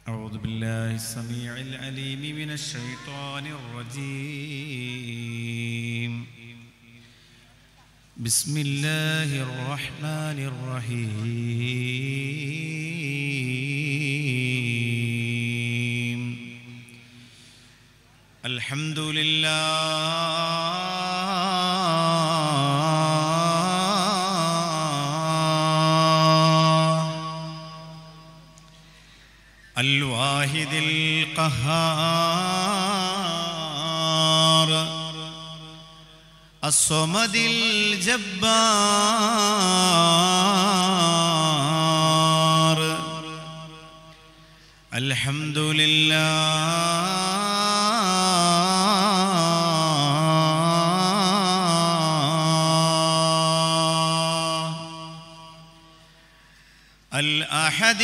أعوذ بالله السميع العليم من الشيطان الرجيم بسم الله الرحمن الرحيم الحمد لله الواحد القهار الصمد الجبار الحمد لله الأحد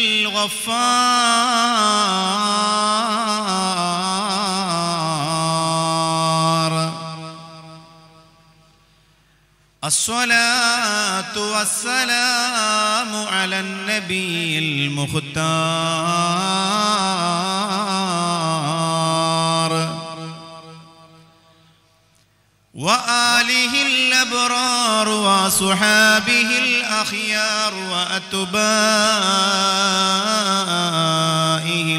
الغفار الصلاة والسلام على النبي المختار وآله الأبرار وصحابه الأخيار وأتباعه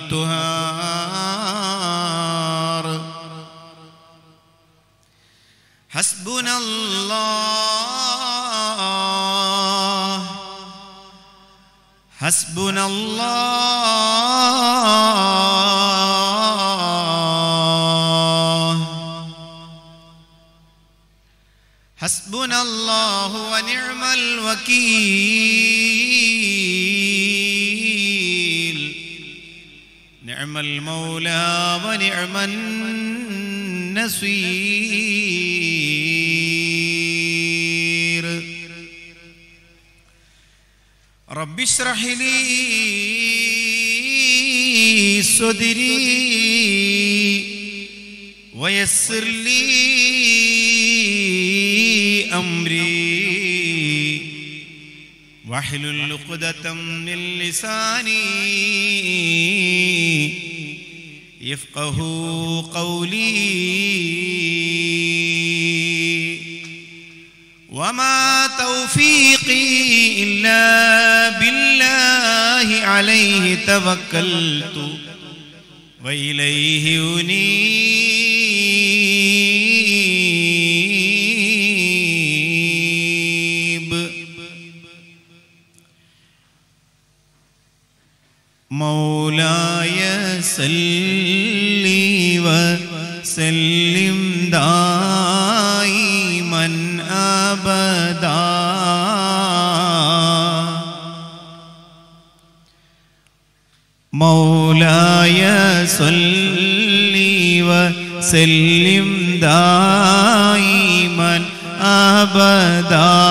الأطهار حسبنا الله حسبنا الله حسبنا الله ونعم الوكيل نعم المولى ونعم النصير رب اشرح لي صدري ويسر لي أمري واحلل عقدة من لساني يفقه قولي وما توفيقي إلا بالله عليه توكلت وإليه أنيب مولاي سل وسلم دائما أبدا مولاي صل وسلم دائما أبدا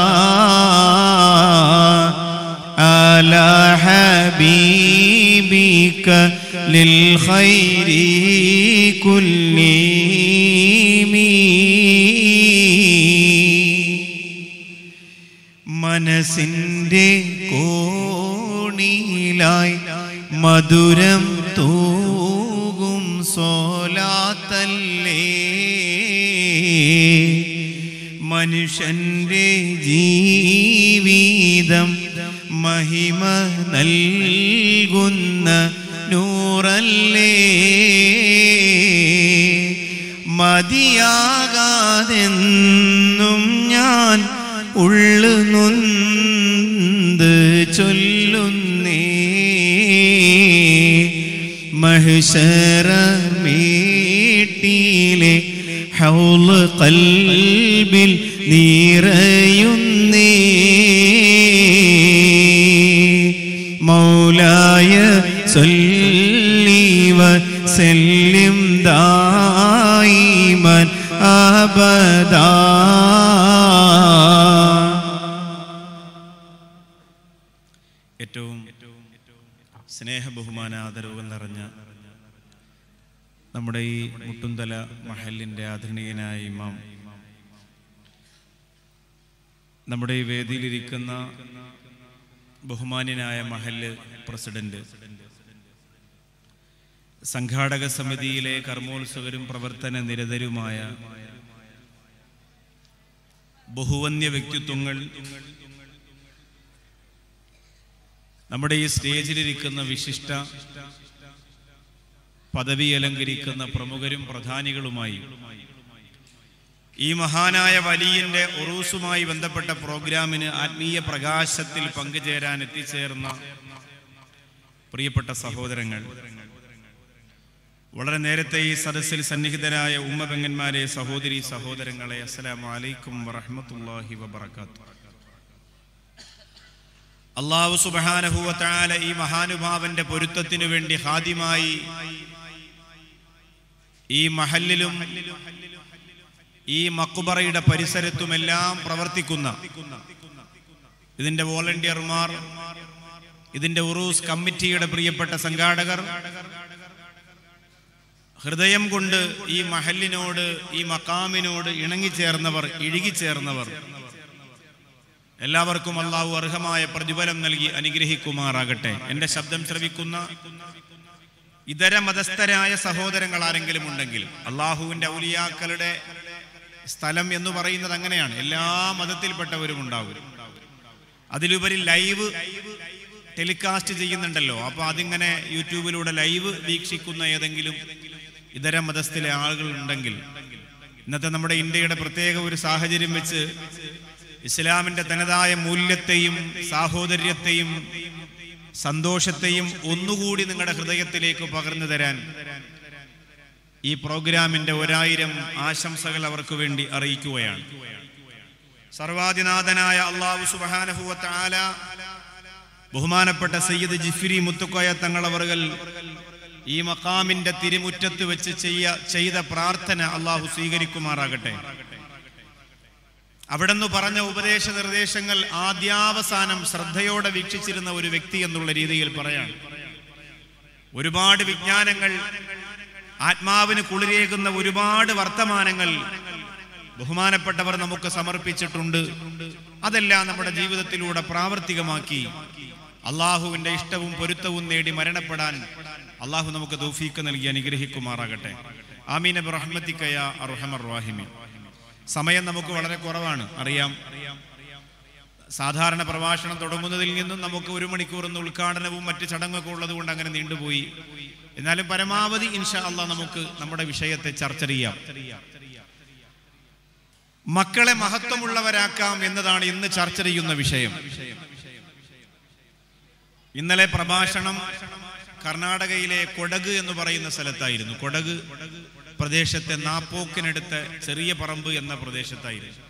على حبيبك للخير كل മനസ്സിൻ്റെ കോണിലായി മധുരം തൂകും സോലാത്തല്ലേ മനുഷ്യൻ്റെ ജീവിതം മഹിമ നൽകുന്ന നൂറല്ലേ മതിയാകാതെന്നും ഞാൻ ഉള്ളു നൊന്ത് ചൊല്ലുന്നേ മഹിഷറമീട്ടിലെ ഹൗല് കൽബിൽ നീറയുന്നേ മൗലായ സല്ലീവ സെല്ലിം ദായിമൻ അബദാ ഏറ്റവും സ്നേഹ ബഹുമാന ആദരവുകൾ നിറഞ്ഞ നമ്മുടെ ഈ മുട്ടുന്തല മഹലിൻ്റെ ആദരണീയനായ ഇമാം നമ്മുടെ ഈ വേദിയിലിരിക്കുന്ന ബഹുമാന്യനായ മഹല് പ്രസിഡന്റ് സംഘാടക സമിതിയിലെ കർമ്മോത്സകരും പ്രവർത്തന നിരതരുമായ ബഹുവന്യ വ്യക്തിത്വങ്ങൾ നമ്മുടെ ഈ സ്റ്റേജിലിരിക്കുന്ന വിശിഷ്ട പദവി അലങ്കരിക്കുന്ന പ്രമുഖരും പ്രധാനികളുമായി ഈ മഹാനായ വലിയന്റെ ഉറൂസുമായി ബന്ധപ്പെട്ട പ്രോഗ്രാമിന് ആത്മീയ പ്രകാശത്തിൽ പങ്കുചേരാൻ എത്തിച്ചേർന്ന പ്രിയപ്പെട്ട സഹോദരങ്ങൾ വളരെ നേരത്തെ ഈ സദസ്സിൽ സന്നിഹിതരായ ഉമ്മ പെങ്ങന്മാരെ സഹോദരി സഹോദരങ്ങളെ അസ്സലാമു അലൈക്കും വറഹ്മത്തുള്ളാഹി വബറകാത്തു അള്ളാഹു സുബഹാനഹുവത്താല ഈ മഹാനുഭാവന്റെ പൊരുത്തത്തിനു വേണ്ടി ഹാദ്യമായി ഈ മഹല്ലിലും ഈ മക്കുബറയുടെ പരിസരത്തുമെല്ലാം പ്രവർത്തിക്കുന്ന ഇതിന്റെ വോളണ്ടിയർമാർ ഇതിന്റെ ഉറൂസ് കമ്മിറ്റിയുടെ പ്രിയപ്പെട്ട സംഘാടകർ ഹൃദയം കൊണ്ട് ഈ മഹലിനോട് ഈ മക്കാമിനോട് ഇണങ്ങിച്ചേർന്നവർ ഇഴുകിച്ചേർന്നവർ എല്ലാവർക്കും അള്ളാഹു അർഹമായ പ്രതിഫലം നൽകി അനുഗ്രഹിക്കുമാറാകട്ടെ എന്റെ ശബ്ദം ശ്രവിക്കുന്ന ഇതര മതസ്ഥരായ സഹോദരങ്ങൾ ആരെങ്കിലും ഉണ്ടെങ്കിൽ അള്ളാഹുവിന്റെ ഔലിയാക്കളുടെ സ്ഥലം എന്ന് പറയുന്നത് അങ്ങനെയാണ് എല്ലാ മതത്തിൽപ്പെട്ടവരും ഉണ്ടാവും അതിലുപരി ലൈവ് ടെലികാസ്റ്റ് ചെയ്യുന്നുണ്ടല്ലോ അപ്പൊ അതിങ്ങനെ യൂട്യൂബിലൂടെ ലൈവ് വീക്ഷിക്കുന്ന ഏതെങ്കിലും ഇതര മതസ്ഥിലെ ആളുകൾ ഉണ്ടെങ്കിൽ ഇന്നത്തെ നമ്മുടെ ഇന്ത്യയുടെ പ്രത്യേക ഒരു സാഹചര്യം വെച്ച് ഇസ്ലാമിന്റെ തനതായ മൂല്യത്തെയും സാഹോദര്യത്തെയും സന്തോഷത്തെയും ഒന്നുകൂടി നിങ്ങളുടെ ഹൃദയത്തിലേക്ക് പകർന്നു തരാൻ ഈ പ്രോഗ്രാമിന്റെ ഒരായിരം ആശംസകൾ അവർക്ക് വേണ്ടി അറിയിക്കുകയാണ് സർവാധിനാഥനായ അള്ളാഹു സുബാനഹുവത്ത ആല ബഹുമാനപ്പെട്ട സയ്യിദ് ജിഫിരി മുത്തുക്കോയ തങ്ങളവറുകൾ ഈ മക്കാമിന്റെ തിരുമുറ്റത്ത് വെച്ച് ചെയ്യ ചെയ്ത പ്രാർത്ഥന അള്ളാഹു സ്വീകരിക്കുമാറാകട്ടെ അവിടുന്ന് പറഞ്ഞ ഉപദേശ നിർദ്ദേശങ്ങൾ ആദ്യാവസാനം ശ്രദ്ധയോടെ വീക്ഷിച്ചിരുന്ന ഒരു വ്യക്തി എന്നുള്ള രീതിയിൽ പറയാം ഒരുപാട് വിജ്ഞാനങ്ങൾ ആത്മാവിന് കുളിരേകുന്ന ഒരുപാട് വർത്തമാനങ്ങൾ ബഹുമാനപ്പെട്ടവർ നമുക്ക് സമർപ്പിച്ചിട്ടുണ്ട് അതെല്ലാം നമ്മുടെ ജീവിതത്തിലൂടെ പ്രാവർത്തികമാക്കി അള്ളാഹുവിന്റെ ഇഷ്ടവും പൊരുത്തവും നേടി മരണപ്പെടാൻ അള്ളാഹു നമുക്ക് തൗഫീക്ക് നൽകി അനുഗ്രഹിക്കുമാറാകട്ടെ ആമീൻ റഹ്മത്തിക്കയ അർഹമർ റാഹിമി സമയം നമുക്ക് വളരെ കുറവാണ് അറിയാം സാധാരണ പ്രഭാഷണം തുടങ്ങുന്നതിൽ നിന്നും നമുക്ക് ഒരു മണിക്കൂർ ഒന്ന് ഉദ്ഘാടനവും മറ്റ് ചടങ്ങൊക്കെ ഉള്ളത് കൊണ്ട് അങ്ങനെ നീണ്ടുപോയി എന്നാലും പരമാവധി ഇൻഷാ അള്ളാ നമുക്ക് നമ്മുടെ വിഷയത്തെ ചർച്ച ചെയ്യാം മക്കളെ മഹത്വമുള്ളവരാക്കാം എന്നതാണ് ഇന്ന് ചർച്ച ചെയ്യുന്ന വിഷയം ഇന്നലെ പ്രഭാഷണം കർണാടകയിലെ കൊടക് എന്ന് പറയുന്ന സ്ഥലത്തായിരുന്നു കൊടക് പ്രദേശത്തെ നാപ്പോക്കിനടുത്ത് ചെറിയ പറമ്പ് എന്ന പ്രദേശത്തായിരുന്നു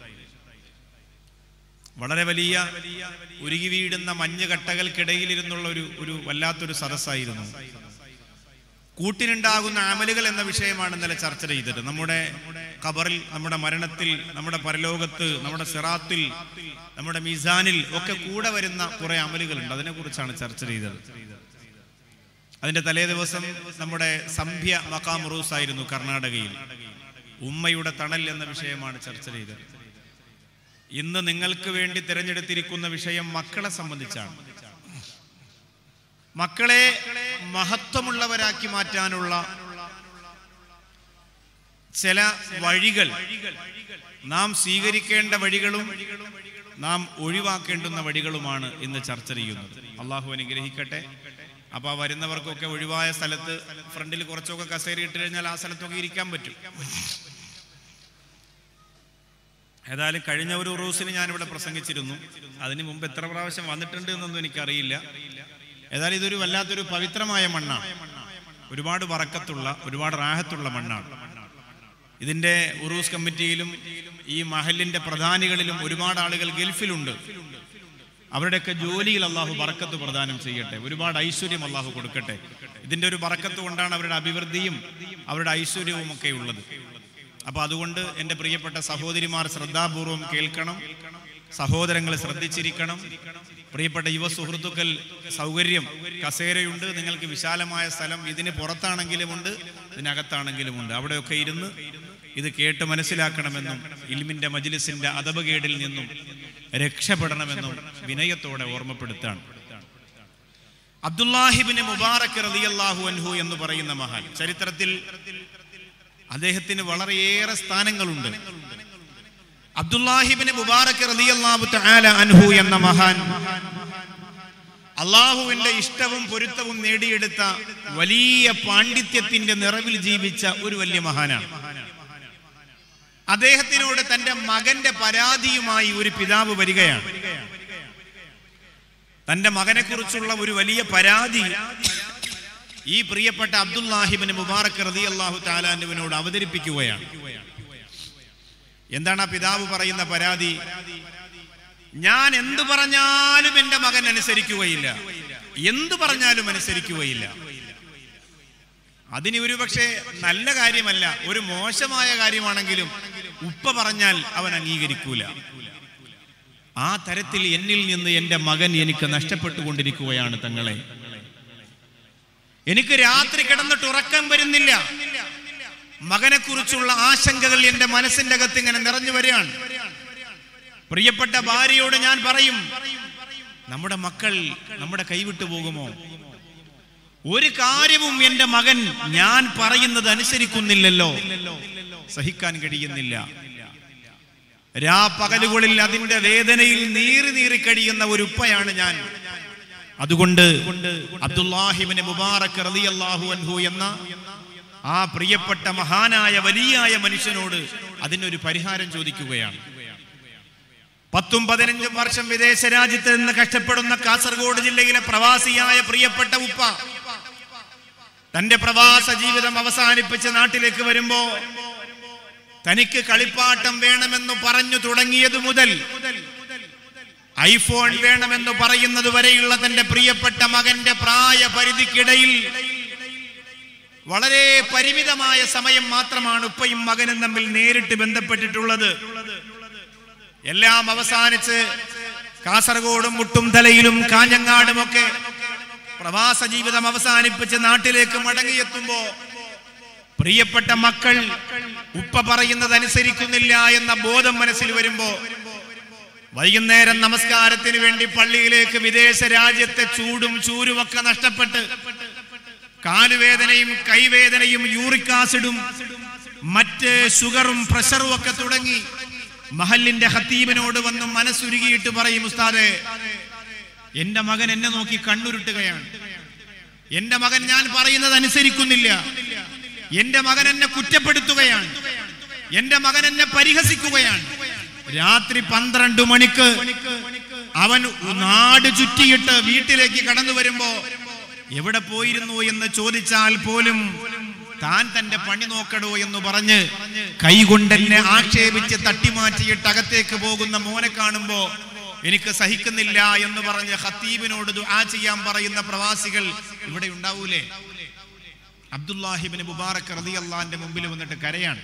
വളരെ വലിയ ഉരുകി വീടുന്ന മഞ്ഞുകട്ടകൾക്കിടയിലിരുന്നുള്ള ഒരു ഒരു വല്ലാത്തൊരു സദസ്സായിരുന്നു കൂട്ടിനുണ്ടാകുന്ന അമലുകൾ എന്ന വിഷയമാണ് ഇന്നലെ ചർച്ച ചെയ്തത് നമ്മുടെ ഖബറിൽ നമ്മുടെ മരണത്തിൽ നമ്മുടെ പരലോകത്ത് നമ്മുടെ സിറാത്തിൽ നമ്മുടെ മിസാനിൽ ഒക്കെ കൂടെ വരുന്ന കുറെ അമലുകളുണ്ട് അതിനെ കുറിച്ചാണ് ചർച്ച ചെയ്തത് അതിന്റെ തലേ ദിവസം നമ്മുടെ സംഭ്യ മക്കാം റൂസ് ആയിരുന്നു കർണാടകയിൽ ഉമ്മയുടെ തണൽ എന്ന വിഷയമാണ് ചർച്ച ചെയ്തത് ഇന്ന് നിങ്ങൾക്ക് വേണ്ടി തിരഞ്ഞെടുത്തിരിക്കുന്ന വിഷയം മക്കളെ സംബന്ധിച്ചാണ് മക്കളെ മഹത്വമുള്ളവരാക്കി മാറ്റാനുള്ള ചില വഴികൾ നാം സ്വീകരിക്കേണ്ട വഴികളും നാം ഒഴിവാക്കേണ്ടുന്ന വഴികളുമാണ് ഇന്ന് ചർച്ച ചെയ്യുന്നത് അള്ളാഹു അനുഗ്രഹിക്കട്ടെ അപ്പൊ ആ വരുന്നവർക്കൊക്കെ ഒഴിവായ സ്ഥലത്ത് ഫ്രണ്ടിൽ കുറച്ചൊക്കെ കസേര ഇട്ട് കഴിഞ്ഞാൽ ആ സ്ഥലത്തൊക്കെ ഇരിക്കാൻ പറ്റും ഏതായാലും കഴിഞ്ഞ ഒരു ഉറൂസിന് ഞാനിവിടെ പ്രസംഗിച്ചിരുന്നു അതിന് മുമ്പ് എത്ര പ്രാവശ്യം വന്നിട്ടുണ്ട് എന്നൊന്നും എനിക്കറിയില്ല ഏതായാലും ഇതൊരു വല്ലാത്തൊരു പവിത്രമായ മണ്ണാണ് ഒരുപാട് വറക്കത്തുള്ള ഒരുപാട് റാഹത്തുള്ള മണ്ണാണ് ഇതിന്റെ ഉറൂസ് കമ്മിറ്റിയിലും ഈ മഹലിന്റെ പ്രധാനികളിലും ഒരുപാട് ആളുകൾ ഗൾഫിലുണ്ട് അവരുടെയൊക്കെ ജോലിയിൽ അള്ളാഹു ബറക്കത്ത് പ്രദാനം ചെയ്യട്ടെ ഒരുപാട് ഐശ്വര്യം അള്ളാഹു കൊടുക്കട്ടെ ഇതിന്റെ ഒരു ബറക്കത്ത് കൊണ്ടാണ് അവരുടെ അഭിവൃദ്ധിയും അവരുടെ ഐശ്വര്യവും ഒക്കെ ഉള്ളത് അപ്പൊ അതുകൊണ്ട് എൻ്റെ പ്രിയപ്പെട്ട സഹോദരിമാർ ശ്രദ്ധാപൂർവം കേൾക്കണം സഹോദരങ്ങൾ ശ്രദ്ധിച്ചിരിക്കണം പ്രിയപ്പെട്ട യുവ സുഹൃത്തുക്കൾ സൗകര്യം കസേരയുണ്ട് നിങ്ങൾക്ക് വിശാലമായ സ്ഥലം ഇതിന് പുറത്താണെങ്കിലുമുണ്ട് ഇതിനകത്താണെങ്കിലുമുണ്ട് അവിടെയൊക്കെ ഇരുന്ന് ഇത് കേട്ട് മനസ്സിലാക്കണമെന്നും ഇൽമിന്റെ മജിലിസിന്റെ അതപകേടിൽ നിന്നും രക്ഷപ്പെടണമെന്നും വിനയത്തോടെ ഓർമ്മപ്പെടുത്താണ് അബ്ദുല്ലാഹിബിന് മുബാറക് റളിയല്ലാഹു അൻഹു എന്ന് പറയുന്ന മഹാൻ ചരിത്രത്തിൽ അദ്ദേഹത്തിന് വളരെയേറെ സ്ഥാനങ്ങളുണ്ട് അബ്ദുല്ലാഹിബിന് മുബാറക് റളിയല്ലാഹു തആല അൻഹു എന്ന മഹാൻ അള്ളാഹുവിന്റെ ഇഷ്ടവും പൊരുത്തവും നേടിയെടുത്ത വലിയ പാണ്ഡിത്യത്തിന്റെ നിറവിൽ ജീവിച്ച ഒരു വലിയ മഹാനാണ് അദ്ദേഹത്തിനോട് തന്റെ മകന്റെ പരാതിയുമായി ഒരു പിതാവ് വരികയാണ് തന്റെ മകനെ കുറിച്ചുള്ള ഒരു വലിയ പരാതി ഈ പ്രിയപ്പെട്ട അബ്ദുല്ലാഹിബിന് മുബാറക് റതി അള്ളാഹു താലാനുവിനോട് അവതരിപ്പിക്കുകയാണ് എന്താണ് ആ പിതാവ് പറയുന്ന പരാതി ഞാൻ എന്തു പറഞ്ഞാലും എന്റെ മകൻ അനുസരിക്കുകയില്ല എന്തു പറഞ്ഞാലും അനുസരിക്കുകയില്ല അതിന് ഒരു പക്ഷേ നല്ല കാര്യമല്ല ഒരു മോശമായ കാര്യമാണെങ്കിലും ഉപ്പ പറഞ്ഞാൽ അവൻ അംഗീകരിക്കൂല ആ തരത്തിൽ എന്നിൽ നിന്ന് എന്റെ മകൻ എനിക്ക് നഷ്ടപ്പെട്ടുകൊണ്ടിരിക്കുകയാണ് തങ്ങളെ എനിക്ക് രാത്രി കിടന്നിട്ട് ഉറക്കം വരുന്നില്ല മകനെ കുറിച്ചുള്ള ആശങ്കകൾ എന്റെ മനസ്സിന്റെ അകത്ത് ഇങ്ങനെ നിറഞ്ഞു വരികയാണ് പ്രിയപ്പെട്ട ഭാര്യയോട് ഞാൻ പറയും നമ്മുടെ മക്കൾ നമ്മുടെ കൈവിട്ടു പോകുമോ ഒരു കാര്യവും എന്റെ മകൻ ഞാൻ പറയുന്നത് അനുസരിക്കുന്നില്ലല്ലോ സഹിക്കാൻ കഴിയുന്നില്ല രാപ്പകലുകളിൽ അതിന്റെ വേദനയിൽ നീറി നീറി കഴിയുന്ന ഒരു ഉപ്പയാണ് ഞാൻ അതുകൊണ്ട് അബ്ദുല്ലാഹിബിന് മുബാറക് റളിയല്ലാഹു അൻഹു എന്ന ആ പ്രിയപ്പെട്ട മഹാനായ വലിയായ മനുഷ്യനോട് അതിനൊരു പരിഹാരം ചോദിക്കുകയാണ് പത്തും പതിനഞ്ചും വർഷം വിദേശ രാജ്യത്ത് നിന്ന് കഷ്ടപ്പെടുന്ന കാസർഗോഡ് ജില്ലയിലെ പ്രവാസിയായ പ്രിയപ്പെട്ട ഉപ്പ തന്റെ പ്രവാസ ജീവിതം അവസാനിപ്പിച്ച് നാട്ടിലേക്ക് വരുമ്പോ തനിക്ക് കളിപ്പാട്ടം വേണമെന്ന് പറഞ്ഞു തുടങ്ങിയത് മുതൽ ഐഫോൺ വേണമെന്ന് പറയുന്നത് വരെയുള്ള തന്റെ പ്രിയപ്പെട്ട മകന്റെ പ്രായ പരിധിക്കിടയിൽ വളരെ പരിമിതമായ സമയം മാത്രമാണ് ഉപ്പയും മകനും തമ്മിൽ നേരിട്ട് ബന്ധപ്പെട്ടിട്ടുള്ളത് എല്ലാം അവസാനിച്ച് കാസർഗോഡും മുട്ടും തലയിലും കാഞ്ഞങ്ങാടും ഒക്കെ പ്രവാസ ജീവിതം അവസാനിപ്പിച്ച് നാട്ടിലേക്ക് മടങ്ങിയെത്തുമ്പോ പ്രിയപ്പെട്ട മക്കൾ ഉപ്പ പറയുന്നത് അനുസരിക്കുന്നില്ല എന്ന ബോധം മനസ്സിൽ വരുമ്പോ വൈകുന്നേരം നമസ്കാരത്തിന് വേണ്ടി പള്ളിയിലേക്ക് വിദേശ രാജ്യത്തെ ചൂടും ചൂരും ഒക്കെ നഷ്ടപ്പെട്ട് കാലുവേദനയും കൈവേദനയും യൂറിക് ആസിഡും മറ്റ് ഷുഗറും പ്രഷറും ഒക്കെ തുടങ്ങി മഹലിന്റെ ഹത്തീബിനോട് വന്ന് മനസ്സുരുകിയിട്ട് പറയും ഉസ്താദെ എന്റെ മകൻ എന്നെ നോക്കി കണ്ണുരുട്ടുകയാണ് എന്റെ മകൻ ഞാൻ പറയുന്നത് അനുസരിക്കുന്നില്ല എന്റെ മകൻ എന്നെ കുറ്റപ്പെടുത്തുകയാണ് എന്റെ മകൻ എന്നെ പരിഹസിക്കുകയാണ് രാത്രി പന്ത്രണ്ട് മണിക്ക് അവൻ നാട് ചുറ്റിയിട്ട് വീട്ടിലേക്ക് കടന്നു വരുമ്പോ എവിടെ പോയിരുന്നു എന്ന് ചോദിച്ചാൽ പോലും താൻ തന്റെ പണി നോക്കടോ എന്ന് പറഞ്ഞ് കൈകൊണ്ടെന്നെ ആക്ഷേപിച്ച് തട്ടിമാറ്റിയിട്ട് അകത്തേക്ക് പോകുന്ന മോനെ കാണുമ്പോ എനിക്ക് സഹിക്കുന്നില്ല എന്ന് പറഞ്ഞ് ഖത്തീബിനോട് ദുആ ചെയ്യാൻ പറയുന്ന പ്രവാസികൾ ഇവിടെ ഉണ്ടാവൂലേ അബ്ദുല്ലാഹിബിന് മുബാറക് റളിയല്ലാന്റെ മുമ്പിൽ വന്നിട്ട് കരയാണ്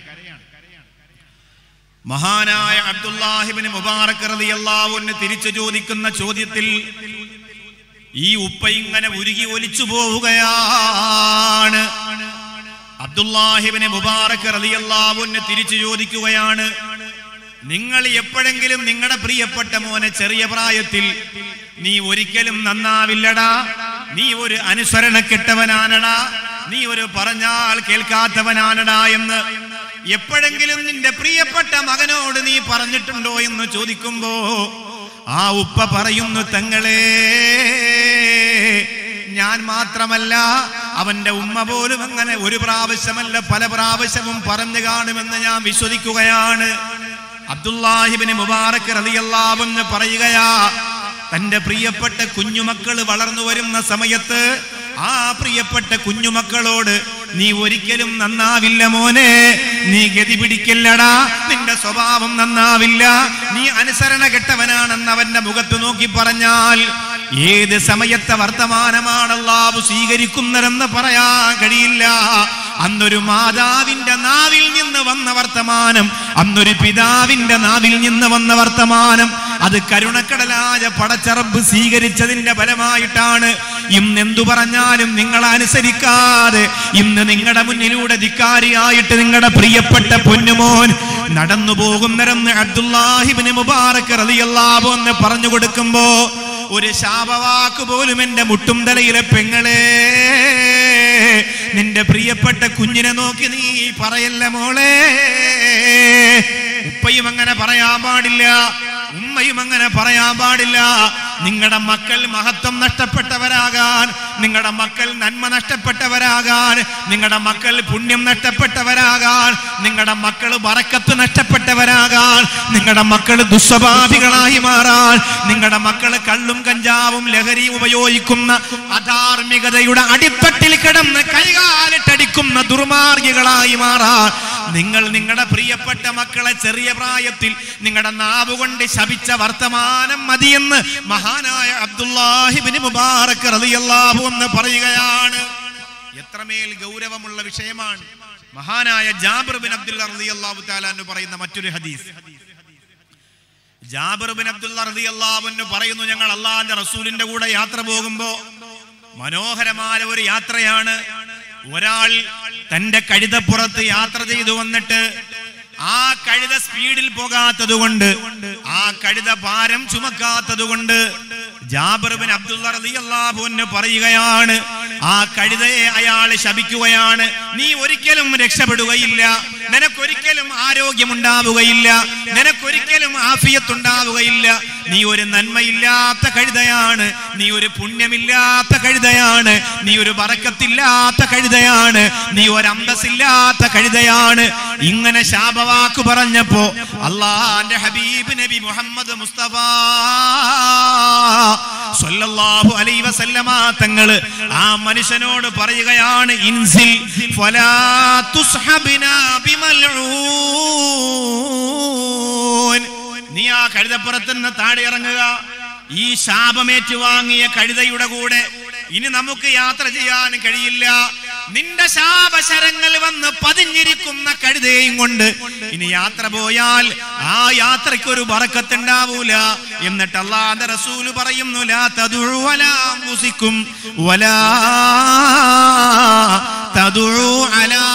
മഹാനായ അബ്ദുല്ലാഹിബിന് മുബാറക് റളിയല്ലാഹുവിന് തിരിച്ചു ചോദിക്കുന്ന ചോദ്യത്തിൽ ഈ ഉപ്പ ഇങ്ങനെ ഉരുകി ഒലിച്ചു പോവുകയാണ് അബ്ദുല്ലാഹിബിന് മുബാറക് റളിയല്ലാഹുവിന് തിരിച്ചു ചോദിക്കുകയാണ് നിങ്ങൾ എപ്പോഴെങ്കിലും നിങ്ങളുടെ പ്രിയപ്പെട്ട മോനെ ചെറിയ പ്രായത്തിൽ നീ ഒരിക്കലും നന്നാവില്ലടാ നീ ഒരു അനുസരണ കെട്ടവനാനടാ നീ ഒരു പറഞ്ഞാൽ കേൾക്കാത്തവനാനടാ എന്ന് എപ്പോഴെങ്കിലും നിന്റെ പ്രിയപ്പെട്ട മകനോട് നീ പറഞ്ഞിട്ടുണ്ടോ എന്ന് ചോദിക്കുമ്പോ ആ ഉപ്പ പറയുന്നു തങ്ങളെ ഞാൻ മാത്രമല്ല അവന്റെ ഉമ്മ പോലും അങ്ങനെ ഒരു പ്രാവശ്യമല്ല പല പ്രാവശ്യവും പറഞ്ഞു കാണുമെന്ന് ഞാൻ വിശ്വസിക്കുകയാണ് അബ്ദുല്ലാഹിബിന് മുബാറക് റളിയല്ലാഹുവിന് പറയുകയാ തന്റെ പ്രിയപ്പെട്ട കുഞ്ഞുമക്കൾ വളർന്നു വരുന്ന സമയത്ത് ആ പ്രിയപ്പെട്ട കുഞ്ഞുമക്കളോട് നീ ഒരിക്കലും നന്നാവില്ല മോനെ നീ ഗതി പിടിക്കില്ലടാ നിന്റെ സ്വഭാവം നന്നാവില്ല നീ അനുസരണ കെട്ടവനാണെന്ന് അവന്റെ മുഖത്ത് നോക്കി പറഞ്ഞാൽ ഏത് സമയത്തെ വർത്തമാനമാണ് അള്ളാഹു സ്വീകരിക്കുന്നതെന്ന് പറയാൻ കഴിയില്ല അന്നൊരു മാതാവിന്റെ നാവിൽ നിന്ന് വന്ന വർത്തമാനം അന്നൊരു പിതാവിന്റെ നാവിൽ നിന്ന് വന്ന വർത്തമാനം അത് കരുണക്കടലായ പടച്ചറബ് സ്വീകരിച്ചതിന്റെ ഫലമായിട്ടാണ് ഇന്ന് എന്തു പറഞ്ഞാലും നിങ്ങൾ അനുസരിക്കാതെ ഇന്ന് നിങ്ങളുടെ മുന്നിലൂടെ ധിക്കാരിയായിട്ട് നിങ്ങളുടെ പ്രിയപ്പെട്ട പൊന്നുമോൻ നടന്നു പോകുന്നരെന്ന് അബ്ദുല്ലാഹിബിന് മുബാറക് റളിയല്ലാഹു എന്ന് പറഞ്ഞു കൊടുക്കുമ്പോ ഒരു ശാപവാക്ക് പോലും എന്റെ മുട്ടും തലയിലെ പെങ്ങളെ നിന്റെ പ്രിയപ്പെട്ട കുഞ്ഞിനെ നോക്കി നീ പറയല്ല മോളെ ഉപ്പയും അങ്ങനെ പറയാൻ പാടില്ല ഉമ്മയും അങ്ങനെ പറയാൻ പാടില്ല നിങ്ങളുടെ മക്കൾ മഹത്വം നഷ്ടപ്പെട്ടവരാകാൻ നിങ്ങളുടെ മക്കൾ നന്മ നഷ്ടപ്പെട്ടവരാകാൻ നിങ്ങളുടെ മക്കൾ പുണ്യം നഷ്ടപ്പെട്ടവരാകാൻ നിങ്ങളുടെ മക്കൾ വറക്കത്ത് നഷ്ടപ്പെട്ടവരാകാൻ നിങ്ങളുടെ മക്കൾ ദുസ്വഭാവികളായി മാറാൻ നിങ്ങളുടെ മക്കൾ കള്ളും കഞ്ചാവും ലഹരിയും ഉപയോഗിക്കുന്ന അധാർമികതയുടെ അടിത്തട്ടിൽ കിടന്ന് കൈകാലിട്ടടിക്കുന്ന ദുർമാർഗികളായി മാറാൻ നിങ്ങൾ നിങ്ങളുടെ പ്രിയപ്പെട്ട മക്കളെ ചെറിയ പ്രായത്തിൽ നിങ്ങളുടെ നാവ് കൊണ്ട് ശപിച്ച വർത്തമാനം മതിയെന്ന് മഹാനായ അബ്ദുല്ലാഹിബിന് മുബാറക് റളിയല്ലാഹു എന്ന് പറയുകയാണ് എത്രമേൽ ഗൗരവമുള്ള വിഷയമാണ് മഹാനായ ജാബിർ ബിൻ അബ്ദുല്ല റളിയല്ലാഹു തആല എന്ന് പറയുന്ന മറ്റൊരു ഹദീസ് ജാബിർ ബിൻ അബ്ദുല്ല റളിയല്ലാഹു എന്ന് പറയുന്നു ഞങ്ങൾ അള്ളാഹിന്റെ റസൂലിന്റെ കൂടെ യാത്ര പോകുമ്പോ മനോഹരമായ ഒരു യാത്രയാണ് ഒരാൾ തന്റെ കഴുതപ്പുറത്ത് യാത്ര ചെയ്തു വന്നിട്ട് ആ കഴുത സ്പീഡിൽ പോകാത്തത് കൊണ്ട് ആ കഴുത ഭാരം ചുമക്കാത്തത് കൊണ്ട് ജാബിർബിൻ അബ്ദുള്ള റളിയല്ലാഹു അൻഹു പറയുകയാണ് ആ കഴുതയെ അയാൾ ശപിക്കുകയാണ് നീ ഒരിക്കലും രക്ഷപ്പെടുകയില്ല നിനക്കൊരിക്കലും ആരോഗ്യമുണ്ടാവുകയില്ല നിനക്കൊരിക്കലും ആഫിയത്തുണ്ടാവുകയില്ല നീ ഒരു നന്മയില്ലാത്ത കഴുതയാണ് നീ ഒരു പുണ്യമില്ലാത്ത കഴുതയാണ് നീ ഒരു ബറക്കത്തില്ലാത്ത കഴുതയാണ് നീ ഒരു അന്തസ്സില്ലാത്ത കഴുതയാണ് ഇങ്ങനെ ശാപവാക്ക് പറഞ്ഞപ്പോ അള്ളാന്റെ ഹബീബ് നബി മുഹമ്മദ് മുസ്തഫ സ്വല്ലല്ലാഹു അലൈഹി വസല്ലമ തങ്ങള് ആ മനുഷ്യനോട് പറയുകയാണ് ഇൻസിൽ ഫലാ തുസ്ഹബിനാ ബിമൽഊൻ നീ ആ കഴുതപ്പുറത്ത് നിന്ന് താഴെ ഇറങ്ങുക ഈ ശാപമേറ്റു വാങ്ങിയ കഴുതയുടെ കൂടെ ഇനി നമുക്ക് യാത്ര ചെയ്യാൻ കഴിയില്ല നിന്റെ ശാപശരങ്ങൾ വന്ന് പതിഞ്ഞിരിക്കുന്ന കഴുതയും കൊണ്ട് ഇനി യാത്ര പോയാൽ ആ യാത്രയ്ക്ക് ഒരു ബറക്കത്തുണ്ടാവൂല എന്നിട്ട് അള്ളാന്റെ റസൂല് പറയുന്നു ലാ തദുഉ വലാ അൻഫുസിക്കും വലാ തദുഉ അലാ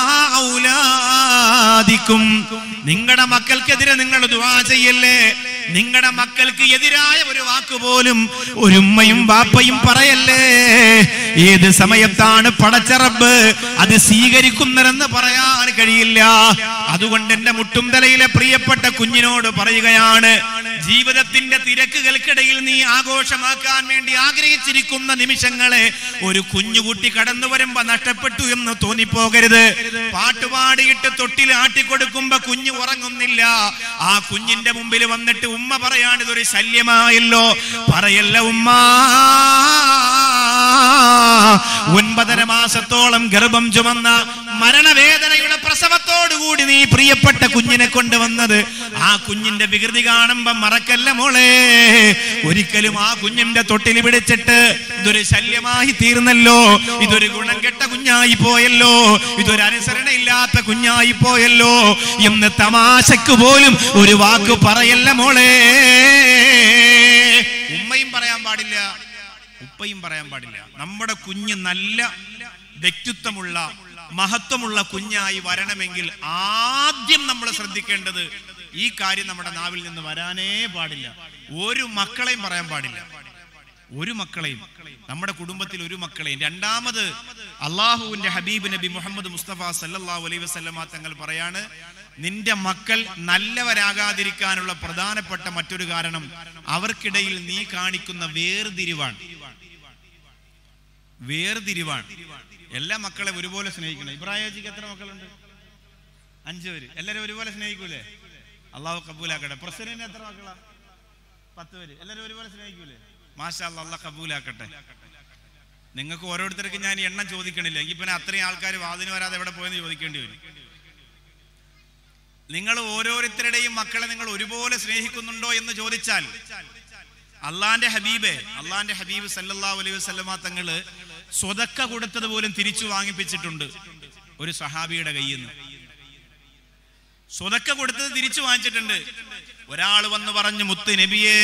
ഔലാദിക്കും നിങ്ങളുടെ മക്കൾക്കെതിരെ നിങ്ങൾ ദുആ ചെയ്യല്ലേ നിങ്ങളുടെ മക്കൾക്ക് എതിരായ ഒരു വാക്ക് പോലും ഒരു ഉമ്മയും ബാപ്പയും പറയല്ലേ ഏത് സമയത്താണ് പടച്ചറബ് അത് സ്വീകരിക്കുന്നതെന്ന് പറയാൻ കഴിയില്ല അതുകൊണ്ട് എന്റെ മുട്ടും തലയിലെ പ്രിയപ്പെട്ട കുഞ്ഞിനോട് പറയുകയാണ് ജീവിതത്തിന്റെ തിരക്കുകൾക്കിടയിൽ നീ ആഘോഷമാക്കാൻ വേണ്ടി ആഗ്രഹിച്ചിരിക്കുന്ന നിമിഷങ്ങളെ ഒരു കുഞ്ഞുകുട്ടി കടന്നു വരുമ്പോ നഷ്ടപ്പെട്ടു എന്ന് തോന്നിപ്പോകരുത് പാട്ടുപാടിയിട്ട് തൊട്ടിൽ ആട്ടിക്കൊടുക്കുമ്പോ കുഞ്ഞു ഉറങ്ങുന്നില്ല ആ കുഞ്ഞിന്റെ മുമ്പിൽ വന്നിട്ട് ഉമ്മ പറയാണ് ഇതൊരു ശല്യമായല്ലോ പറയല്ല ഉമ്മ ഒൻപതര മാസത്തോളം ഗർഭം ചുമന്ന മരണവേദനയുടെ പ്രസവത്തോടുകൂടി നീ പ്രിയപ്പെട്ട കുഞ്ഞിനെ കൊണ്ടുവന്നത് ആ കുഞ്ഞിന്റെ വികൃതി കാണുമ്പോ മറക്കല്ല മോളെ ഒരിക്കലും ആ കുഞ്ഞിന്റെ തൊട്ടിൽ പിടിച്ചിട്ട് ഇതൊരു ശല്യമായി തീർന്നല്ലോ ഇതൊരു ഗുണം കെട്ട കുഞ്ഞായി പോയല്ലോ ഇതൊരു അനുസരണയില്ലാത്ത കുഞ്ഞായി പോയല്ലോ എന്ന് തമാശക്ക് പോലും ഒരു വാക്ക് പറയല്ല മോളെ ഉമ്മയും പറയാൻ പാടില്ല ഉപ്പയും പറയാൻ പാടില്ല നമ്മുടെ കുഞ്ഞ് നല്ല വ്യക്തിത്വമുള്ള മഹത്വമുള്ള കുഞ്ഞായി വരണമെങ്കിൽ ആദ്യം നമ്മൾ ശ്രദ്ധിക്കേണ്ടത് ഈ കാര്യം നമ്മുടെ നാവിൽ നിന്ന് വരാനേ പാടില്ല ഒരു മക്കളെയും പറയാൻ പാടില്ല ഒരു മക്കളെയും നമ്മുടെ കുടുംബത്തിൽ ഒരു മക്കളെയും രണ്ടാമത് അള്ളാഹുവിന്റെ ഹബീബ് നബി മുഹമ്മദ് മുസ്തഫ സല്ലല്ലാഹു അലൈഹി വസല്ലമ തങ്ങൾ പറയാണ് നിന്റെ മക്കൾ നല്ലവരാകാതിരിക്കാനുള്ള പ്രധാനപ്പെട്ട മറ്റൊരു കാരണം അവർക്കിടയിൽ നീ കാണിക്കുന്ന വേർതിരിവാണ് വേർതിരിവാണ് എല്ലാ മക്കളെ ഒരുപോലെ സ്നേഹിക്കണം ഇബ്രാഹിജിക്ക് എത്ര മക്കളുണ്ട് അഞ്ചു പേര് എല്ലാരും ഒരുപോലെ സ്നേഹിക്കൂലേ അള്ളാഹു കബൂലാക്കട്ടെ പ്രസിഡന്റ് എത്ര മക്കളാ പത്ത് പേര് എല്ലാരും ഒരുപോലെ സ്നേഹിക്കൂലേ മാഷാ അല്ലാ, അള്ളാഹ് കബൂലാക്കട്ടെ നിങ്ങൾക്ക് ഓരോരുത്തർക്ക് ഞാൻ ഈ എണ്ണം ചോദിക്കണില്ല എങ്കിൽ പിന്നെ അത്രയും ആൾക്കാർ വാതിന് വരാതെ എവിടെ പോയെന്ന് ചോദിക്കേണ്ടി വരും നിങ്ങൾ ഓരോരുത്തരുടെയും മക്കളെ നിങ്ങൾ ഒരുപോലെ സ്നേഹിക്കുന്നുണ്ടോ എന്ന് ചോദിച്ചാൽ അള്ളാന്റെ ഹബീബെ അള്ളാന്റെ ഹബീബ് സല്ലല്ലാഹു അലൈഹി വസല്ലമ തങ്ങള് സ്വതക്ക കൊടുത്തത് പോലും തിരിച്ചു വാങ്ങിപ്പിച്ചിട്ടുണ്ട് ഒരു സഹാബിയുടെ കയ്യിൽ നിന്ന് സ്വതക്ക കൊടുത്തത് തിരിച്ചു വാങ്ങിച്ചിട്ടുണ്ട് ഒരാൾ വന്ന് പറഞ്ഞു മുത്ത് നബിയേ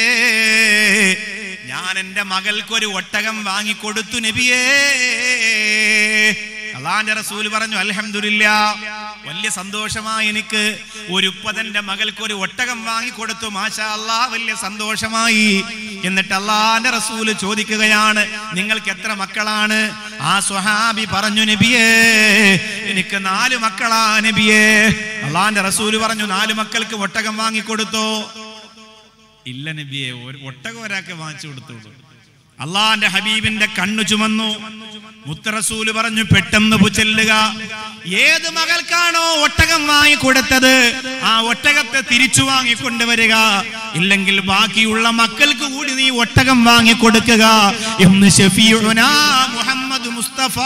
ഞാൻ എന്റെ മകൾക്കൊരു ഒട്ടകം വാങ്ങിക്കൊടുത്തു നബിയേ അള്ളാന്റെ റസൂൽ പറഞ്ഞു അൽഹംദുലില്ല വലിയ സന്തോഷമായി എനിക്ക് ഒരു ഉപ്പതന്റെ മകൾക്ക് ഒരു ഒട്ടകം വാങ്ങിക്കൊടുത്തു മാഷാ അല്ലാ വലിയ സന്തോഷമായി എന്നിട്ട് അള്ളാന്റെ റസൂല് ചോദിക്കുകയാണ് നിങ്ങൾക്ക് എത്ര മക്കളാണ് ആ സ്വഹാബി പറഞ്ഞു നബിയേ എനിക്ക് നാല് മക്കളാ നബിയേ അള്ളാന്റെ റസൂല് പറഞ്ഞു നാല് മക്കൾക്ക് ഒട്ടകം വാങ്ങിക്കൊടുത്തോ ഇല്ല നബിയെ ഒരു ഒട്ടകം ഒരാൾക്ക് വാങ്ങിച്ചു കൊടുത്തോളൂ അള്ളാന്റെ ഹബീബിന്റെ കണ്ണു ചുമന്നു മുത്തറസൂല് പറഞ്ഞു പെട്ടെന്ന് ചെല്ലുക ഏത് മകൾക്കാണോ ഒട്ടകം വാങ്ങിക്കൊടുത്തത് ആ ഒട്ടകത്തെ തിരിച്ചു വാങ്ങിക്കൊണ്ടുവരിക ഇല്ലെങ്കിൽ ബാക്കിയുള്ള മക്കൾക്ക് കൂടി നീ ഒട്ടകം വാങ്ങിക്കൊടുക്കുക എന്ന് ഷഫീഉനാ മുഹമ്മദ് മുസ്തഫ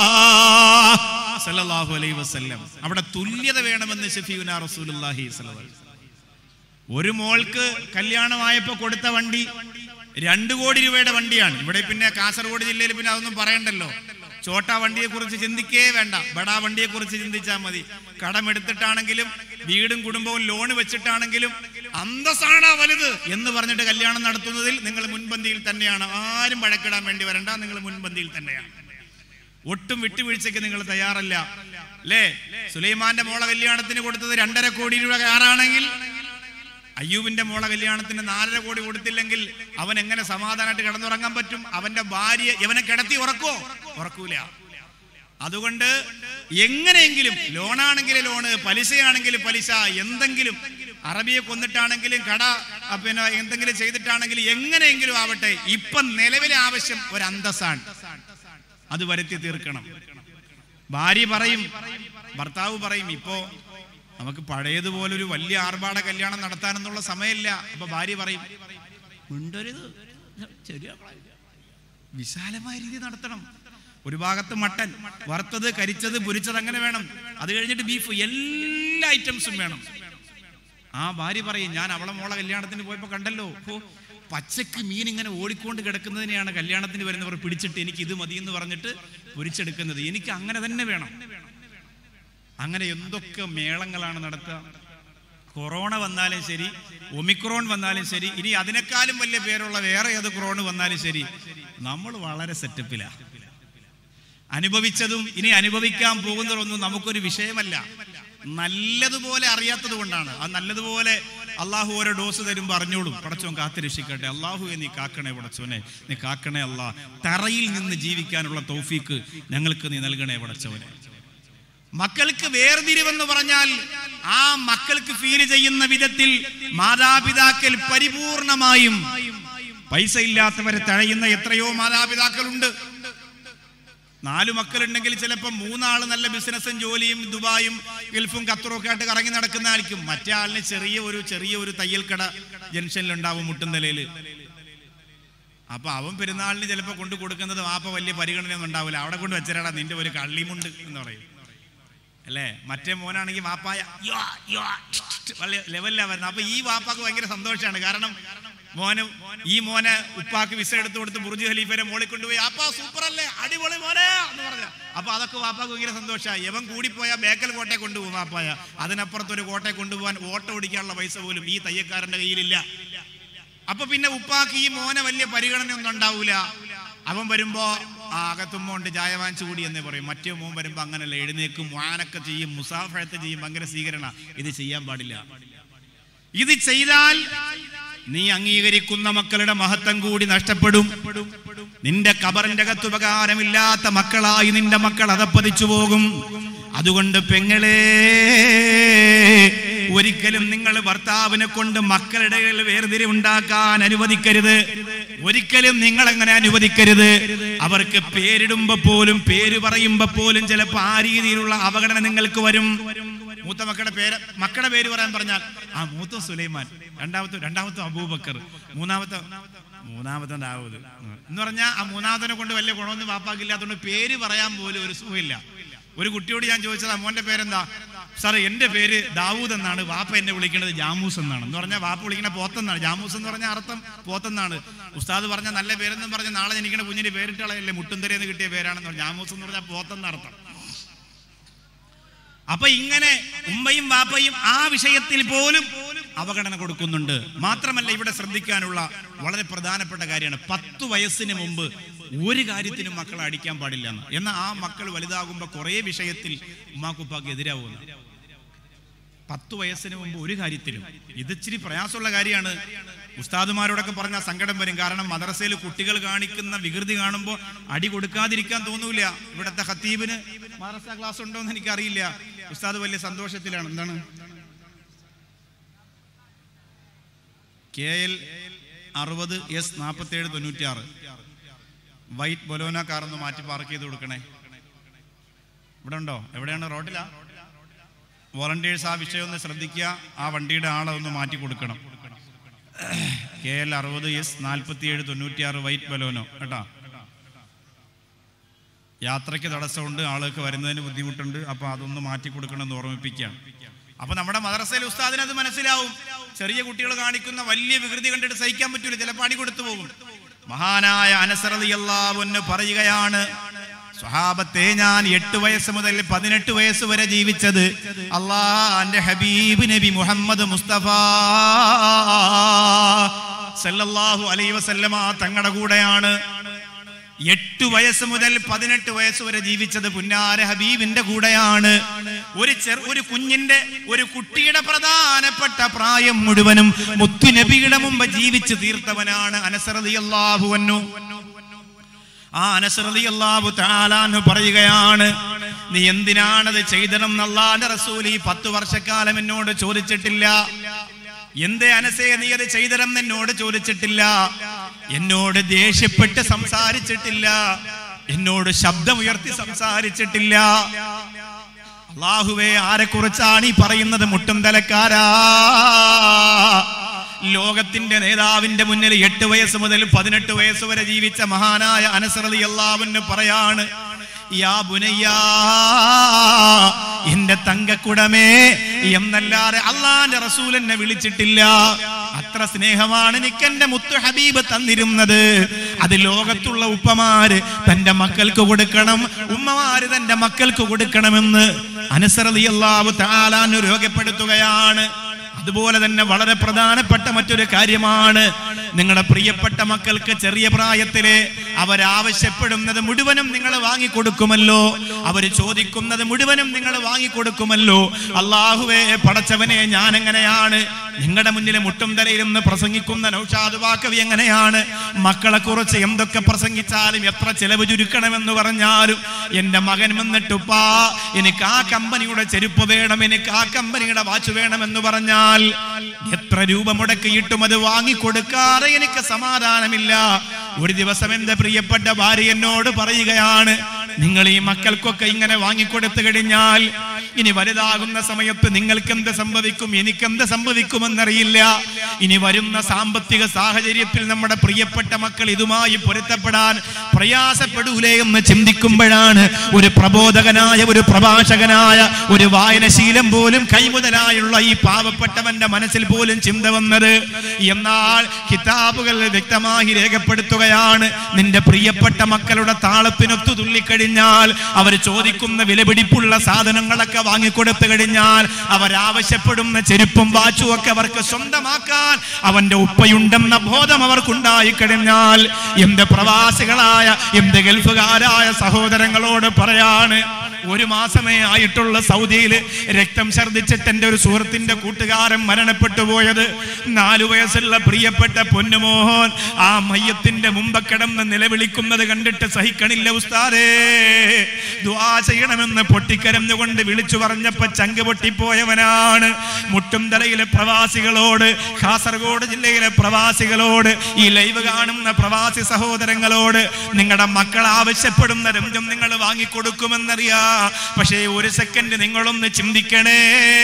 സല്ലല്ലാഹു അലൈഹി വസല്ലം അവിടെ തുല്യത വേണമെന്ന് ഷഫീഉനാ റസൂലുള്ളാഹി സ്വല്ലല്ലാഹു അലൈഹി വസല്ലം. ഒരു മോൾക്ക് കല്യാണമായപ്പോ കൊടുത്ത വണ്ടി രണ്ടു കോടി രൂപയുടെ വണ്ടിയാണ് ഇവിടെ പിന്നെ കാസർഗോഡ് ജില്ലയിൽ പിന്നെ അതൊന്നും പറയണ്ടല്ലോ ചോട്ടാ വണ്ടിയെ കുറിച്ച് ചിന്തിക്കേ വേണ്ട ബടാ വണ്ടിയെ കുറിച്ച് ചിന്തിച്ചാൽ മതി കടമെടുത്തിട്ടാണെങ്കിലും വീടും കുടുംബവും ലോൺ വെച്ചിട്ടാണെങ്കിലും അന്തസ്സാണ് വലുത് എന്ന് പറഞ്ഞിട്ട് കല്യാണം നടത്തുന്നതിൽ നിങ്ങൾ മുൻപന്തിയിൽ തന്നെയാണ് ആരും വഴക്കിടാൻ വേണ്ടി വരണ്ട നിങ്ങൾ മുൻപന്തിയിൽ തന്നെയാണ് ഒട്ടും വിട്ടുവീഴ്ചയ്ക്ക് നിങ്ങൾ തയ്യാറല്ല അല്ലേ സുലൈമാന്റെ മോളെ കല്യാണത്തിന് കൊടുത്തത് രണ്ടര കോടി രൂപ കാറാണെങ്കിൽ അയ്യൂബിന്റെ മോളെ കല്യാണത്തിന് നാലര കോടി കൊടുത്തില്ലെങ്കിൽ അവൻ എങ്ങനെ സമാധാനമായിട്ട് കിടന്നുറങ്ങാൻ പറ്റും അവന്റെ ഭാര്യ ഇവനെ കിടത്തി ഉറക്കോ ഉറക്കൂല അതുകൊണ്ട് എങ്ങനെയെങ്കിലും ലോണാണെങ്കിൽ ലോണ് പലിശയാണെങ്കിൽ പലിശ എന്തെങ്കിലും അറബിയെ കൊന്നിട്ടാണെങ്കിലും കട ആ, പിന്നെ എന്തെങ്കിലും ചെയ്തിട്ടാണെങ്കിലും എങ്ങനെയെങ്കിലും ആവട്ടെ ഇപ്പം നിലവിലെ ആവശ്യം ഒരു അന്തസ്സാണ് അത് വരുത്തി തീർക്കണം ഭാര്യ പറയും ഭർത്താവ് പറയും ഇപ്പോ നമുക്ക് പഴയതുപോലെ ഒരു വലിയ ആർഭാട കല്യാണം നടത്താനെന്നുള്ള സമയമില്ല അപ്പൊ ഭാര്യ പറയും മിണ്ടരുത് ശരിയാ വിശാലമായ രീതി നടത്തണം ഒരു ഭാഗത്ത് മട്ടൻ വറുത്തത് കരിച്ചത് പൊരിച്ചത് അങ്ങനെ വേണം അത് കഴിഞ്ഞിട്ട് ബീഫ് എല്ലാ ഐറ്റംസും വേണം ആ ഭാര്യ പറയും ഞാൻ അവളെ മോളെ കല്യാണത്തിന് പോയപ്പോ കണ്ടല്ലോ ഓ പച്ചക്ക് മീൻ ഇങ്ങനെ ഓടിക്കൊണ്ട് കിടക്കുന്നതിനെയാണ് കല്യാണത്തിന് വരുന്നവർ പിടിച്ചിട്ട് എനിക്ക് ഇത് മതി എന്ന് പറഞ്ഞിട്ട് പൊരിച്ചെടുക്കുന്നത് എനിക്ക് അങ്ങനെ തന്നെ വേണം അങ്ങനെ എന്തൊക്കെ മേളങ്ങളാണ് നടത്തുക കൊറോണ വന്നാലും ശരി ഒമിക്രോൺ വന്നാലും ശരി ഇനി അതിനേക്കാളും വലിയ പേരുള്ള വേറെ ഏത് കൊറോണ വന്നാലും ശരി നമ്മൾ വളരെ സെറ്റപ്പിലാ അനുഭവിച്ചതും ഇനി അനുഭവിക്കാൻ പോകുന്നതൊന്നും നമുക്കൊരു വിഷയമല്ല നല്ലതുപോലെ അറിയാത്തത് കൊണ്ടാണ് ആ നല്ലതുപോലെ അള്ളാഹു ഓരോ ഡോസ് തരുമ്പോൾ അറിഞ്ഞോളും പടച്ചോൻ കാത്തിരക്ഷിക്കട്ടെ അള്ളാഹുവെ നീ കാക്കണേ പടച്ചോനെ നീ കാക്കണേ അല്ലാ തറയിൽ നിന്ന് ജീവിക്കാനുള്ള തൗഫീക്ക് ഞങ്ങൾക്ക് നീ നൽകണേ പടച്ചവനെ മക്കൾക്ക് വേർതിരിവെന്ന് പറഞ്ഞാൽ ആ മക്കൾക്ക് ഫീൽ ചെയ്യുന്ന വിധത്തിൽ മാതാപിതാക്കൾ പരിപൂർണമായും പൈസ ഇല്ലാത്തവരെ തഴയുന്ന എത്രയോ മാതാപിതാക്കളുണ്ട് നാലു മക്കളുണ്ടെങ്കിൽ ചിലപ്പോൾ മൂന്നാള് നല്ല ബിസിനസ്സും ജോലിയും ദുബായും ഗൾഫും ഖത്തറും ഒക്കെ ആയിട്ട് കറങ്ങി നടക്കുന്നതായിരിക്കും മറ്റേ ആളിന് ചെറിയ ഒരു ചെറിയ ഒരു തയ്യൽ കട ജംഗ്ഷനിൽ ഉണ്ടാവും മുട്ടുന്തലയിൽ അപ്പൊ അവൻ പെരുന്നാളിന് ചിലപ്പോൾ കൊണ്ടു കൊടുക്കുന്നത് വാപ്പ വലിയ പരിഗണനയൊന്നും ഉണ്ടാവില്ല അവിടെ കൊണ്ട് വെച്ചരാടാ നിന്റെ ഒരു കള്ളിമുണ്ട് എന്ന് പറയും അല്ലേ മറ്റേ മോനാണെങ്കിൽ വാപ്പായ യ്യോ, യ്യോ, വലിയ ലെവലിലാ വരുന്നത് അപ്പൊ ഈ വാപ്പാക്ക് ഭയങ്കര സന്തോഷമാണ് കാരണം മോന് ഈ മോനെ ഉപ്പാക്ക് വിസ എടുത്തു കൊടുത്ത് ബുർജ് ഖലീഫയുടെ മോളിൽ കൊണ്ടുപോയി അപ്പാ സൂപ്പർ അല്ലേ അടിപൊളി മോനെ എന്ന് പറഞ്ഞ അപ്പൊ അതൊക്കെ വാപ്പാക്ക് ഭയങ്കര സന്തോഷമായി യവൻ കൂടിപ്പോയ ബേക്കൽ കോട്ടയെ കൊണ്ടുപോകും വാപ്പായ അതിനപ്പുറത്ത് ഒരു കോട്ടയെ കൊണ്ടുപോകാൻ ഓട്ടോ ഓടിക്കാനുള്ള പൈസ പോലും ഈ തയ്യക്കാരന്റെ കയ്യിലില്ല അപ്പൊ പിന്നെ ഉപ്പാക്ക് ഈ മോനെ വലിയ പരിഗണനയൊന്നും ഉണ്ടാവൂല അവൻ വരുമ്പോ ആ അകത്തുമ്പോണ്ട് ചായ വാങ്ങിച്ചു കൂടി എന്നേ പറയും മറ്റേ മോൻ വരുമ്പോ അങ്ങനല്ല എഴുന്നേക്കും വാനൊക്കെ ചെയ്യും മുസാഫഴത്ത് ചെയ്യും ഭയങ്കര സ്വീകരണ ഇത് ചെയ്യാൻ പാടില്ല ഇത് ചെയ്താൽ നീ അംഗീകരിക്കുന്ന മക്കളുടെ മഹത്വം കൂടി നഷ്ടപ്പെടും നിന്റെ കബറിന്റെ അകത്ത് ഉപകാരമില്ലാത്ത മക്കളായി നിന്റെ മക്കൾ അതപ്പതിച്ചു പോകും അതുകൊണ്ട് പെങ്ങളെ ഒരിക്കലും നിങ്ങൾ ഭർത്താവിനെ കൊണ്ട് മക്കളുടെ ഇടയിൽ വേർതിരിവുണ്ടാക്കാൻ അനുവദിക്കരുത് ഒരിക്കലും നിങ്ങൾ അങ്ങനെ അനുവദിക്കരുത് അവർക്ക് പേരിടുമ്പോ പോലും പേര് പറയുമ്പോ പോലും ചിലപ്പോ ആ രീതിയിലുള്ള അവഗണന നിങ്ങൾക്ക് വരും മൂത്ത മക്കളുടെ പേര് മക്കളുടെ പേര് പറയാൻ പറഞ്ഞാൽ ആ മൂത്ത സുലൈമാൻ രണ്ടാമത്തെ രണ്ടാമത്തെ അബൂബക്കർ മൂന്നാമത്തെ മൂന്നാമത്തെ ദാവൂദ് എന്ന് പറഞ്ഞാൽ ആ മൂന്നാമത്തിനെ കൊണ്ട് വലിയ ഗുണമൊന്നും വാപ്പാക്കില്ലാത്തതുകൊണ്ട് പേര് പറയാൻ പോലും ഒരു സുഖമില്ല ഒരു കുട്ടിയോട് ഞാൻ ചോദിച്ചതാ മോന്റെ പേരെന്താ സാറേ എന്റെ പേര് ദാവൂദ് എന്നാണ് വാപ്പ എന്നെ വിളിക്കുന്നത് ജാമൂസ് എന്നാണ് എന്ന് പറഞ്ഞാൽ വാപ്പ വിളിക്കുന്ന പോത്തെന്നാണ് ജാമൂസ് എന്ന് പറഞ്ഞ അർത്ഥം പോത്തെന്നാണ് ഉസ്താദ് പറഞ്ഞ നല്ല പേരെന്നും പറഞ്ഞ നാളെ ജനിക്കുന്ന കുഞ്ഞിന് പേരിട്ടളയല്ലേ മുട്ടുന്തരയെന്ന് കിട്ടിയ പേരാണെന്ന് പറഞ്ഞു ജാമൂസ് എന്ന് പറഞ്ഞാൽ പോത്തെന്ന അർത്ഥം അപ്പൊ ഇങ്ങനെ ഉമ്മയും വാപ്പയും ആ വിഷയത്തിൽ പോലും അവഗണന കൊടുക്കുന്നുണ്ട് മാത്രമല്ല ഇവിടെ ശ്രദ്ധിക്കാനുള്ള വളരെ പ്രധാനപ്പെട്ട കാര്യമാണ് പത്ത് വയസ്സിന് മുമ്പ് ഒരു കാര്യത്തിനും മക്കളെ അടിക്കാൻ പാടില്ല എന്ന് എന്നാൽ ആ മക്കൾ വലുതാകുമ്പോൾ കുറേ വിഷയത്തിൽ ഉമ്മാക്കുപ്പാക്ക് എതിരാവുന്നു പത്ത് വയസ്സിന് മുമ്പ് ഒരു കാര്യത്തിലും ഇത് ഇച്ചിരി പ്രയാസമുള്ള കാര്യമാണ് ഉസ്താദുമാരോടൊക്കെ പറഞ്ഞാൽ സങ്കടം വരും കാരണം മദ്രസയിൽ കുട്ടികൾ കാണിക്കുന്ന വികൃതി കാണുമ്പോൾ അടി കൊടുക്കാതിരിക്കാൻ തോന്നൂല ഇവിടുത്തെ ഹത്തീബിന് മദ്രസ ക്ലാസ് ഉണ്ടോ എന്ന് എനിക്കറിയില്ല ഉസ്താദ് വലിയ സന്തോഷത്തിലാണ് എന്താണ് കെ എൽ അറുപത് എസ് നാൽപ്പത്തി ഏഴ് തൊണ്ണൂറ്റി ആറ് വൈറ്റ് ബൊലോന കാർ ഒന്ന് മാറ്റി പാർക്ക് ചെയ്ത് കൊടുക്കണേ ഇവിടെ ഉണ്ടോ എവിടെയാണ് റോഡിലാ വോളണ്ടിയേഴ്സ് ആ വിഷയം ഒന്ന് ശ്രദ്ധിക്കുക ആ വണ്ടിയുടെ ആളെ ഒന്ന് മാറ്റി കൊടുക്കണം കെ എൽ അറുപത് എസ് നാൽപ്പത്തി ഏഴ് തൊണ്ണൂറ്റി ആറ് വൈറ്റ് ബലോനോ കേട്ടാ യാത്രയ്ക്ക് തടസ്സമുണ്ട് ആൾക്ക് വരുന്നതിന് ബുദ്ധിമുട്ടുണ്ട് അപ്പൊ അതൊന്ന് മാറ്റി കൊടുക്കണമെന്ന് ഓർമ്മിപ്പിക്കുകയാണ് അപ്പൊ നമ്മുടെ മദ്രസയിൽ ഉസ്താദിന് അത് മനസ്സിലാവും ചെറിയ കുട്ടികൾ കാണിക്കുന്ന വലിയ വികൃതി കണ്ടിട്ട് സഹിക്കാൻ പറ്റൂല ചിലപ്പോൾ അടി കൊടുത്തു പോകും മഹാനായ അനസറതിയല്ലാവെന്ന് പറയുകയാണ് സ്വഹാബത്തെ ഞാൻ എട്ട് വയസ്സ് മുതൽ പതിനെട്ട് വയസ്സ് വരെ ജീവിച്ചത് അള്ളാന്റെ ഹബീബ് നബി മുഹമ്മദ് മുസ്തഫ സല്ലല്ലാഹു അലൈ വസല്ലമ തങ്ങളുടെ കൂടെയാണ് എട്ട് വയസ്സ് മുതൽ പതിനെട്ട് വയസ്സ് വരെ ജീവിച്ചത് പുന്നാര ഹബീബിന്റെ കൂടെയാണ് ഒരു ചെറു ഒരു കുഞ്ഞിന്റെ ഒരു കുട്ടിയുടെ പ്രധാനപ്പെട്ട പ്രായം മുഴുവനും മുത്തുനബിയുടെ മുമ്പ് ജീവിച്ച് തീർത്തവനാണ് അനസറതിയല്ലാഹുവന്നു ആ അനസറതി അള്ളാഹു താലാന്ന് പറയുകയാണ് നീ എന്തിനാണത് ചെയ്തതെന്ന് അള്ളാന്റെ റസൂൽ ഈ പത്ത് വർഷക്കാലം എന്നോട് ചോദിച്ചിട്ടില്ല എന്തേ അനസേ നീ അത് ചെയ്തതെന്ന് എന്നോട് ചോദിച്ചിട്ടില്ല എന്നോട് ദേഷ്യപ്പെട്ട് സംസാരിച്ചിട്ടില്ല എന്നോട് ശബ്ദമുയർത്തി സംസാരിച്ചിട്ടില്ല അള്ളാഹുവേ ആരെ കുറിച്ചാണ് ഈ പറയുന്നത് മുട്ടും തലക്കാരാ ലോകത്തിന്റെ നേതാവിന്റെ മുന്നിൽ എട്ട് വയസ്സ് മുതൽ പതിനെട്ട് വയസ്സ് വരെ ജീവിച്ച മഹാനായ അനസറലി അള്ളാവിന് പറയാണ് യാ ബുനയ്യാ എന്റെ തങ്കക്കുടമേ എന്നല്ലാതെ അള്ളാന്റെ റസൂൽ എന്നെ വിളിച്ചിട്ടില്ല അത്ര സ്നേഹമാണ് എനിക്ക് എന്റെ മുത്തു ഹബീബ് തന്നിരുന്നത് അത് ലോകത്തുള്ള ഉപ്പമാര് തന്റെ മക്കൾക്ക് കൊടുക്കണം ഉമ്മമാര് തന്റെ മക്കൾക്ക് കൊടുക്കണമെന്ന് അനസറലി അള്ളാഹു താലാന്ന് രോഗപ്പെടുത്തുകയാണ് അതുപോലെ തന്നെ വളരെ പ്രധാനപ്പെട്ട മറ്റൊരു കാര്യമാണ് നിങ്ങളുടെ പ്രിയപ്പെട്ട മക്കൾക്ക് ചെറിയ പ്രായത്തില് അവരാവശ്യപ്പെടുന്നത് മുഴുവനും നിങ്ങൾ വാങ്ങിക്കൊടുക്കുമല്ലോ അവർ ചോദിക്കുന്നത് മുഴുവനും നിങ്ങൾ വാങ്ങിക്കൊടുക്കുമല്ലോ അള്ളാഹുവേ പടച്ചവനെ ഞാൻ എങ്ങനെയാണ് നിങ്ങളുടെ മുന്നിൽ മുട്ടും തലയിരുന്ന് പ്രസംഗിക്കുന്ന നൗഷാദ് വാക്കവി എങ്ങനെയാണ് മക്കളെ കുറിച്ച് എന്തൊക്കെ പ്രസംഗിച്ചാലും എത്ര ചെലവ് ചുരുക്കണമെന്ന് പറഞ്ഞാലും എന്റെ മകൻ വന്നിട്ടുപ്പാ എനിക്ക് ആ കമ്പനിയുടെ ചെരുപ്പ് വേണം എനിക്ക് ആ കമ്പനിയുടെ വാച്ച് വേണമെന്ന് പറഞ്ഞാൽ എത്ര രൂപ മുടക്കിയിട്ടും അത് വാങ്ങിക്കൊടുക്കാതെ എനിക്ക് സമാധാനമില്ല ഒരു ദിവസം എന്റെ പ്രിയപ്പെട്ട ഭാര്യ എന്നോട് പറയുകയാണ് നിങ്ങൾ ഈ മക്കൾക്കൊക്കെ ഇങ്ങനെ വാങ്ങിക്കൊടുത്തു കഴിഞ്ഞാൽ ഇനി വലുതാകുന്ന സമയത്ത് നിങ്ങൾക്ക് എന്ത് സംഭവിക്കും എനിക്ക് എന്ത് സംഭവിക്കുമെന്നറിയില്ല ഇനി വരുന്ന സാമ്പത്തിക സാഹചര്യത്തിൽ നമ്മുടെ പ്രിയപ്പെട്ട മക്കൾ ഇതുമായി പൊരുത്തപ്പെടാൻ പ്രയാസപ്പെടൂലേ എന്ന് ചിന്തിക്കുമ്പോഴാണ് ഒരു പ്രബോധകനായ ഒരു പ്രഭാഷകനായ ഒരു വായനശീലം പോലും കൈമുതലായുള്ള ഈ പാവപ്പെട്ടവന്റെ മനസ്സിൽ പോലും ചിന്ത വന്നത് എന്നാൽ കിതാബുകൾ വ്യക്തമായി രേഖപ്പെടുത്തുകയാണ് നിന്റെ പ്രിയപ്പെട്ട മക്കളുടെ താളത്തിനൊത്തു തുള്ളിക്കഴിഞ്ഞാൽ അവർ ചോദിക്കുന്ന വിലപിടിപ്പുള്ള സാധനങ്ങളൊക്കെ വാങ്ങിക്കൊടുത്തു കഴിഞ്ഞാൽ അവരാവശ്യപ്പെടുന്ന ചെരുപ്പും വാച്ചും ഒക്കെ അവർക്ക് സ്വന്തമാക്കാൻ അവന്റെ ഉപ്പയുണ്ടെന്ന ബോധം അവർക്കുണ്ടായി കഴിഞ്ഞാൽ എന്റെ പ്രവാസികളായ എന്റെ ഗൾഫുകാരായ സഹോദരങ്ങളോട് പറയാണ് ഒരു മാസമേ ആയിട്ടുള്ള സൗദിയിൽ രക്തം ഛർദിച്ചിട്ട് എൻ്റെ ഒരു സുഹൃത്തിന്റെ കൂട്ടുകാരൻ മരണപ്പെട്ടു പോയത് നാലു വയസ്സുള്ള പ്രിയപ്പെട്ട പൊന്നുമോഹൻ ആ മയ്യത്തിന്റെ മുമ്പ് കിടന്ന് നിലവിളിക്കുന്നത് കണ്ടിട്ട് സഹിക്കണില്ല ഉസ്താദേ ദുആ ചെയ്യണമെന്ന് പൊട്ടിക്കരഞ്ഞുകൊണ്ട് വിളിച്ചു പറഞ്ഞപ്പോ ചങ്ക് പൊട്ടിപ്പോയവനാണ് മുട്ടും തലയിലെ പ്രവാസികളോട് കാസർഗോഡ് ജില്ലയിലെ പ്രവാസികളോട് ഈ ലൈവ് കാണുന്ന പ്രവാസി സഹോദരങ്ങളോട് നിങ്ങളുടെ മക്കൾ ആവശ്യപ്പെടുന്ന രംഗം നിങ്ങൾ വാങ്ങിക്കൊടുക്കുമെന്നറിയാ പക്ഷേ ഒരു സെക്കൻഡ് നിങ്ങളൊന്ന് ചിന്തിക്കണേ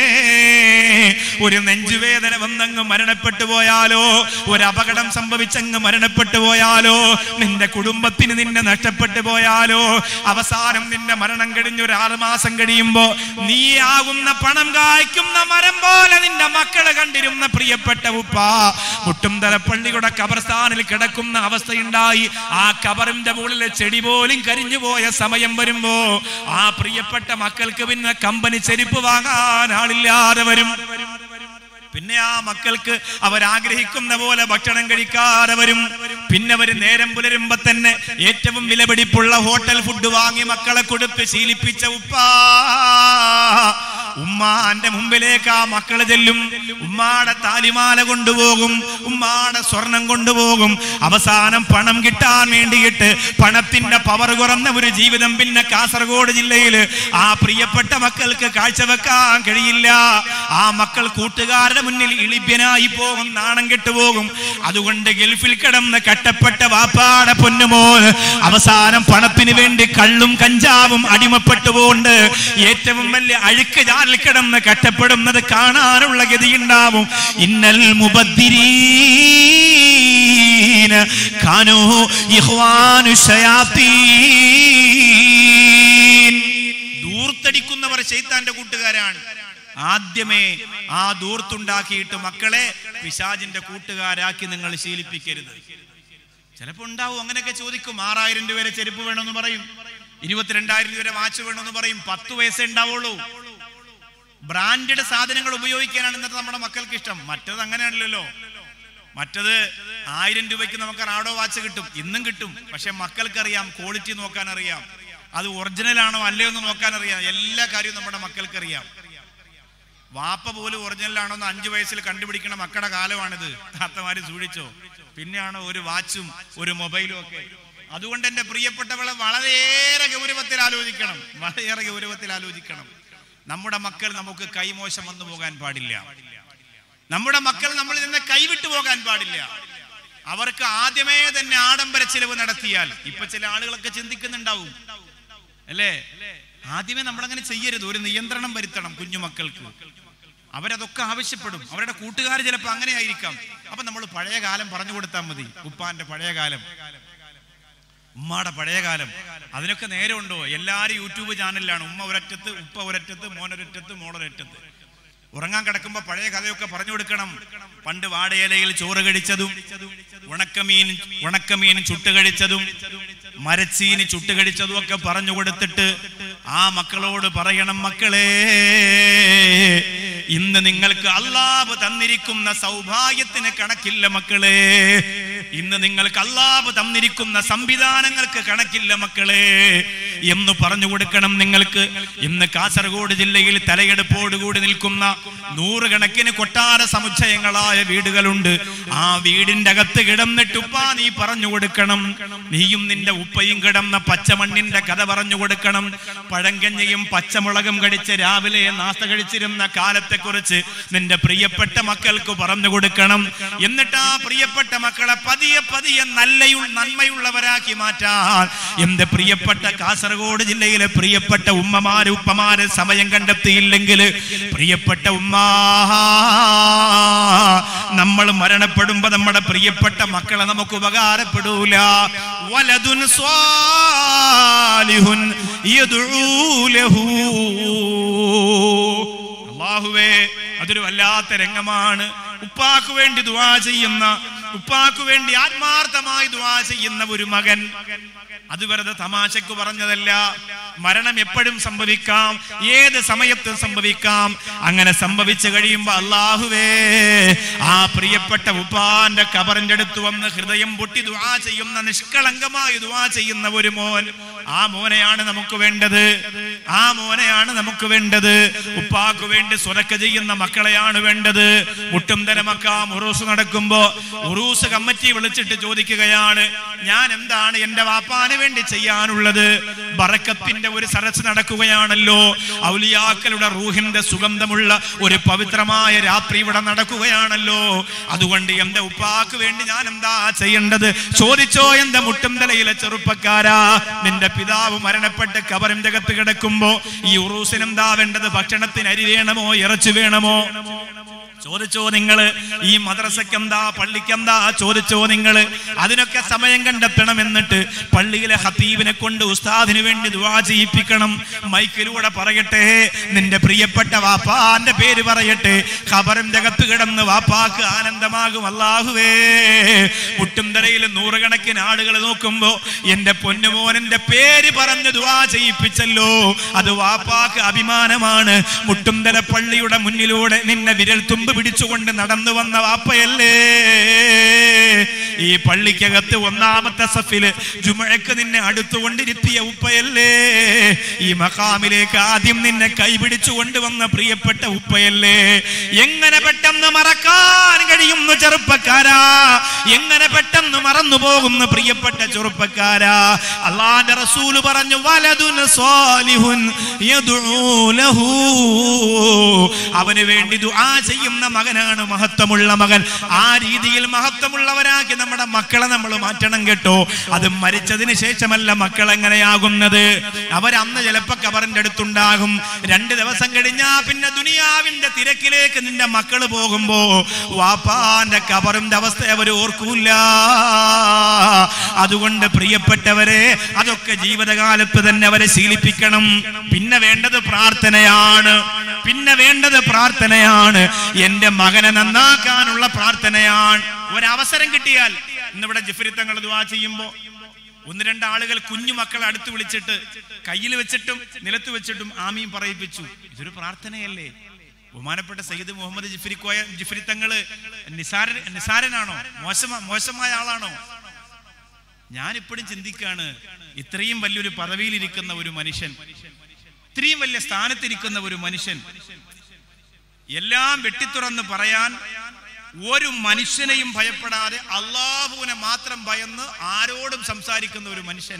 ഒരു നെഞ്ചുവേദന വന്നങ്ങ് മരണപ്പെട്ടു പോയാലോ ഒരു അപകടം സംഭവിച്ചങ്ങ് മരണപ്പെട്ടു പോയാലോ നിന്റെ കുടുംബത്തിന് നിന്നെ നഷ്ടപ്പെട്ടു പോയാലോ അവസാനം നിന്റെ മരണം കഴിഞ്ഞ് ഒരു ആറ് മാസം കഴിയുമ്പോ നീ ആകുന്ന പണം കായ്ക്കുന്ന മരം പോലെ നിന്റെ മക്കള് കണ്ടിരുന്ന പ്രിയപ്പെട്ട ഉപ്പ മുട്ടും തലപ്പള്ളിയുടെ കബർസ്ഥാനിൽ കിടക്കുന്ന അവസ്ഥയുണ്ടായി ആ കബറിന്റെ മുകളിലെ ചെടി പോലും കരിഞ്ഞു പോയ സമയം വരുമ്പോ ആ പ്രിയപ്പെട്ട മക്കൾക്ക് പിന്നെ കമ്പനി ചെരുപ്പ് വാങ്ങാൻ ആളില്ലാതെ വരും പിന്നെ ആ മക്കൾക്ക് അവരാഗ്രഹിക്കുന്ന പോലെ ഭക്ഷണം കഴിക്കാതെ വരും പിന്നെ അവര് നേരം പുലരുമ്പോ തന്നെ ഏറ്റവും വിലപിടിപ്പുള്ള ഹോട്ടൽ ഫുഡ് വാങ്ങി മക്കളെ കൊടുത്ത് ശീലിപ്പിച്ച ഉപ്പ ഉമ്മാന്റെ മുമ്പിലേക്ക് ആ മക്കള് ചെല്ലും ഉമ്മാടെ താലിമാല കൊണ്ടുപോകും ഉമ്മാടെ സ്വർണം കൊണ്ടുപോകും അവസാനം പണം കിട്ടാൻ വേണ്ടിയിട്ട് പണത്തിന്റെ പവർ കുറഞ്ഞ ഒരു ജീവിതം പിന്നെ കാസർഗോഡ് ജില്ലയിൽ ആ പ്രിയപ്പെട്ട മക്കൾക്ക് കാഴ്ചവെക്കാൻ കഴിയില്ല ആ മക്കൾ കൂട്ടുകാരുടെ മുന്നിൽ ഇളിഭ്യനായി പോകും നാണം കെട്ടുപോകും അതുകൊണ്ട് ഗൾഫിൽ കിടന്ന് കട്ടപ്പെട്ട വാപ്പാടെ പൊന്നുമോൻ അവസാനം പണത്തിന് വേണ്ടി കള്ളും കഞ്ചാവും അടിമപ്പെട്ടുപോണ്ട് ഏറ്റവും വലിയ അഴുക്ക് ജാലിൽ കിടന്ന് കട്ടപ്പെടുന്നത് കാണാനുള്ള ഗതിയുണ്ടാവും ഇന്നൽ മുബദ്ദിരീന കാനോ ഇഖ്വാനു ശയാത്തീൻ ദൂർത്തടിക്കുന്നവർ ശൈത്താന്റെ കൂട്ടുകാരാണ് ആദ്യമേ ആ ദൂർത്തുണ്ടാക്കിയിട്ട് മക്കളെ പിശാജിന്റെ കൂട്ടുകാരാക്കി നിങ്ങൾ ശീലിപ്പിക്കരുത് ചിലപ്പോ ഉണ്ടാവും അങ്ങനെയൊക്കെ ചോദിക്കും ആറായിരം രൂപ വരെ ചെരുപ്പ് വേണമെന്ന് പറയും ഇരുപത്തിരണ്ടായിരം രൂപ വരെ വാച്ച് വേണമെന്ന് പറയും പത്ത് വയസ്സേ ഉണ്ടാവുള്ളൂ ബ്രാൻഡഡ് സാധനങ്ങൾ ഉപയോഗിക്കാനാണ് ഇന്നത്തെ നമ്മുടെ മക്കൾക്ക് ഇഷ്ടം മറ്റത് അങ്ങനെയാണല്ലോ മറ്റത് ആയിരം രൂപയ്ക്ക് നമുക്ക് റാഡോ വാച്ച് കിട്ടും ഇന്നും കിട്ടും പക്ഷെ മക്കൾക്കറിയാം ക്വാളിറ്റി നോക്കാൻ അറിയാം അത് ഒറിജിനൽ ആണോ അല്ലയോ എന്ന് നോക്കാൻ അറിയാം എല്ലാ കാര്യവും നമ്മുടെ മക്കൾക്ക് അറിയാം വാപ്പ പോലും ഒറിജിനൽ ആണോ എന്ന് അഞ്ചു വയസ്സിൽ കണ്ടുപിടിക്കുന്ന മക്കളുടെ കാലമാണിത് താത്തമാര് സൂക്ഷിച്ചോ പിന്നെയാണ് ഒരു വാച്ചും ഒരു മൊബൈലും ഒക്കെ അതുകൊണ്ട് എന്റെ പ്രിയപ്പെട്ടവളെ വളരെയേറെ ഗൗരവത്തിൽ ആലോചിക്കണം വളരെയേറെ ഗൗരവത്തിൽ ആലോചിക്കണം നമ്മുടെ മക്കൾ നമുക്ക് കൈമോശം വന്നു പോകാൻ പാടില്ല നമ്മുടെ മക്കൾ നമ്മളിൽ നിന്ന് കൈവിട്ടു പോകാൻ പാടില്ല അവർക്ക് ആദ്യമേ തന്നെ ആഡംബര ചിലവ് നടത്തിയാൽ ഇപ്പൊ ചില ആളുകളൊക്കെ ചിന്തിക്കുന്നുണ്ടാവും അല്ലേ ആദ്യമേ നമ്മളങ്ങനെ ചെയ്യരുത് ഒരു നിയന്ത്രണം വരുത്തണം കുഞ്ഞുമക്കൾക്ക് അവരതൊക്കെ ആവശ്യപ്പെടും അവരുടെ കൂട്ടുകാർ ചിലപ്പോൾ അങ്ങനെ ആയിരിക്കാം അപ്പൊ നമ്മൾ പഴയ കാലം പറഞ്ഞു കൊടുത്താൽ മതി ഉപ്പാന്റെ പഴയ കാലം ഉമ്മാടെ പഴയ കാലം അതിനൊക്കെ നേരമുണ്ടോ എല്ലാരും യൂട്യൂബ് ചാനലിലാണ് ഉമ്മ ഒരറ്റത്ത് ഉപ്പ ഒരറ്റത്ത് മോനൊരറ്റത്ത് മോളൊരറ്റത്ത് ഉറങ്ങാൻ കിടക്കുമ്പോ പഴയ കഥയൊക്കെ പറഞ്ഞു കൊടുക്കണം പണ്ട് വാടയിലയിൽ ചോറ് കഴിച്ചതും ഉണക്കമീൻ ഉണക്കമീൻ ചുട്ടുകഴിച്ചതും മരച്ചീനി ചുട്ടുകഴിച്ചതും ഒക്കെ പറഞ്ഞു കൊടുത്തിട്ട് ആ മക്കളോട് പറയണം മക്കളെ ഇന്ന് നിങ്ങൾക്ക് അള്ളാബ് തന്നിരിക്കുന്ന സൗഭാഗ്യത്തിന് കണക്കില്ല മക്കളെ ഇന്ന് നിങ്ങൾക്ക് അള്ളാബ് തന്നിരിക്കുന്ന സംവിധാനങ്ങൾക്ക് കണക്കില്ല മക്കളെ എന്ന് പറഞ്ഞു കൊടുക്കണം നിങ്ങൾക്ക് ഇന്ന് കാസർഗോഡ് ജില്ലയിൽ തലയെടുപ്പോടുകൂടി നിൽക്കുന്ന നൂറുകണക്കിന് കൊട്ടാര സമുച്ചയങ്ങളായ വീടുകളുണ്ട് ആ വീടിന്റെ അകത്ത് കിടന്നിട്ട് ഉപ്പാ നീ പറഞ്ഞു കൊടുക്കണം നീയും നിന്റെ ഉപ്പയും കിടന്ന പച്ചമണ്ണിന്റെ കഥ പറഞ്ഞു കൊടുക്കണം പഴങ്കഞ്ഞയും പച്ചമുളകും കഴിച്ച് രാവിലെ നാസ്ത കഴിച്ചിരുന്ന കാലത്തെ കുറിച്ച് നിന്റെ പ്രിയപ്പെട്ട മക്കൾക്ക് പറഞ്ഞു കൊടുക്കണം എന്നിട്ട് ആ പ്രിയപ്പെട്ട മക്കളെ പതിയെ പതിയെ നല്ലയു നന്മയുള്ളവരാക്കി മാറ്റാൻ എന്റെ പ്രിയപ്പെട്ട കാസർഗോഡ് ജില്ലയിലെ പ്രിയപ്പെട്ട ഉമ്മമാര് ഉപ്പമാര് സമയം കണ്ടെത്തിയില്ലെങ്കിൽ പ്രിയപ്പെട്ട ഉമ്മ നമ്മൾ മരണപ്പെടുമ്പോ നമ്മുടെ പ്രിയപ്പെട്ട മക്കളെ നമുക്ക് ഉപകാരപ്പെടൂല വലതുൻ സ്വാലിഹുൻ യദ്ഉ ലഹു അള്ളാഹുവേ അതൊരു വല്ലാത്ത രംഗമാണ് ഉപ്പാക്ക് വേണ്ടി ദുവാ ചെയ്യുന്ന ഉപ്പാക്ക് വേണ്ടി ആത്മാർത്ഥമായി ദുവാ ചെയ്യുന്ന ഒരു മകൻ അത് വെറുതെ തമാശക്ക് പറഞ്ഞതല്ല മരണം എപ്പോഴും സംഭവിക്കാം ഏത് സമയത്തും സംഭവിക്കാം അങ്ങനെ സംഭവിച്ചു കഴിയുമ്പോ അള്ളാഹുവേ ആ പ്രിയപ്പെട്ട ഉപ്പാന്റെ കബറിന്റെ അടുത്ത് വന്ന് ഹൃദയം പൊട്ടി ദുവാ ചെയ്യുന്ന നിഷ്കളങ്കമായി ദുവാ ചെയ്യുന്ന ഒരു മോൻ ആ മോനെയാണ് നമുക്ക് വേണ്ടത് ആ മോനെയാണ് നമുക്ക് വേണ്ടത് ഉപ്പാക്ക് വേണ്ടി സ്വരക്ക ചെയ്യുന്ന മക്കളെയാണ് വേണ്ടത് മുട്ടുംതല മക്കാം ഉറൂസ് നടക്കുമ്പോ ഉറൂസ് കമ്മിറ്റി വിളിച്ചിട്ട് ചോദിക്കുകയാണ് ഞാൻ എന്താണ് എന്റെ വാപ്പാന് വേണ്ടി ചെയ്യാനുള്ളത് ബറക്കത്തിന്റെ ഒരു സരസ് നടക്കുകയാണല്ലോ ഔലിയാക്കളുടെ റൂഹിന്റെ സുഗന്ധമുള്ള ഒരു പവിത്രമായ രാത്രി ഇവിടെ നടക്കുകയാണല്ലോ അതുകൊണ്ട് എന്റെ ഉപ്പാക്ക് വേണ്ടി ഞാൻ എന്താ ചെയ്യേണ്ടത് ചോദിച്ചോ എന്റെ മുട്ടും തലയിലെ ചെറുപ്പക്കാരാ നിന്റെ പിതാവ് മരണപ്പെട്ട് കബറിന്റെ അകത്ത് കിടക്കുമ്പോ ഈ ഉറൂസിന് എന്താ വേണ്ടത് ഭക്ഷണത്തിന് അരി വേണമോ ഇറച്ചി വേണമോ ചോദിച്ചോ നിങ്ങള് ഈ മദ്രസക്ക് എന്താ പള്ളിക്ക് എന്താ ചോദിച്ചോ നിങ്ങള് അതിനൊക്കെ സമയം കണ്ടെത്തണം എന്നിട്ട് പള്ളിയിലെ ഹത്തീബിനെ കൊണ്ട് ഉസ്താദിന് വേണ്ടി ദുവാ ചെയ്യിപ്പിക്കണം മൈക്കിലൂടെ പറയട്ടെ നിന്റെ പ്രിയപ്പെട്ട വാപ്പാന്റെ പേര് പറയട്ടെ ഖബറിന്റെ അകത്ത് കിടന്ന് വാപ്പാക്ക് ആനന്ദമാകും അല്ലാഹുവേ മുട്ടുംതരയിൽ നൂറുകണക്കിന് ആളുകൾ നോക്കുമ്പോ എന്റെ പൊന്നുമോനന്റെ പേര് പറഞ്ഞ് ദുവാ ചെയ്യിപ്പിച്ചല്ലോ അത് വാപ്പാക്ക് അഭിമാനമാണ് മുട്ടുംതല പള്ളിയുടെ മുന്നിലൂടെ നിന്നെ വിരൽ തുമ്പ് പിടിച്ചുകൊണ്ട് നടന്നു വന്ന വാപ്പയല്ലേ ഈ പള്ളിക്കകത്ത് ഒന്നാമത്തെ സഫില് ജുമഴക്ക് നിന്നെ അടുത്തുകൊണ്ടിരുത്തിയ ഉപ്പയല്ലേ ഈ മക്കാമിലേക്ക് ആദ്യം നിന്നെ കൈപിടിച്ചു കൊണ്ടുവന്ന പ്രിയപ്പെട്ട ഉപ്പയല്ലേ എങ്ങനെ പെട്ടെന്ന് മറക്കാൻ കഴിയുന്നു ചെറുപ്പക്കാരാ എങ്ങനെ പെട്ടെന്ന് മറന്നു പോകുന്നു പ്രിയപ്പെട്ട ചെറുപ്പക്കാരാ അള്ളാന്റെ റസൂല് പറഞ്ഞു വലതുൻ സ്വാലിഹുൻ യദ്ഉ ലഹു അവന് വേണ്ടി ദുആ ചെയ്യുന്ന മകനാണ് മഹത്വമുള്ള മകൻ ആ രീതിയിൽ മഹത്വമുള്ളവരാക്കി നമ്മുടെ മക്കളെ നമ്മൾ മാറ്റണം കേട്ടോ അത് മരിച്ചതിന് ശേഷമല്ല മക്കൾ എങ്ങനെയാകുന്നത് അവരന്ന് ചിലപ്പോ കബറിന്റെ അടുത്തുണ്ടാകും രണ്ട് ദിവസം കഴിഞ്ഞാ പിന്നെ ദുനിയാവിന്റെ തിരക്കിലേക്ക് നിന്റെ മക്കള് പോകുമ്പോ വാപ്പാന്റെ കബറിന്റെ അവസ്ഥ അവർ ഓർക്കൂല അതുകൊണ്ട് പ്രിയപ്പെട്ടവരെ അതൊക്കെ ജീവിതകാലത്ത് തന്നെ അവരെ ശീലിപ്പിക്കണം പിന്നെ വേണ്ടത് പ്രാർത്ഥനയാണ് പിന്നെ വേണ്ടത് പ്രാർത്ഥനയാണ് എന്റെ മകനെ നന്നാക്കാനുള്ള പ്രാർത്ഥനയാണ് ഒരവസരം കിട്ടിയാൽ ഇന്നിവിടെ ജിഫരിത്തങ്ങൾ ദുവാ ചെയ്യുമ്പോ ഒന്ന് രണ്ട് ആളുകൾ കുഞ്ഞു മക്കളെ അടുത്ത് വിളിച്ചിട്ട് കയ്യിൽ വെച്ചിട്ടും നിലത്ത് വെച്ചിട്ടും ആമീൻ പറയിപ്പിച്ചു ഇതൊരു പ്രാർത്ഥനയല്ലേ ബഹുമാനപ്പെട്ട സയ്യിദ് മുഹമ്മദ് ജിഫരി കോയ ജിഫരി തങ്ങള് നിസാര നിസാരനാണോ മോശമ മോശമായ ആളാണോ ഞാൻ ഇപ്പോഴും ചിന്തിക്കാണ് ഇത്രയും വലിയൊരു പദവിയിലിരിക്കുന്ന ഒരു മനുഷ്യൻ ഇത്രയും വലിയ സ്ഥാനത്തിരിക്കുന്ന ഒരു മനുഷ്യൻ എല്ലാം വെട്ടിത്തുറന്ന് പറയാൻ ഒരു മനുഷ്യനെയും ഭയപ്പെടാതെ അള്ളാഹുവിനെ മാത്രം ഭയന്ന് ആരോടും സംസാരിക്കുന്ന ഒരു മനുഷ്യൻ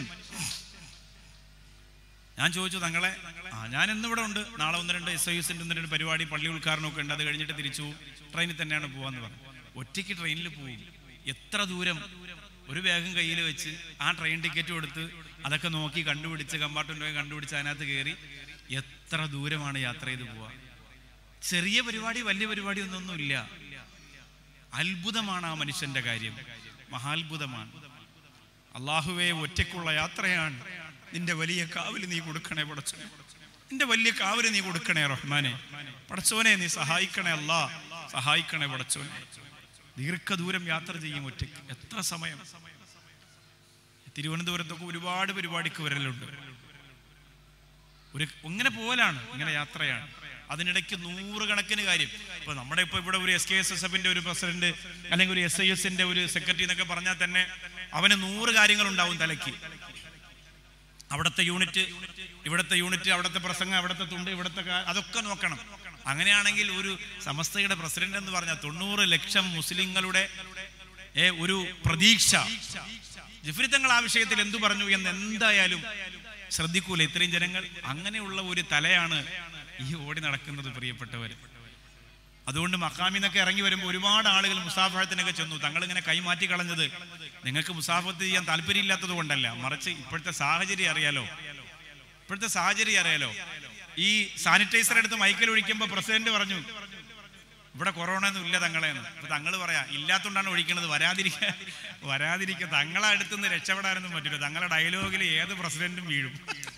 ഞാൻ ചോദിച്ചു തങ്ങളെ ആ ഞാൻ ഇന്നിവിടെ ഉണ്ട് നാളെ ഒന്ന് രണ്ട് എസ് ഐ എസിന്റെ ഒന്ന് രണ്ട് പരിപാടി പള്ളി ഉദ്ഘാടനമൊക്കെ ഉണ്ട് അത് കഴിഞ്ഞിട്ട് തിരിച്ചു ട്രെയിനിൽ തന്നെയാണ് പോവാന്ന് പറഞ്ഞു ഒറ്റയ്ക്ക് ട്രെയിനിൽ പോകും എത്ര ദൂരം ഒരു ബാഗും കയ്യിൽ വെച്ച് ആ ട്രെയിൻ ടിക്കറ്റ് കൊടുത്ത് അതൊക്കെ നോക്കി കണ്ടുപിടിച്ച് കമ്പാർട്ട്മെന്റ് കണ്ടുപിടിച്ച് അതിനകത്ത് കയറി എത്ര ദൂരമാണ് യാത്ര ചെയ്ത് പോവാ ചെറിയ പരിപാടി വലിയ പരിപാടി ഒന്നൊന്നും ഇല്ല അത്ഭുതമാണ് ആ മനുഷ്യന്റെ കാര്യം മഹാത്ഭുതമാണ് അള്ളാഹുവെ ഒറ്റയ്ക്കുള്ള യാത്രയാണ് നിന്റെ വലിയ കാവല് നീ കൊടുക്കണേ പടച്ചോനെ നിന്റെ വലിയ കാവല് നീ കൊടുക്കണേ റഹ്മാനെ പടച്ചോനെ നീ സഹായിക്കണേ അല്ലാ സഹായിക്കണേ പടച്ചോനെ ദീർഘദൂരം യാത്ര ചെയ്യും ഒറ്റയ്ക്ക് എത്ര സമയം തിരുവനന്തപുരത്തൊക്കെ ഒരുപാട് പരിപാടിക്ക് വരലുണ്ട് ഒരു ഇങ്ങനെ പോലാണ് ഇങ്ങനെ യാത്രയാണ് അതിനിടയ്ക്ക് നൂറുകണക്കിന് കാര്യം ഇപ്പൊ നമ്മുടെ ഇപ്പൊ ഇവിടെ ഒരു എസ് കെ എസ് എസ് എഫിന്റെ ഒരു പ്രസിഡന്റ് അല്ലെങ്കിൽ ഒരു എസ് ഐ എസിന്റെ ഒരു സെക്രട്ടറി എന്നൊക്കെ പറഞ്ഞാൽ തന്നെ അവന് നൂറ് കാര്യങ്ങൾ ഉണ്ടാവും തലയ്ക്ക് അവിടുത്തെ യൂണിറ്റ് ഇവിടുത്തെ യൂണിറ്റ് അവിടുത്തെ പ്രസംഗം അവിടുത്തെ തുണ്ട് ഇവിടുത്തെ കാ- അതൊക്കെ നോക്കണം അങ്ങനെയാണെങ്കിൽ ഒരു സമസ്തയുടെ പ്രസിഡന്റ് എന്ന് പറഞ്ഞാൽ തൊണ്ണൂറ് ലക്ഷം മുസ്ലിങ്ങളുടെ ഏ, ഒരു പ്രതീക്ഷ ജിഫ്രി തങ്ങൾ ആ വിഷയത്തിൽ എന്തു പറഞ്ഞു എന്ന് എന്തായാലും ശ്രദ്ധിക്കൂല ഇത്രയും ജനങ്ങൾ അങ്ങനെയുള്ള ഒരു തലയാണ് ഈ ഓടി നടക്കുന്നത് പ്രിയപ്പെട്ടവർ അതുകൊണ്ട് മക്കാമിന്നൊക്കെ ഇറങ്ങി വരുമ്പോൾ ഒരുപാട് ആളുകൾ മുസാഫഹത്തിനൊക്കെ ചെന്നു തങ്ങൾ ഇങ്ങനെ കൈമാറ്റി കളഞ്ഞത് നിങ്ങൾക്ക് മുസാഫത്ത് ചെയ്യാൻ താല്പര്യമില്ലാത്തത് കൊണ്ടല്ല മറിച്ച് ഇപ്പോഴത്തെ സാഹചര്യം അറിയാലോ ഇപ്പോഴത്തെ സാഹചര്യം അറിയാലോ ഈ സാനിറ്റൈസർ എടുത്ത് മൈക്കിൽ ഒഴിക്കുമ്പോൾ പ്രസിഡന്റ് പറഞ്ഞു ഇവിടെ കൊറോണ ഒന്നും ഇല്ല തങ്ങളെന്ന് അപ്പൊ തങ്ങൾ പറയാ ഇല്ലാത്തോണ്ടാണ് ഒഴിക്കണത് വരാതിരിക്കാൻ വരാതിരിക്കുക തങ്ങളെ അടുത്തുനിന്ന് രക്ഷപ്പെടാനൊന്നും പറ്റില്ല തങ്ങളുടെ ഡയലോഗിൽ ഏത് പ്രസിഡന്റും വീഴും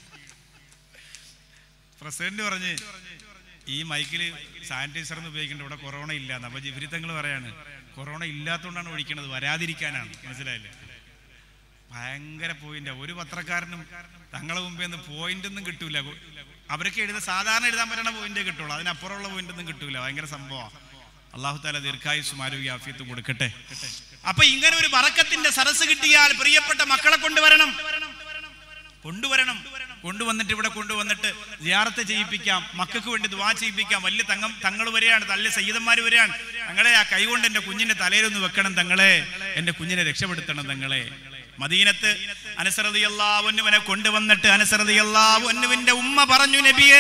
പ്രസിഡന്റ് പറഞ്ഞ് ഈ മൈക്കിൽ സാനിറ്റൈസർ ഒന്നും ഉപയോഗിക്കേണ്ട ഇവിടെ കൊറോണ ഇല്ല അപ്പൊ ജിഫിരിത്തങ്ങൾ പറയാണ് കൊറോണ ഇല്ലാത്തോണ്ടാണ് ഒഴിക്കണത് വരാതിരിക്കാനാണ് മനസ്സിലായില്ലേ ഭയങ്കര പോയിന്റ് ഒരു പത്രക്കാരനും തങ്ങളെ മുമ്പേ നിന്ന് പോയിന്റ് ഒന്നും കിട്ടൂല അവരൊക്കെ എഴുത സാധാരണ എഴുതാൻ പറ്റുന്ന പോയിന്റ് കിട്ടുള്ളൂ അതിനപ്പുറമുള്ള പോയിന്റ് ഒന്നും കിട്ടൂല ഭയങ്കര സംഭവമാണ് അള്ളാഹു താല ദീർഘായുസും ആരോഗ്യ ആഫിയത്തും കൊടുക്കട്ടെ അപ്പൊ ഇങ്ങനെ ഒരു വറക്കത്തിന്റെ സരസ് കിട്ടിയാൽ പ്രിയപ്പെട്ട മക്കളെ കൊണ്ടുവരണം കൊണ്ടുവരണം കൊണ്ടുവന്നിട്ട് ഇവിടെ കൊണ്ടുവന്നിട്ട് ജിയാറത്ത് ചെയ്യിപ്പിക്കാം മക്കൾക്ക് വേണ്ടി ദുവാ ചെയ്യിപ്പിക്കാം വലിയ തങ്ങം തങ്ങൾ വരെയാണ് തല്ലെ സയ്യിദന്മാർ വരെയാണ് തങ്ങളെ ആ കൈകൊണ്ട് എന്റെ കുഞ്ഞിന്റെ തലയിലൊന്ന് വെക്കണം തങ്ങളെ എന്റെ കുഞ്ഞിനെ രക്ഷപ്പെടുത്തണം തങ്ങളെ മദീനത്ത് അനസറതിയല്ലാവുന്നുവനെ കൊണ്ടുവന്നിട്ട് അനസറതിയല്ലാവുന്നുവിന്റെ ഉമ്മ പറഞ്ഞു നബിയേ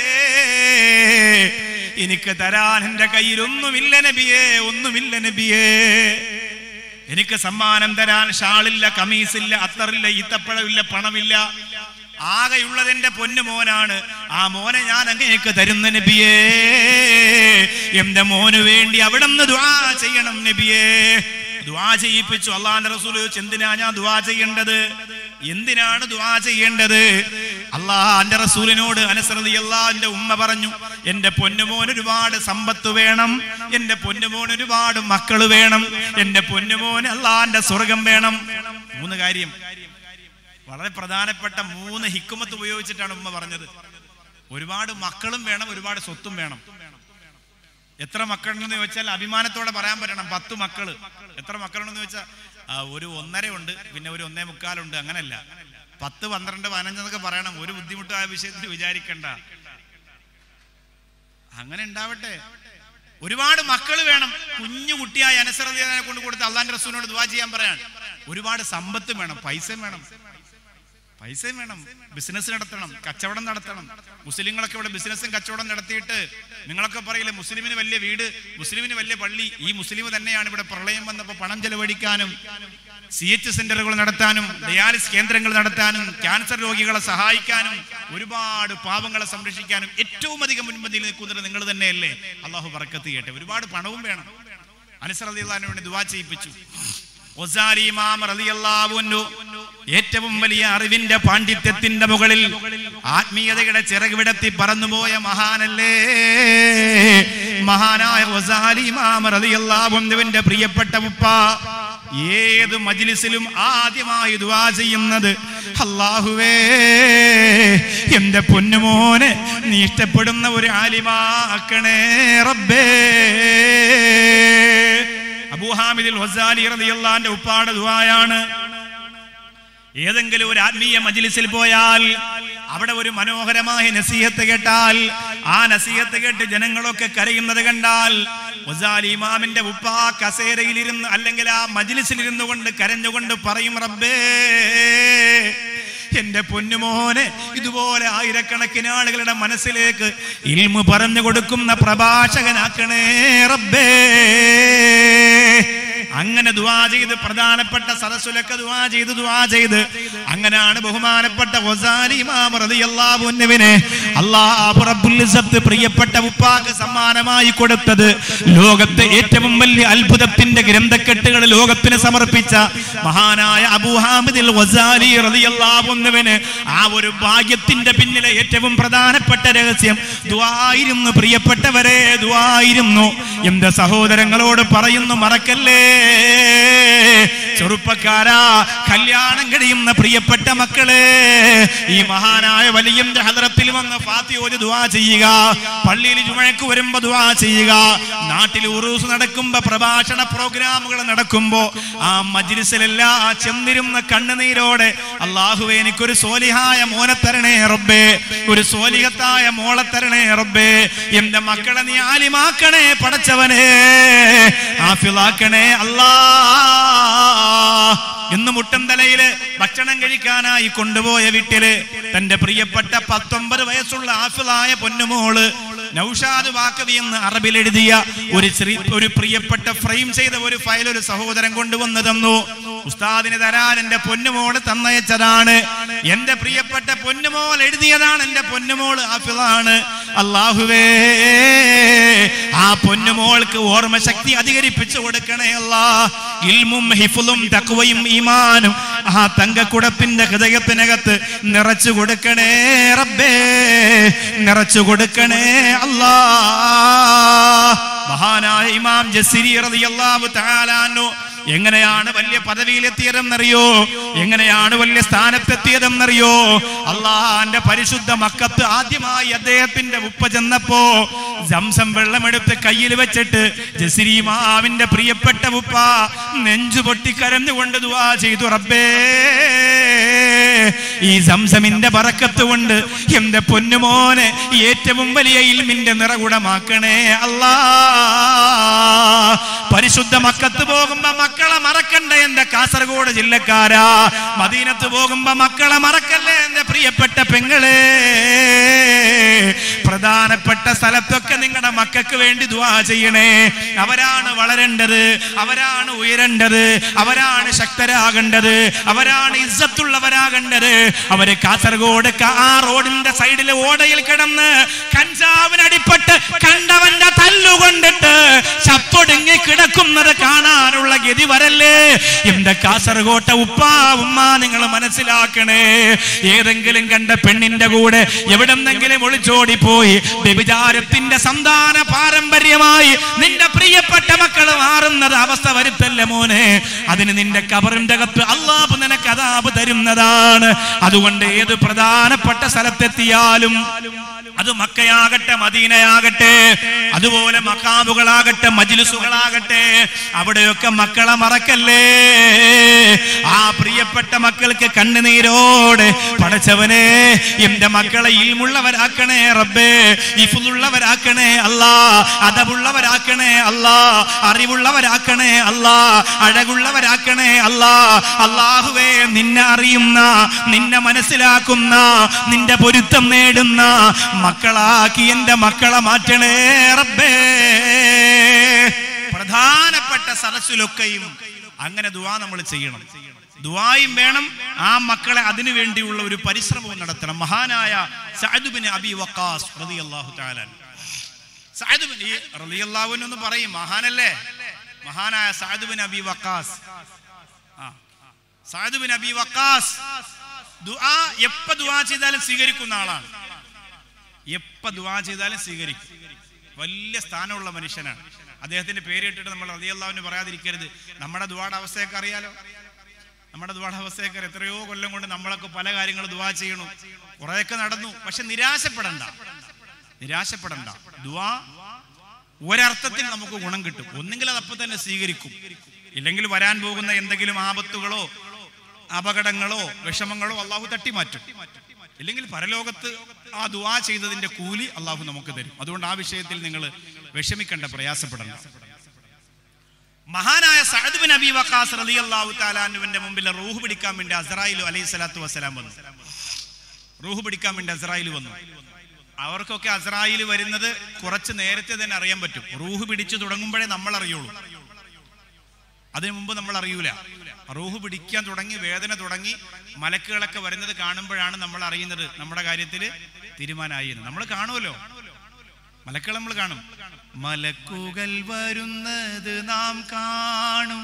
എനിക്ക് തരാൻ എന്റെ കയ്യിൽ ഒന്നുമില്ല നബിയേ ഒന്നുമില്ല നബിയേ എനിക്ക് സമ്മാനം തരാൻ ഷാളില്ല കമീസില്ല അത്തറില്ല ഈത്തപ്പഴമില്ല പണമില്ല ആകെയുള്ളത് എന്റെ പൊന്നു മോനാണ് ആ മോനെ ഞാൻ അങ്ങേക്ക് തരുന്ന നബിയേ എന്റെ മോന് വേണ്ടി അവിടെ നിന്ന് ദ്വാ ചെയ്യണം നബിയേ ദ്വാ ചെയ്യിപ്പിച്ചു അള്ളാന്റെ റസൂൽ ചോദിച്ചു എന്തിനാ ഞാൻ ദ്വാ ചെയ്യേണ്ടത് എന്തിനാണ് ദ്വാ ചെയ്യേണ്ടത് അള്ളാന്റെ റസൂലിനോട് അനുസൃതി അള്ളാന്റെ ഉമ്മ പറഞ്ഞു എന്റെ പൊന്നുമോൻ ഒരുപാട് സമ്പത്ത് വേണം എന്റെ പൊന്നുമോൻ ഒരുപാട് മക്കള് വേണം എന്റെ പൊന്നുമോൻ അള്ളാന്റെ സ്വർഗം വേണം മൂന്ന് കാര്യം വളരെ പ്രധാനപ്പെട്ട മൂന്ന് ഹിക്കുമത്ത് ഉപയോഗിച്ചിട്ടാണ് ഉമ്മ പറഞ്ഞത് ഒരുപാട് മക്കളും വേണം ഒരുപാട് സ്വത്തും വേണം എത്ര മക്കളുണ്ടെന്ന് ചോദിച്ചാൽ അഭിമാനത്തോടെ പറയാൻ പറ്റണം പത്ത് മക്കള് എത്ര മക്കളുണ്ടെന്ന് ചോദിച്ചാൽ ആ, ഒരു ഒന്നര ഉണ്ട് പിന്നെ ഒരു ഒന്നേ മുക്കാലുണ്ട് അങ്ങനല്ല പത്ത് പന്ത്രണ്ട് പതിനഞ്ചെന്നൊക്കെ പറയണം ഒരു ബുദ്ധിമുട്ടായ വിഷയത്തിൽ വിചാരിക്കണ്ട അങ്ങനെ ഉണ്ടാവട്ടെ ഒരുപാട് മക്കൾ വേണം കുഞ്ഞു കുട്ടിയായ അനസറതിയെ കൊണ്ട് കൊടുത്ത് അള്ളാന്റെ റസൂലിനോട് ദുവാ ചെയ്യാൻ പറയാൻ ഒരുപാട് സമ്പത്ത് വേണം പൈസയും വേണം പൈസയും വേണം ബിസിനസ് നടത്തണം കച്ചവടം നടത്തണം മുസ്ലിങ്ങളൊക്കെ ഇവിടെ ബിസിനസ്സും കച്ചവടം നടത്തിയിട്ട് നിങ്ങളൊക്കെ പറയില്ലേ മുസ്ലിമിന് വലിയ വീട് മുസ്ലിമിന് വലിയ പള്ളി ഈ മുസ്ലിം തന്നെയാണ് ഇവിടെ പ്രളയം വന്നപ്പോൾ പണം ചെലവഴിക്കാനും സി എച്ച് സെന്ററുകൾ നടത്താനും ഡയാലിസ് കേന്ദ്രങ്ങൾ നടത്താനും ക്യാൻസർ രോഗികളെ സഹായിക്കാനും ഒരുപാട് പാവങ്ങളെ സംരക്ഷിക്കാനും ഏറ്റവും അധികം മുൻപന്തിയിൽ നിൽക്കുന്നത് നിങ്ങൾ തന്നെയല്ലേ അള്ളാഹു പറക്കത്ത് ചെയ്യട്ടെ ഒരുപാട് പണവും വേണം അനുസറിയാൻ വേണ്ടി ദുവാ ചെയ്യിപ്പിച്ചു ഒസാരി ഇമാം റളിയല്ലാഹു അൻഹു ഏറ്റവും വലിയ അറിവിന്റെ പാണ്ഡിത്യത്തിന്റെ മുകളിൽ ആത്മീയതയുടെ ചിറക് വിടത്തി പറന്നുപോയ മഹാനല്ലേ മഹാനായ ഒസാരി ഇമാം റളിയല്ലാഹു അൻഹുവിന്റെ പ്രിയപ്പെട്ട ഉപ്പ ഏത് മജ്ലിസിലും ആദ്യമായി ദുആ ചെയ്യുന്നത് അല്ലാഹുവേ എന്റെ പൊന്നുമോനെ നീ ഇഷ്ടപ്പെടുന്ന ഒരു ആലിമാക്കണേ റബ്ബേ അബൂഹാമിദിൽ ഹൊസാലി റളിയല്ലാഹുവിന്റെ ഉപ്പാടെ ദുആയാണ് ഏതെങ്കിലും ഒരു ആത്മീയ മജിലിസിൽ പോയാൽ അവിടെ ഒരു മനോഹരമായ നസീഹത്ത് കേട്ടാൽ ആ നസീഹത്ത് കേട്ട് ജനങ്ങളൊക്കെ കരയുന്നത് കണ്ടാൽ മുസാലി ഇമാമിന്റെ ഉപ്പ കസേരയിലിരുന്ന് അല്ലെങ്കിൽ ആ മജിലിസിലിരുന്നു കൊണ്ട് കരഞ്ഞുകൊണ്ട് പറയും റബ്ബേ എന്റെ പൊന്നുമോനെ ഇതുപോലെ ആയിരക്കണക്കിന് ആളുകളുടെ മനസ്സിലേക്ക് ഇൽമു പറഞ്ഞു കൊടുക്കുന്ന പ്രഭാഷകനാക്കണേ റബ്ബേ അങ്ങനെ ദുവാ ചെയ്ത് പ്രധാനപ്പെട്ട സദസ്സുലൊക്കെ ദുവാ ചെയ്ത് ദുവാ ചെയ്ത് അങ്ങനെയാണ് ബഹുമാനപ്പെട്ട ഗസാലി ഇമാം റളിയല്ലാഹു അൻഹുവിനെ അല്ലാഹു റബ്ബുൽ ഇസ്സത്ത് പ്രിയപ്പെട്ട ഉപ്പാക്ക് സമ്മാനമായി കൊടുത്തത് ലോകത്തെ ഏറ്റവും വലിയ അത്ഭുതത്തിന്റെ ഗ്രന്ഥക്കെട്ടുകൾ ലോകത്തിന് സമർപ്പിച്ച മഹാനായ അബൂ ഹാമിദിൽ ഗസാലി റളിയല്ലാഹു അൻഹുവിന് ആ ഒരു ഭാഗ്യത്തിന്റെ പിന്നിലെ ഏറ്റവും പ്രധാനപ്പെട്ട രഹസ്യം ദുആയിരുന്നു പ്രിയപ്പെട്ടവരെ ദുആയിരുന്നു എന്റെ സഹോദരങ്ങളോട് പറയുന്നു മറക്കല്ലേ ചെറുപ്പക്കാരാ കല്യാണം കഴിയുന്ന പ്രിയപ്പെട്ട മക്കളെ ഈ മഹാനായ വലിയന്റെ ഹദ്രത്തിൽ വന്ന് ഫാത്തി ഒരു ദുആ ചെയ്യുക പള്ളിയിൽ ജുമഴക്ക് വരുമ്പോ ദുആ ചെയ്യുക നാട്ടിൽ ഉറൂസ് നടക്കുമ്പോ പ്രഭാഷണ പ്രോഗ്രാമുകൾ നടക്കുമ്പോ ആ മജ്ലിസിലെല്ലാം ആ ചെന്നിരുന്ന കണ്ണുനീരോടെ അള്ളാഹുവെ എനിക്കൊരു സോലിഹായ മോനെ തരണേ റബ്ബേ ഒരു സോലിഹത്തായ മോളെ തരണേ റബ്ബേ എന്റെ മക്കളെ നീ ആലിമാക്കണേ പടച്ചവനെ ആഫിലാക്കണേ അല്ലാ ഇന്ന് മുട്ടന്തലയില് ഭക്ഷണം കഴിക്കാനായി കൊണ്ടുപോയ വീട്ടില് തന്റെ പ്രിയപ്പെട്ട പത്തൊമ്പത് വയസ്സുള്ള ആഫിലായ പൊന്നുമോള് നൗഷാദ് വാക്കവി എന്ന് അറബിൽ എഴുതിയ ഒരു ശ്രീ ഒരു പ്രിയപ്പെട്ട ഫ്രെയിം ചെയ്ത ഒരു ഫയൽ ഒരു സഹോദരൻ കൊണ്ടുവന്ന് തന്നു ഉസ്താദിന് തരാൻ എന്റെ പൊന്നുമോള് തന്നയച്ചതാണ് എന്റെ പ്രിയപ്പെട്ട പൊന്നുമോൾ എഴുതിയതാണ് എന്റെ പൊന്നുമോള് ആഫിലാണ് അള്ളാഹുവേ ആ പൊന്നുമോൾക്ക് ഓർമ്മശക്തി അധികരിപ്പിച്ചു കൊടുക്കണേ അല്ലാ ഇൽമും ഹിഫുലും തക്വയും ഈമാനും ആ തങ്കക്കുടത്തിന്റെ ഹൃദയത്തിനകത്ത് നിറച്ചു കൊടുക്കണേ റബ്ബേ നിറച്ചു കൊടുക്കണേ അല്ലാ മഹാനായ ഇമാം ജസിരി റളിയല്ലാഹു തആല അൻഹു എങ്ങനെയാണ് വലിയ പദവിയിലെത്തിയതെന്നറിയോ എങ്ങനെയാണ് വലിയ സ്ഥാനത്തെത്തിയതെന്നറിയോ അള്ളാന്റെ പരിശുദ്ധ മക്കത്ത് ആദ്യമായി അദ്ദേഹത്തിന്റെ ഉപ്പ ചെന്നപ്പോ സംസം വെള്ളമെടുത്ത് കയ്യിൽ വെച്ചിട്ട് ജസിരിമാവിന്റെ പ്രിയപ്പെട്ട ഉപ്പ നെഞ്ചു പൊട്ടി കരഞ്ഞുകൊണ്ട് ദുവാ ചെയ്തു റബ്ബേ ഈ സംസമിന്റെ പറക്കത്ത് കൊണ്ട് എന്റെ പൊന്നുമോനെ ഏറ്റവും വലിയ ഇൽമിന്റെ നിറകുടമാക്കണേ അല്ലാ പരിശുദ്ധ മക്കത്ത് പോകുമ്പോ മക്കളെ മറക്കണ്ട എന്റെ കാസർഗോഡ് ജില്ലക്കാരാ മദീനത്ത് പോകുമ്പോ മക്കളെ മറക്കല്ലേ എന്റെ പ്രിയപ്പെട്ട പെങ്ങളെ പ്രധാനപ്പെട്ട സ്ഥലത്തൊക്കെ നിങ്ങളുടെ മക്കൾക്ക് വേണ്ടി ദുവാ ചെയ്യണേ അവരാണ് വളരേണ്ടത് അവരാണ് ഉയരേണ്ടത് അവരാണ് ശക്തരാകേണ്ടത് അവരാണ് ഇസ്സത്തുള്ളവരാകേണ്ടത് അവര് കാസർഗോഡ് ക- ആ റോഡിന്റെ സൈഡിലെ ഓടയിൽ കിടന്ന് കഞ്ചാവിനടിപ്പെട്ട് കണ്ടവന്റെ തല്ലുകൊണ്ടിട്ട് ചത്തൊടുങ്ങി കിടക്കുന്നത് കാണാനുള്ള ഗതി വരല്ലേ എന്റെ കാസർഗോട്ട ഉപ്പ ഉമ്മ നിങ്ങൾ മനസ്സിലാക്കണേ ഏതെങ്കിലും കണ്ട പെണ്ണിന്റെ കൂടെ എവിടെന്നെങ്കിലും ഒളിച്ചോടി പോയി വ്യഭിചാരത്തിന്റെ സന്താന പാരമ്പര്യമായി നിന്റെ പ്രിയപ്പെട്ട മക്കൾ മാറുന്നത് അവസ്ഥ വരുത്തല്ല മോനെ അതിന് നിന്റെ കബറിന്റെ അകത്ത് അള്ളാഹ് നിനക്ക് അതാപ് തരുന്നതാണ് അതുകൊണ്ട് ഏത് പ്രധാനപ്പെട്ട സ്ഥലത്തെത്തിയാലും അത് മക്കയാകട്ടെ മദീനയാകട്ടെ അതുപോലെ മക്കാമുകളാകട്ടെ മജിലിസുകളാകട്ടെ അവിടെയൊക്കെ മക്കളെ മറക്കല്ലേ ആ പ്രിയപ്പെട്ട മക്കൾക്ക് കണ്ണുനീരോടെ പടച്ചവനെ എന്റെ മക്കളെ ഇൽമുള്ളവരാക്കണേ റബ്ബേ ഇഫുള്ളവരാക്കണേ അല്ലാ അതവുള്ളവരാക്കണേ അല്ലാ അറിവുള്ളവരാക്കണേ അല്ലാ അഴകുള്ളവരാക്കണേ അല്ലാ അള്ളാഹുവേ നിന്നെ അറിയുന്ന നിന്നെ മനസ്സിലാക്കുന്ന നിന്റെ പൊരുത്തം നേടുന്ന മക്കളാക്കി എന്റെ മക്കളെ മാറ്റണേ റബ്ബേ പ്രധാനപ്പെട്ട സദസ്സിലൊക്കെയും അങ്ങനെ ദുവാ നമ്മൾ ചെയ്യണം ദുവായും വേണം ആ മക്കളെ അതിനു വേണ്ടിയുള്ള ഒരു പരിശ്രമവും നടത്തണം മഹാനായ സഅദുബിന് അബി വക്കാസ് റളിയല്ലാഹു തആല സഅദുബിൻ ഈ റളിയല്ലാഹു അൻഹു എന്ന് പറയും മഹാനല്ലേ മഹാനായ സഅദുബിൻ അബി വക്കാസ് ആ സഅദുബിൻ അബി വക്കാസ് ദുആ എപ്പ ദുആ ചെയ്താലും സ്വീകരിക്കുന്ന ആളാണ് എപ്പ ദുആ ചെയ്താലും സ്വീകരിക്കും വലിയ സ്ഥാനമുള്ള മനുഷ്യനാണ് അദ്ദേഹത്തിന്റെ പേര് കേട്ടിട്ട് നമ്മൾ റളിയല്ലാഹുവിന് പറയാതിരിക്കരുത് നമ്മുടെ ദുആടെ അവസ്ഥയൊക്കെ അറിയാലോ നമ്മുടെ ദുആടെ അവസ്ഥയൊക്കെ എത്രയോ കൊല്ലം കൊണ്ട് നമ്മളൊക്കെ പല കാര്യങ്ങൾ ദുആ ചെയ്യണു കുറെയൊക്കെ നടന്നു പക്ഷെ നിരാശപ്പെടണ്ട നിരാശപ്പെടണ്ട ദുആ ഒരർത്ഥത്തിൽ നമുക്ക് ഗുണം കിട്ടും ഒന്നെങ്കിൽ അത് അപ്പൊ തന്നെ സ്വീകരിക്കും ഇല്ലെങ്കിൽ വരാൻ പോകുന്ന എന്തെങ്കിലും ആപത്തുകളോ അപകടങ്ങളോ വിഷമങ്ങളോ അള്ളാഹു തട്ടിമാറ്റും ഇല്ലെങ്കിൽ പരലോകത്ത് ആ ദുആ ചെയ്തതിന്റെ കൂലി അള്ളാഹു നമുക്ക് തരും അതുകൊണ്ട് ആ വിഷയത്തിൽ നിങ്ങൾ വിഷമിക്കേണ്ട പ്രയാസപ്പെടണ്ട മഹാനായ സഅദ് ബിൻ അബി വഖാസ് റളിയല്ലാഹു തആലാനുവിന്റെ മുമ്പിൽ റൂഹ് പിടിക്കാൻ വേണ്ടി അസ്രായിൽ അലൈഹി സ്വലാത്തു വസ്സലാം വന്നു റൂഹ് പിടിക്കാൻ വേണ്ടി അസ്രായിൽ വന്നു അവർക്കൊക്കെ അസ്രായിൽ വരുന്നത് കുറച്ച് നേരത്തെ തന്നെ അറിയാൻ പറ്റും റൂഹ് പിടിച്ചു തുടങ്ങുമ്പോഴേ നമ്മൾ അറിയുള്ളൂ അതിനു മുമ്പ് നമ്മൾ അറിയൂല റൂഹ് പിടിക്കാൻ തുടങ്ങി വേദന തുടങ്ങി മലക്കുകളൊക്കെ വരുന്നത് കാണുമ്പോഴാണ് നമ്മൾ അറിയുന്നത് നമ്മുടെ കാര്യത്തിൽ തീരുമാനമായി എന്ന് നമ്മൾ കാണുമല്ലോ മലക്കുകൾ നമ്മൾ കാണും മലക്കുകൾ വരുന്നത് നാം കാണും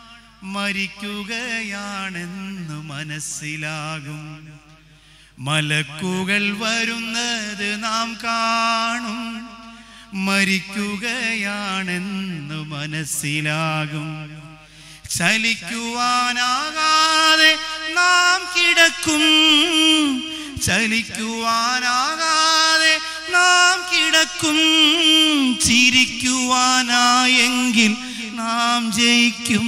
മരിക്കുകയാണെന്ന് മനസ്സിലാകും മലക്കുകൾ വരുന്നത് നാം കാണും മരിക്കുകയാണെന്ന് മനസ്സിലാകും ചലിക്കുവാനാകാതെ നാം കിടക്കും ചലിക്കുവാനാകാതെ നാം കിടക്കും ചിരിക്കുവാനായെങ്കിൽ നാം ജയിക്കും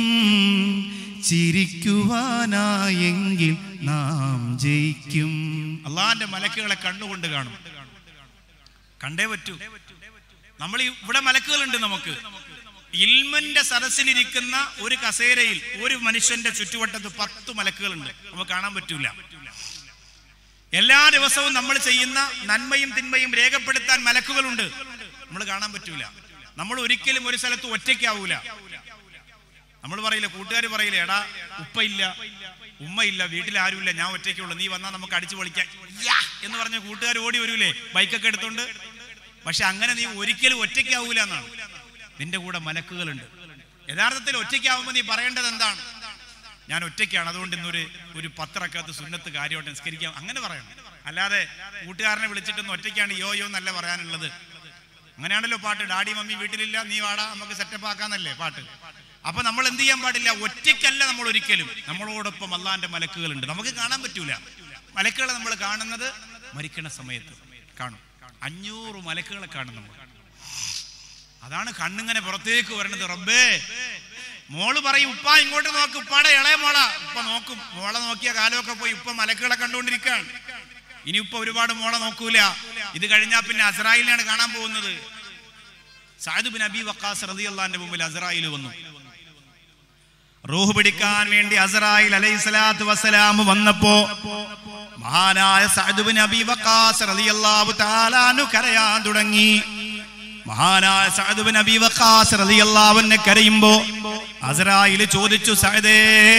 ചിരിക്കുവാനായെങ്കിൽ നാം ജയിക്കും അള്ളാന്റെ മലക്കുകളെ കണ്ണുകൊണ്ട് കാണും കണ്ടേ പറ്റൂ നമ്മൾ ഈ- ഇവിടെ മലക്കുകളുണ്ട് നമുക്ക് ഇൽമന്റെ സദസ്സിലിരിക്കുന്ന ഒരു കസേരയിൽ ഒരു മനുഷ്യന്റെ ചുറ്റുവട്ടത്ത് പത്ത് മലക്കുകളുണ്ട് നമുക്ക് കാണാൻ പറ്റൂല എല്ലാ ദിവസവും നമ്മൾ ചെയ്യുന്ന നന്മയും തിന്മയും രേഖപ്പെടുത്താൻ മലക്കുകളുണ്ട് നമ്മൾ കാണാൻ പറ്റൂല നമ്മൾ ഒരിക്കലും ഒരു സ്ഥലത്ത് ഒറ്റയ്ക്കാവൂല നമ്മൾ പറയില്ല കൂട്ടുകാർ പറയില്ല എടാ ഉപ്പ ഇല്ല ഉമ്മ ഇല്ല വീട്ടിൽ ആരുമില്ല ഞാൻ ഒറ്റയ്ക്കുള്ളൂ നീ വന്നാൽ നമുക്ക് അടിച്ചു പൊളിക്കാം യാ എന്ന് പറഞ്ഞ കൂട്ടുകാർ ഓടി വരൂലേ ബൈക്കൊക്കെ എടുത്തോണ്ട് പക്ഷെ അങ്ങനെ നീ ഒരിക്കലും ഒറ്റയ്ക്കാവൂല എന്നാണ് നിന്റെ കൂടെ മലക്കുകളുണ്ട് യഥാർത്ഥത്തിൽ ഒറ്റയ്ക്കാവുമ്പോൾ നീ പറയേണ്ടത് എന്താണ് ഞാൻ ഒറ്റയ്ക്കാണ് അതുകൊണ്ട് ഇന്നൊരു ഒരു പത്രക്കകത്ത് സുന്നത്ത് കാര്യമായിട്ട് നിസ്കരിക്കാം അങ്ങനെ പറയണം അല്ലാതെ കൂട്ടുകാരനെ വിളിച്ചിട്ടൊന്ന് ഒറ്റയ്ക്കാണ് യോ യോ എന്നല്ല പറയാനുള്ളത് അങ്ങനെയാണല്ലോ പാട്ട് ഡാഡി മമ്മി വീട്ടിലില്ല നീ വാടാ നമുക്ക് സെറ്റപ്പ് ആക്കാന്നല്ലേ പാട്ട് അപ്പൊ നമ്മൾ എന്ത് ചെയ്യാൻ പാടില്ല ഒറ്റയ്ക്കല്ല നമ്മൾ ഒരിക്കലും നമ്മളോടൊപ്പം അള്ളാന്റെ മലക്കുകളുണ്ട് നമുക്ക് കാണാൻ പറ്റൂല മലക്കുകളെ നമ്മൾ കാണുന്നത് മരിക്കണ സമയത്ത് കാണും അഞ്ഞൂറ് മലക്കുകളെ കാണും നമ്മൾ അതാണ് കണ്ണിങ്ങനെ പുറത്തേക്ക് വരണത് റബ്ബേ മോള് പറയും ഉപ്പ ഇങ്ങോട്ട് നോക്ക് ഉപ്പാടെ ഇളയ മോള ഉപ്പ നോക്കും മോളെ നോക്കിയ കാലമൊക്കെ പോയി ഉപ്പ മലക്കുകളെ കണ്ടുകൊണ്ടിരിക്കുകയാണ് ഇനി ഉപ്പ ഒരുപാട് മോളെ നോക്കൂല ഇത് കഴിഞ്ഞാ പിന്നെ അസറായിലാണ് കാണാൻ പോകുന്നത് സാദു ബിൻ അബി വക്കാസ് റളിയല്ലാഹുവിന്റെ മുമ്പിൽ അസറായിൽ വന്നു റൂഹ് പിടിക്കാൻ വേണ്ടി അസറായിൽ അലൈഹി സ്വലാത്തു വസ്സലാം വന്നപ്പോ മഹാനായ സഅദ് ബിൻ അബി വക്കാസ് റളിയല്ലാഹു തആല അൻഹു കരയാൻ തുടങ്ങി മഹാനായ സഅദ് ബിൻ അബി വഖാസ് റളിയല്ലാഹു അൻഹു കരയുമ്പോ അസ്രായിൽ ചോദിച്ചു സഅദേ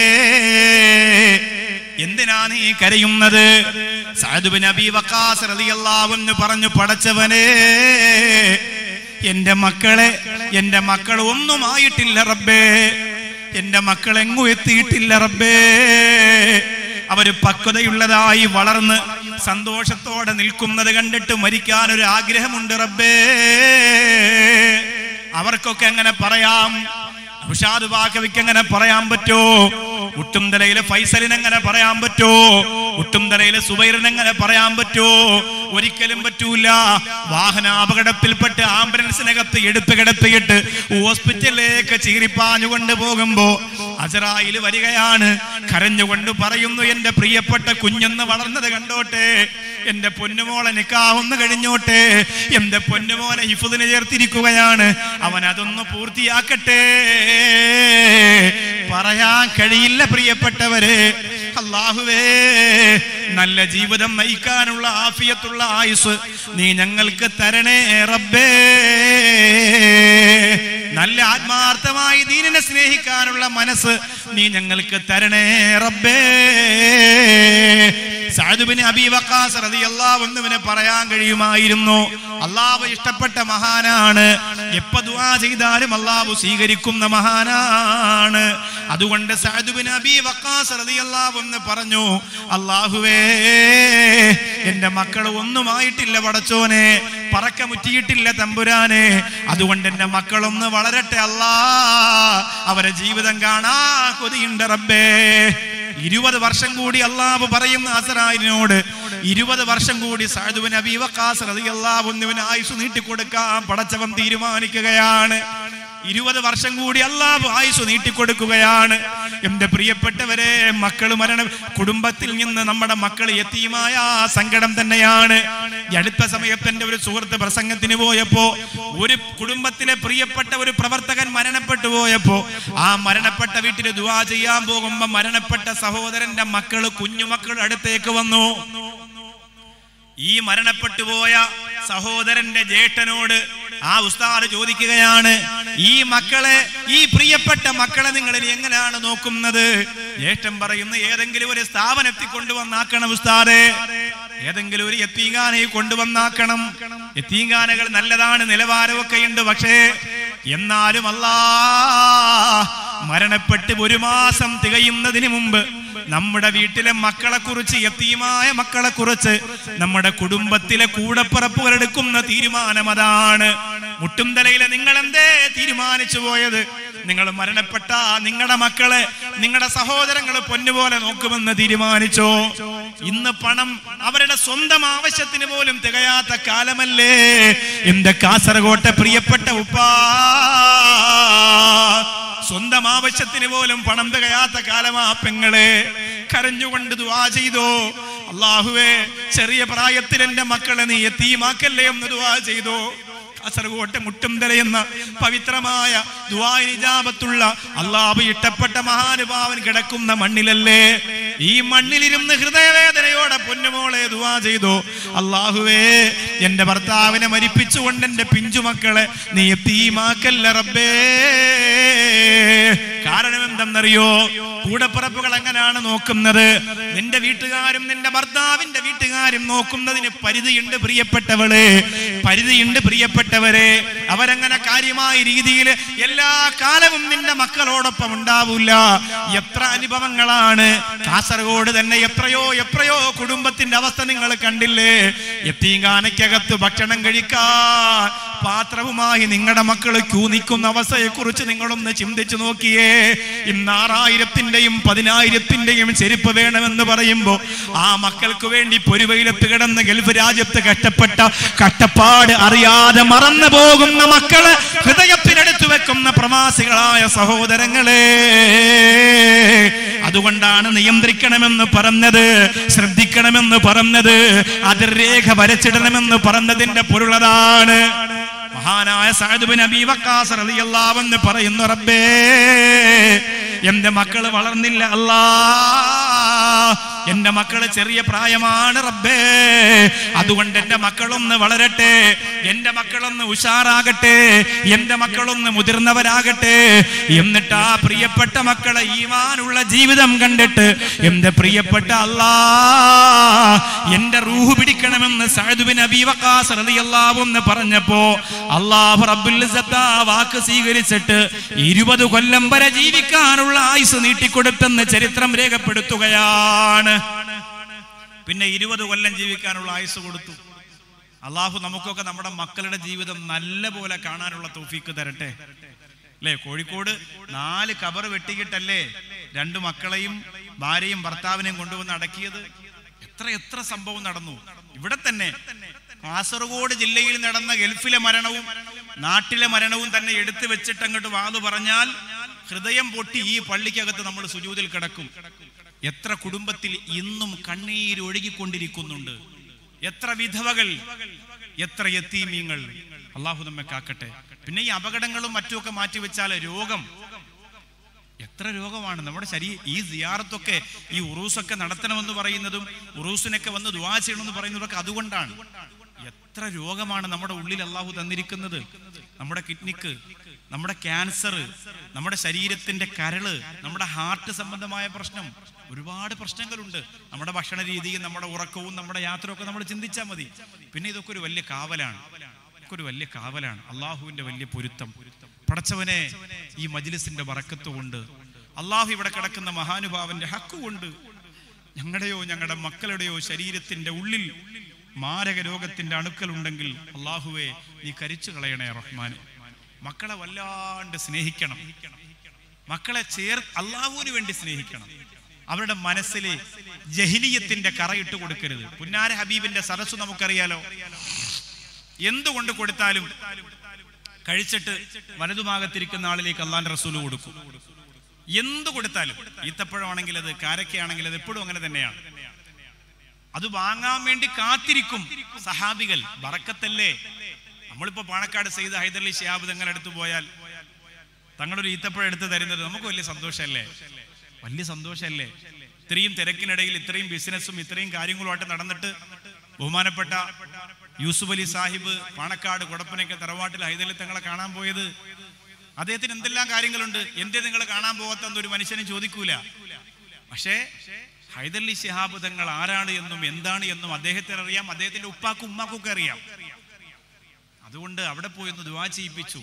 എന്തിനാ നീ കരയുന്നത് സഅദ് ബിൻ അബി വഖാസ് റളിയല്ലാഹു അൻഹു പറഞ്ഞു പടച്ചവനേ എന്റെ മക്കളെ എന്റെ മക്കൾ ഒന്നുമായിട്ടില്ല റബ്ബേ എന്റെ മക്കൾ എങ്ങും എത്തിയിട്ടില്ല റബ്ബേ അവര് പക്വതയുള്ളതായി വളർന്ന് സന്തോഷത്തോടെ നിൽക്കുന്നത് കണ്ടിട്ട് മരിക്കാൻ ഒരു ആഗ്രഹമുണ്ട് റബ്ബേ അവർക്കൊക്കെ എങ്ങനെ പറയാം ഉഷാദ് ബാക്കവിക്ക് എങ്ങനെ പറയാൻ പറ്റോ ഉട്ടുംതലയിലെ ഫൈസലിന് എങ്ങനെ പറയാൻ പറ്റോ ഉട്ടുംതലയിലെ സുബൈറിന് എങ്ങനെ പറയാൻ പറ്റോ ഒരിക്കലും പറ്റൂല വാഹന അപകടത്തിൽപ്പെട്ട് ആംബുലൻസിനകത്ത് എടുത്ത് കിടത്തിയിട്ട് ഹോസ്പിറ്റലിലേക്ക് ചീറിപ്പാഞ്ഞുകൊണ്ട് പോകുമ്പോ അസറായിൽ വരികയാണ് കരഞ്ഞുകൊണ്ട് പറയുന്നു എന്റെ പ്രിയപ്പെട്ട കുഞ്ഞൊന്ന് വളർന്നത് കണ്ടോട്ടെ എന്റെ പൊന്നുമോളെ നിക്കാവുന്ന കഴിഞ്ഞോട്ടെ എന്റെ പൊന്നുമോനെ ഹിഫുദിന് ചേർത്തിരിക്കുകയാണ് അവൻ അതൊന്ന് പൂർത്തിയാക്കട്ടെ പറയാൻ കഴിയില്ല പ്രിയപ്പെട്ടവരെ അള്ളാഹുവേ നല്ല ജീവിതം നയിക്കാനുള്ള ആഫിയത്തുള്ള ആയുസ് നീ ഞങ്ങൾക്ക് തരണേ റബ്ബേ നല്ല ആത്മാർത്ഥമായി ദീനിനെ സ്നേഹിക്കാനുള്ള മനസ്സ് നീ ഞങ്ങൾക്ക് തരണേ റബ്ബേ സഅദുബിന് അബീ വഖാസ് റളിയല്ലാഹു അൻഹുവിനെ പറയാൻ കഴിയുമായിരുന്നു അള്ളാഹു ഇഷ്ടപ്പെട്ട മഹാനാണ് എപ്പ ദുആ ചെയ്താലും അള്ളാഹു സ്വീകരിക്കുന്ന മഹാനാണ് അതുകൊണ്ട് സഅദുബിന് അബീ വഖാസ് റളിയല്ലാഹു അൻഹു പറഞ്ഞു അള്ളാഹുവേ എന്റെ മക്കൾ ഒന്നുമായിട്ടില്ല പടച്ചോനെ പറക്കമുറ്റിയിട്ടില്ല തമ്പുരാനെ അതുകൊണ്ട് എന്റെ മക്കളൊന്ന് വളരട്ടെ അല്ലാ അവരെ ജീവിതം കാണാ കൊതിയുണ്ട് റബ്ബേ ഇരുപത് വർഷം കൂടി അള്ളാഹു പറയുന്ന അസറായിനോട് ഇരുപത് വർഷം കൂടി സാധുവിൻ അബീവക്കാസ് അള്ളാഹുവിന് ആയുസ് നീട്ടിക്കൊടുക്കാൻ പടച്ചവൻ തീരുമാനിക്കുകയാണ് ഇരുപത് വർഷം കൂടി അള്ളാഹു ആയുസ് നീട്ടിക്കൊടുക്കുകയാണ് എന്റെ പ്രിയപ്പെട്ടവരെ മക്കൾ മരണ കുടുംബത്തിൽ നിന്ന് നമ്മുടെ മക്കൾ എത്തിയുമായ സങ്കടം തന്നെയാണ് ഈ അടുത്ത സമയത്ത് എന്റെ ഒരു സുഹൃത്ത് പ്രസംഗത്തിന് പോയപ്പോ ഒരു കുടുംബത്തിലെ പ്രിയപ്പെട്ട ഒരു പ്രവർത്തകൻ മരണപ്പെട്ടു പോയപ്പോ ആ മരണപ്പെട്ട വീട്ടിൽ ദുവാ ചെയ്യാൻ പോകുമ്പോ മരണപ്പെട്ട സഹോദരന്റെ മക്കള് കുഞ്ഞുമക്കൾ അടുത്തേക്ക് വന്നു ഈ മരണപ്പെട്ടു പോയ സഹോദരന്റെ ജ്യേഷ്ഠനോട് ആ ഉസ്താദ് ചോദിക്കുകയാണ് ഈ മക്കളെ ഈ പ്രിയപ്പെട്ട മക്കളെ നിങ്ങൾ ഇനി എങ്ങനെയാണ് നോക്കുന്നത് ജ്യേഷ്ഠൻ പറയുന്നു ഏതെങ്കിലും ഒരു സ്ഥാപനത്തിൽ കൊണ്ടുവന്നാക്കണം ഉസ്താദെ ഏതെങ്കിലും ഒരു എത്തീങ്കാനയെ കൊണ്ടുവന്നാക്കണം എത്തീങ്കാനകൾ നല്ലതാണ് നിലവാരമൊക്കെ ഉണ്ട് പക്ഷേ എന്നാലും അല്ലാ മരണപ്പെട്ട് ഒരു മാസം തികയുന്നതിന് മുമ്പ് നമ്മുടെ വീട്ടിലെ മക്കളെ കുറിച്ച് എത്തിയുമായ മക്കളെ കുറിച്ച് നമ്മുടെ കുടുംബത്തിലെ കൂടപ്പിറപ്പുകൾ എടുക്കുന്ന തീരുമാനം അതാണ് മുട്ടുംതലയിലെ നിങ്ങൾ എന്തേ തീരുമാനിച്ചു പോയത് നിങ്ങൾ മരണപ്പെട്ട നിങ്ങളുടെ മക്കളെ നിങ്ങളുടെ സഹോദരങ്ങൾ പൊന്നുപോലെ നോക്കുമെന്ന് തീരുമാനിച്ചോ ഇന്ന് പണം അവരുടെ സ്വന്തം ആവശ്യത്തിന് പോലും തികയാത്ത കാലമല്ലേ എന്റെ കാസർകോട്ടെ പ്രിയപ്പെട്ട ഉപ്പാ സ്വന്തം ആവശ്യത്തിന് പോലും പണം തികയാത്ത കാലമാ പെങ്ങളെ കരഞ്ഞുകൊണ്ട് ദുവാ ചെയ്തോ അള്ളാഹുവേ ചെറിയ പ്രായത്തിൽ എന്റെ മക്കളെ നീ എത്തിയുമാക്കല്ലേ എന്ന് ദുവാ ചെയ്തോ കാസർഗോട്ടെ മുട്ടുംതല എന്ന പവിത്രമായ ദുവാനിജാപത്തുള്ള അള്ളാഹു ഇഷ്ടപ്പെട്ട മഹാനുഭാവൻ കിടക്കുന്ന മണ്ണിലല്ലേ ഈ മണ്ണിലിരുന്ന് ഹൃദയവേദനയോടെ പൊന്നുമോളെ ദുവാ ചെയ്തു അള്ളാഹുവേ എന്റെ ഭർത്താവിനെ മരിപ്പിച്ചുകൊണ്ട് എന്റെ പിഞ്ചുമക്കളെ നീ എത്തിയുമാക്കല്ല റബ്ബേ കാരണം എന്തെന്നറിയോ കൂടപ്പിറപ്പുകൾ എങ്ങനെയാണ് നോക്കുന്നത് നിന്റെ വീട്ടുകാരും നിന്റെ ഭർത്താവിന്റെ വീട്ടുകാരും നോക്കുന്നതിന് പരിധിയുണ്ട് പ്രിയപ്പെട്ടവളെ പരിധിയുണ്ട് പ്രിയപ്പെട്ടവരെ അവരങ്ങനെ കാര്യമായ രീതിയിൽ എല്ലാ കാലവും നിന്റെ മക്കളോടൊപ്പം ഉണ്ടാവില്ല എത്ര അനുഭവങ്ങളാണ് കാസർഗോഡ് തന്നെ എത്രയോ എത്രയോ കുടുംബത്തിന്റെ അവസ്ഥ നിങ്ങൾ കണ്ടില്ലേ എത്തീങ്കാനയ്ക്കകത്ത് ഭക്ഷണം കഴിക്കാൻ പാത്രവുമായി നിങ്ങളുടെ മക്കൾ ക്യൂ നിൽക്കുന്ന അവസ്ഥയെ കുറിച്ച് നിങ്ങളൊന്ന് ചിന്തിച്ചു നോക്കിയേ ഇന്ന് ആറായിരത്തിന്റെയും പതിനായിരത്തിന്റെയും ചെരുപ്പ് വേണമെന്ന് പറയുമ്പോ ആ മക്കൾക്ക് വേണ്ടി പൊരുവയിലത്ത് കിടന്ന് ഗൾഫ് രാജ്യത്ത് കഷ്ടപ്പെട്ട കഷ്ടപ്പാട് അറിയാതെ മറന്നു പോകുന്ന മക്കള് ഹൃദയത്തിനടുത്ത് വെക്കുന്ന പ്രവാസികളായ സഹോദരങ്ങളെ അതുകൊണ്ടാണ് നിയന്ത്രിക്കണമെന്ന് പറഞ്ഞത് ശ്രദ്ധിക്കണമെന്ന് പറഞ്ഞത് അതിർരേഖ വരച്ചിടണമെന്ന് പറഞ്ഞതിന്റെ പൊരുളതാണ് മഹാനായ സാധുബിൻ അബീ വക്കാസ് റളിയല്ലാഹു അൻഹു പറയുന്നു റബ്ബേ എന്റെ മക്കള് വളർന്നില്ല അല്ലാ എന്റെ മക്കള് ചെറിയ പ്രായമാണ് റബ്ബേ അതുകൊണ്ട് എന്റെ മക്കളൊന്ന് വളരട്ടെ എന്റെ മക്കളൊന്ന് ഉഷാറാകട്ടെ എന്റെ മക്കളൊന്ന് മുതിർന്നവരാകട്ടെ എന്നിട്ട് ആ പ്രിയപ്പെട്ട മക്കളെ ഈമാനുള്ള ജീവിതം കണ്ടിട്ട് എന്റെ പ്രിയപ്പെട്ട അല്ലാ എന്റെ റൂഹ് പിടിക്കണമെന്ന് സഅദ് അബീ വഖാസ് റളിയല്ലാഹു എന്ന് പറഞ്ഞപ്പോ അല്ലാഹു റബ്ബുൽ ഇസ്സത്ത് ആ വാക്ക് സ്വീകരിച്ചിട്ട് ഇരുപത് കൊല്ലം വരെ ജീവിക്കാനുള്ള ആയുസ് നീട്ടിക്കൊടുത്തെന്ന് ചരിത്രം രേഖപ്പെടുത്തുകയാണ് പിന്നെ ഇരുപത് കൊല്ലം ജീവിക്കാനുള്ള ആയുസ് കൊടുത്തു അള്ളാഹു നമുക്കൊക്കെ നമ്മുടെ മക്കളുടെ ജീവിതം നല്ല പോലെ കാണാനുള്ള തൗഫീക്ക് തരട്ടെ അല്ലേ കോഴിക്കോട് നാല് കബർ വെട്ടിക്കിട്ടല്ലേ രണ്ടു മക്കളെയും ഭാര്യയും ഭർത്താവിനെയും കൊണ്ടുവന്ന് അടക്കിയത് എത്ര എത്ര സംഭവം നടന്നു ഇവിടെ തന്നെ കാസർഗോഡ് ജില്ലയിൽ നടന്ന ഗൾഫിലെ മരണവും നാട്ടിലെ മരണവും തന്നെ എടുത്തു വെച്ചിട്ട് അങ്ങോട്ട് വാതു പറഞ്ഞാൽ ഹൃദയം പൊട്ടി ഈ പള്ളിക്കകത്ത് നമ്മൾ സുജൂതിൽ കിടക്കും എത്ര കുടുംബത്തിൽ ഇന്നും കണ്ണീരൊഴുകിക്കൊണ്ടിരിക്കുന്നുണ്ട് എത്ര വിധവകൾ എത്ര യത്തീമീങ്ങൾ അള്ളാഹു നമ്മെ കാക്കട്ടെ പിന്നെ ഈ അപകടങ്ങളും മറ്റുമൊക്കെ മാറ്റിവെച്ചാൽ രോഗം എത്ര രോഗമാണ് നമ്മുടെ ശരീരം ഈ സിയാറത്തൊക്കെ ഈ ഉറൂസൊക്കെ നടത്തണമെന്ന് പറയുന്നതും ഉറൂസിനൊക്കെ വന്ന് ദുവാ ചെയ്യണമെന്ന് പറയുന്നതൊക്കെ അതുകൊണ്ടാണ് എത്ര രോഗമാണ് നമ്മുടെ ഉള്ളിൽ അള്ളാഹു തന്നിരിക്കുന്നത് നമ്മുടെ കിഡ്നിക്ക് നമ്മുടെ ക്യാൻസർ നമ്മുടെ ശരീരത്തിന്റെ കരള് നമ്മുടെ ഹാർട്ട് സംബന്ധമായ പ്രശ്നം ഒരുപാട് പ്രശ്നങ്ങളുണ്ട് നമ്മുടെ ഭക്ഷണ രീതിയും നമ്മുടെ ഉറക്കവും നമ്മുടെ യാത്രയൊക്കെ നമ്മൾ ചിന്തിച്ചാൽ മതി പിന്നെ ഇതൊക്കെ ഒരു വലിയ കാവലാണ് ഇതൊക്കെ ഒരു വലിയ കാവലാണ് അള്ളാഹുവിന്റെ വലിയ പൊരുത്തം പടച്ചവനെ ഈ മജ്ലിസിന്റെ വറക്കത്ത് കൊണ്ട് അള്ളാഹു ഇവിടെ കിടക്കുന്ന മഹാനുഭാവന്റെ ഹക്ക് കൊണ്ട് ഞങ്ങളുടെയോ ഞങ്ങളുടെ മക്കളുടെയോ ശരീരത്തിന്റെ ഉള്ളിൽ മാരക രോഗത്തിന്റെ അണുക്കളുണ്ടെങ്കിൽ അള്ളാഹുവെ നീ കരിച്ചു കളയണേ റഹ്മാനെ മക്കളെ വല്ലാണ്ട് സ്നേഹിക്കണം മക്കളെ ചേർ അള്ളാഹുവിന് വേണ്ടി സ്നേഹിക്കണം അവരുടെ മനസ്സിൽ ജഹിലിയത്തിന്റെ കറയിട്ട് കൊടുക്കരുത് പുന്നാര ഹബീബിന്റെ സരസ് നമുക്കറിയാലോ എന്തുകൊണ്ട് കൊടുത്താലും കഴിച്ചിട്ട് വലതുഭാഗത്തിരിക്കുന്ന ആളിലേക്ക് അള്ളാന്റെ റസൂല് കൊടുക്കും എന്ത് കൊടുത്താലും ഈത്തപ്പഴമാണെങ്കിൽ അത് കാരക്കയാണെങ്കിൽ അത് എപ്പോഴും അങ്ങനെ തന്നെയാണ് അത് വാങ്ങാൻ വേണ്ടി കാത്തിരിക്കും സഹാബികൾ ബറക്കത്തല്ലേ നമ്മളിപ്പോ പാണക്കാട് ചെയ്ത് ഹൈദരലി ഷിയാബ് തങ്ങൾ എടുത്തു പോയാൽ തങ്ങളൊരു ഈത്തപ്പഴം എടുത്ത് തരുന്നത് നമുക്ക് വലിയ സന്തോഷമല്ലേ വലിയ സന്തോഷമല്ലേ ഇത്രയും തിരക്കിനിടയിൽ ഇത്രയും ബിസിനസ്സും ഇത്രയും കാര്യങ്ങളുമായിട്ട് നടന്നിട്ട് ബഹുമാനപ്പെട്ട യൂസുഫ് അലി സാഹിബ് പാണക്കാട് കുടപ്പനയ്ക്ക് തറവാട്ടിൽ ഹൈദരലി തങ്ങളെ കാണാൻ പോയത് അദ്ദേഹത്തിന് എന്തെല്ലാം കാര്യങ്ങളുണ്ട് എന്തേ നിങ്ങൾ കാണാൻ പോകാത്ത ഒരു മനുഷ്യനും ചോദിക്കൂല പക്ഷേ ഹൈദരലി ശിഹാബ് തങ്ങൾ ആരാണ് എന്നും എന്താണ് എന്നും അദ്ദേഹത്തിന് അറിയാം അദ്ദേഹത്തിന്റെ ഉപ്പാക്കും ഉമ്മാക്കും ഒക്കെ അറിയാം അതുകൊണ്ട് അവിടെ പോയി ഒന്ന് ദുവാ ചെയ്യിപ്പിച്ചു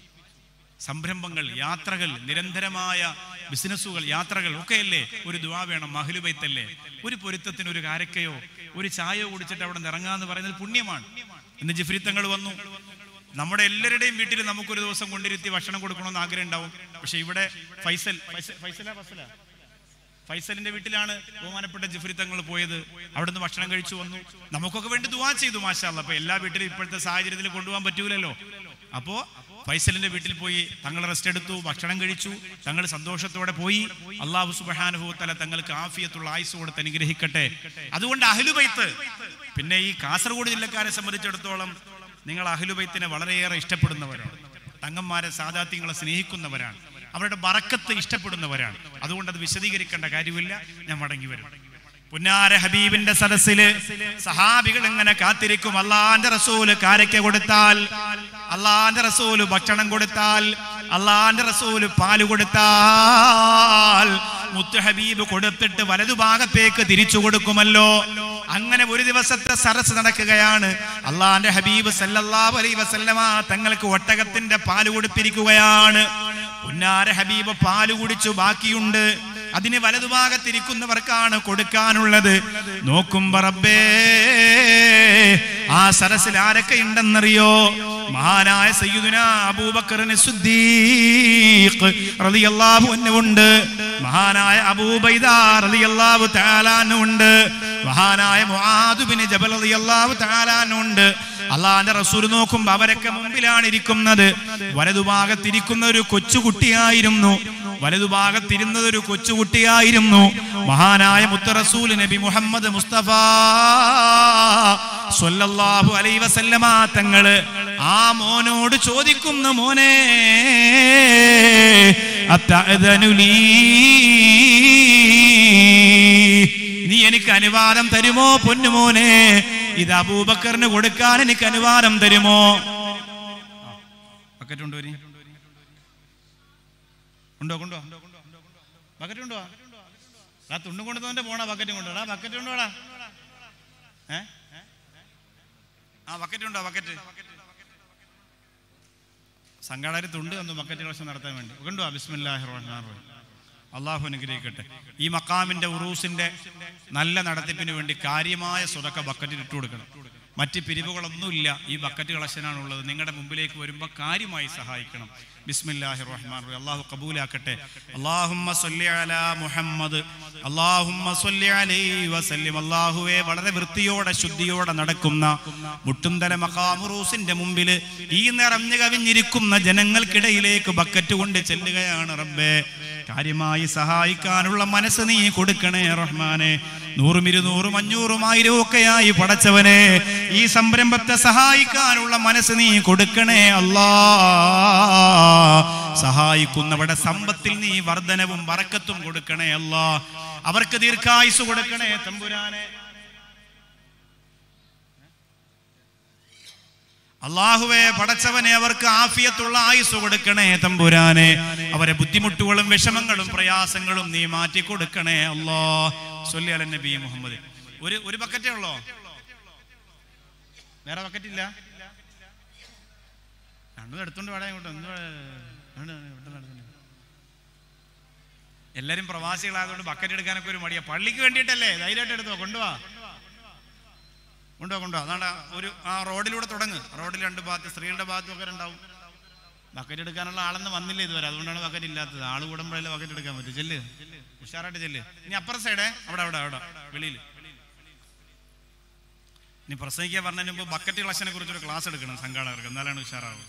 സംരംഭങ്ങൾ യാത്രകൾ നിരന്തരമായ ബിസിനസ്സുകൾ യാത്രകൾ ഒക്കെയല്ലേ ഒരു ദുവാ വേണം മഹലുബൈത്തല്ലേ ഒരു പൊരുത്തത്തിന് ഒരു കാരക്കയോ ഒരു ചായയോ കുടിച്ചിട്ട് അവിടെ നിന്ന് ഇറങ്ങാന്ന് പറയുന്നത് പുണ്യമാണ് ഇന്ന് ജിഫ്രിത്തങ്ങൾ വന്നു നമ്മുടെ എല്ലാവരുടെയും വീട്ടിൽ നമുക്കൊരു ദിവസം കൊണ്ടിരുത്തി ഭക്ഷണം കൊടുക്കണമെന്ന് ആഗ്രഹം ഉണ്ടാവും പക്ഷെ ഇവിടെ ഫൈസൽ ഫൈസൽ ഫൈസലാ ഫസലാ ഫൈസലിന്റെ വീട്ടിലാണ് ബഹുമാനപ്പെട്ട ജിഫ്രി തങ്ങൾ പോയത് അവിടുന്ന് ഭക്ഷണം കഴിച്ചു വന്നു നമുക്കൊക്കെ വേണ്ടി ദുവാ ചെയ്തു മാഷാല്ല അപ്പൊ എല്ലാ വീട്ടിലും ഇപ്പോഴത്തെ സാഹചര്യത്തിൽ കൊണ്ടുപോകാൻ പറ്റൂലല്ലോ അപ്പോ ഫൈസലിന്റെ വീട്ടിൽ പോയി തങ്ങൾ റെസ്റ്റ് എടുത്തു ഭക്ഷണം കഴിച്ചു തങ്ങൾ സന്തോഷത്തോടെ പോയി അള്ളാഹു സുബാനുഭവത്തല തങ്ങൾക്ക് ആഫിയത്തുള്ള ആയുസ് കൊടുത്ത് അനുഗ്രഹിക്കട്ടെ അതുകൊണ്ട് അഹ്ലുബൈത്ത് പിന്നെ ഈ കാസർഗോഡ് ജില്ലക്കാരെ സംബന്ധിച്ചിടത്തോളം നിങ്ങൾ അഹ്ലുബൈത്തിനെ വളരെയേറെ ഇഷ്ടപ്പെടുന്നവരാണ് തങ്ങന്മാരെ സാധാത്യങ്ങളെ സ്നേഹിക്കുന്നവരാണ് അവരുടെ ബറക്കത്ത് ഇഷ്ടപ്പെടുന്നവരാണ് അതുകൊണ്ട് അത് വിശദീകരിക്കേണ്ട കാര്യമില്ല ഞാൻ മടങ്ങി വരും പുന്നാര ഹബീബിന്റെ സദസ്സില് സഹാബികൾ ഇങ്ങനെ കാത്തിരിക്കും അള്ളാന്റെ റസൂല് കാരയ്ക്ക കൊടുത്താൽ അള്ളാന്റെ റസൂല് ഭക്ഷണം കൊടുത്താൽ അള്ളാന്റെ റസൂല് പാല് കൊടുത്താൽ മുത്ത് ഹബീബ് കൊടുത്തിട്ട് വലതുഭാഗത്തേക്ക് തിരിച്ചു കൊടുക്കുമല്ലോ അങ്ങനെ ഒരു ദിവസത്തെ സരസ് നടക്കുകയാണ് അള്ളാന്റെ ഹബീബ് സല്ലല്ലാഹു അലൈഹി വസല്ലമ തങ്ങൾക്ക് ഒട്ടകത്തിന്റെ പാല് കൊടുത്തിരിക്കുകയാണ് പുന്നാര ഹബീബ് പാല് കുടിച്ചു ബാക്കിയുണ്ട് അതിന് വലതുഭാഗത്തിരിക്കുന്നവർക്കാണ് കൊടുക്കാനുള്ളത് നോക്കുമ്പോ റബ്ബേ ആ സരസിൽ ആരൊക്കെ ഉണ്ടെന്നറിയോ മഹാനായ സയ്യിദുന അബൂബക്കറിന് സുദ്ദീഖ് റളിയല്ലാഹു അൻഹു ഉണ്ട് മഹാനായ അബൂബൈദ റളിയല്ലാഹു തആല അൻഹു ഉണ്ട് മഹാനായ മുആദ് ബിൻ ജബൽ റളിയല്ലാഹു തആല അൻഹു ഉണ്ട് അള്ളാന്റെ റസൂൽ നോക്കുമ്പോ അവരൊക്കെ മുമ്പിലാണ് ഇരിക്കുന്നത് വലതുഭാഗത്തിരിക്കുന്ന ഒരു കൊച്ചുകുട്ടിയായിരുന്നു വലതുഭാഗത്തിരുന്നത് ഒരു കൊച്ചുകുട്ടിയായിരുന്നു മഹാനായ മുത്തറസൂൽ നബി മുഹമ്മദ് മുസ്തഫ സ്വല്ലല്ലാഹു അലൈ വസല്ലമ തങ്ങള് ആ മോനോട് ചോദിക്കുന്നു മോനെ അത്തഅദനുലീ നീ എനിക്ക് അനുവാദം തരുമോ പൊന്നുമോനെ ഇത് അബൂബക്കറിന് കൊടുക്കാൻ എനിക്ക് അനുവാദം തരുമോ ബക്കറ്റ് കൊണ്ടുവരി ഉണ്ടോ കൊണ്ടോ ബക്കറ്റ് കൊണ്ടുവാ ആ തുണ്ണും കൊണ്ടുവന്നെ പോണ ബക്കറ്റും കൊണ്ടുവാ ബക്കറ്റ് കൊണ്ടുവാടാ ഏ ആ ബക്കറ്റ് ഉണ്ടോ ബക്കറ്റ് സംഘാടകർ തുണ്ട് തന്നു ബക്കറ്റ് കളക്ഷൻ നടത്താൻ വേണ്ടി കൊണ്ടുവാ ബിസ്മില്ലാഹി റഹ്മാൻ റഹീം അള്ളാഹു അനുഗ്രഹിക്കട്ടെ ഈ മക്കാമിന്റെ ഉറൂസിന്റെ നല്ല നടത്തിപ്പിന് വേണ്ടി കാര്യമായ സ്വതക്ക ബക്കറ്റിൽ ഇട്ടു കൊടുക്കണം മറ്റ് പിരിവുകളൊന്നുമില്ല ഈ ബക്കറ്റ് കളക്ഷനാണുള്ളത് നിങ്ങളുടെ മുമ്പിലേക്ക് വരുമ്പോൾ കാര്യമായി സഹായിക്കണം ബിസ്മില്ലാഹി റഹ്മാൻ റഹീം. അള്ളാഹു കബൂലാക്കട്ടെ അല്ലാഹുമ്മ സ്വല്ലി അലാ മുഹമ്മദ് അല്ലാഹുമ്മ സ്വല്ലി അലൈഹി വസല്ലം അല്ലാഹുവേ വളരെ വൃത്തിയോടെ ശുദ്ധിയോടെ നടക്കുന്ന മുട്ടുംതല മഖാമുറൂസിന്റെ മുമ്പിൽ ഈ നിറഞ്ഞു കവിഞ്ഞിരിക്കുന്ന ജനങ്ങൾക്കിടയിലേക്ക് ബക്കറ്റ് കൊണ്ട് ചെല്ലുകയാണ് റബ്ബേ കാര്യമായി സഹായിക്കാനുള്ള മനസ്സ് നീ കൊടുക്കണേ റഹ്മാനെ നൂറും ഇരുന്നൂറും അഞ്ഞൂറും ആയിരം ഒക്കെയായി പടച്ചവനെ ഈ സംരംഭത്തെ സഹായിക്കാനുള്ള മനസ്സ് നീ കൊടുക്കണേ അല്ലാ സഹായിക്കുന്നവരുടെ സമ്പത്തിൽ നീ വർധനവും വറക്കത്തും കൊടുക്കണേ അല്ലാ അവർക്ക് ദീർഘായുസ് കൊടുക്കണേ തമ്പുരാനെ അള്ളാഹുവെ പടച്ചവനെ അവർക്ക് ആഫിയത്തുള്ള ആയുസ് കൊടുക്കണേ തമ്പുരാനെ അവരെ ബുദ്ധിമുട്ടുകളും വിഷമങ്ങളും പ്രയാസങ്ങളും നീ മാറ്റി കൊടുക്കണേ അല്ലാ സൊല്ലി അല നബി മുഹമ്മദ് ഒരു ഒരു ബക്കറ്റേ ഉള്ളോ വേറെ ബക്കറ്റ് ഇല്ല രണ്ടും എടുത്തോണ്ട് വേടാ ഇങ്ങോട്ട് ഒന്ന് വേണ്ട, വേണ്ട, വേണ്ട, വേണ്ട. എല്ലാരും പ്രവാസികളായതുകൊണ്ട് ബക്കറ്റ് എടുക്കാനൊക്കെ ഒരു മടിയാ പള്ളിക്ക് വേണ്ടിയിട്ടല്ലേ ധൈര്യമായിട്ട് എടുത്തോ കൊണ്ടുപോവാ കൊണ്ടുവാ കൊണ്ടുവാ അതാണ് ഒരു ആ റോഡിലൂടെ തുടങ്ങ് റോഡിൽ രണ്ട് ഭാഗത്ത് സ്ത്രീകളുടെ ഭാഗത്തും ഒക്കെ ഉണ്ടാവും ബക്കറ്റ് എടുക്കാനുള്ള ആളെന്ന് വന്നില്ല ഇതുവരെ അതുകൊണ്ടാണ് ബക്കറ്റ് ഇല്ലാത്തത് ആള് കൂടുമ്പോഴല്ലേ ബക്കറ്റ് എടുക്കാൻ പറ്റും ചെല്ല് ഉഷാറായിട്ട് ചെല്ല് ഇനി അപ്പുറ സൈഡേ അവിടെ അവിടെ അവിടെ വെളിയിൽ ഇനി പ്രസംഗിക്കാൻ പറഞ്ഞതിന് മുമ്പ് ബക്കറ്റ് കളക്ഷനെ കുറിച്ചൊരു ക്ലാസ് എടുക്കണം സംഘാടകർക്ക് എന്നാലാണ് ഉഷാറാവുക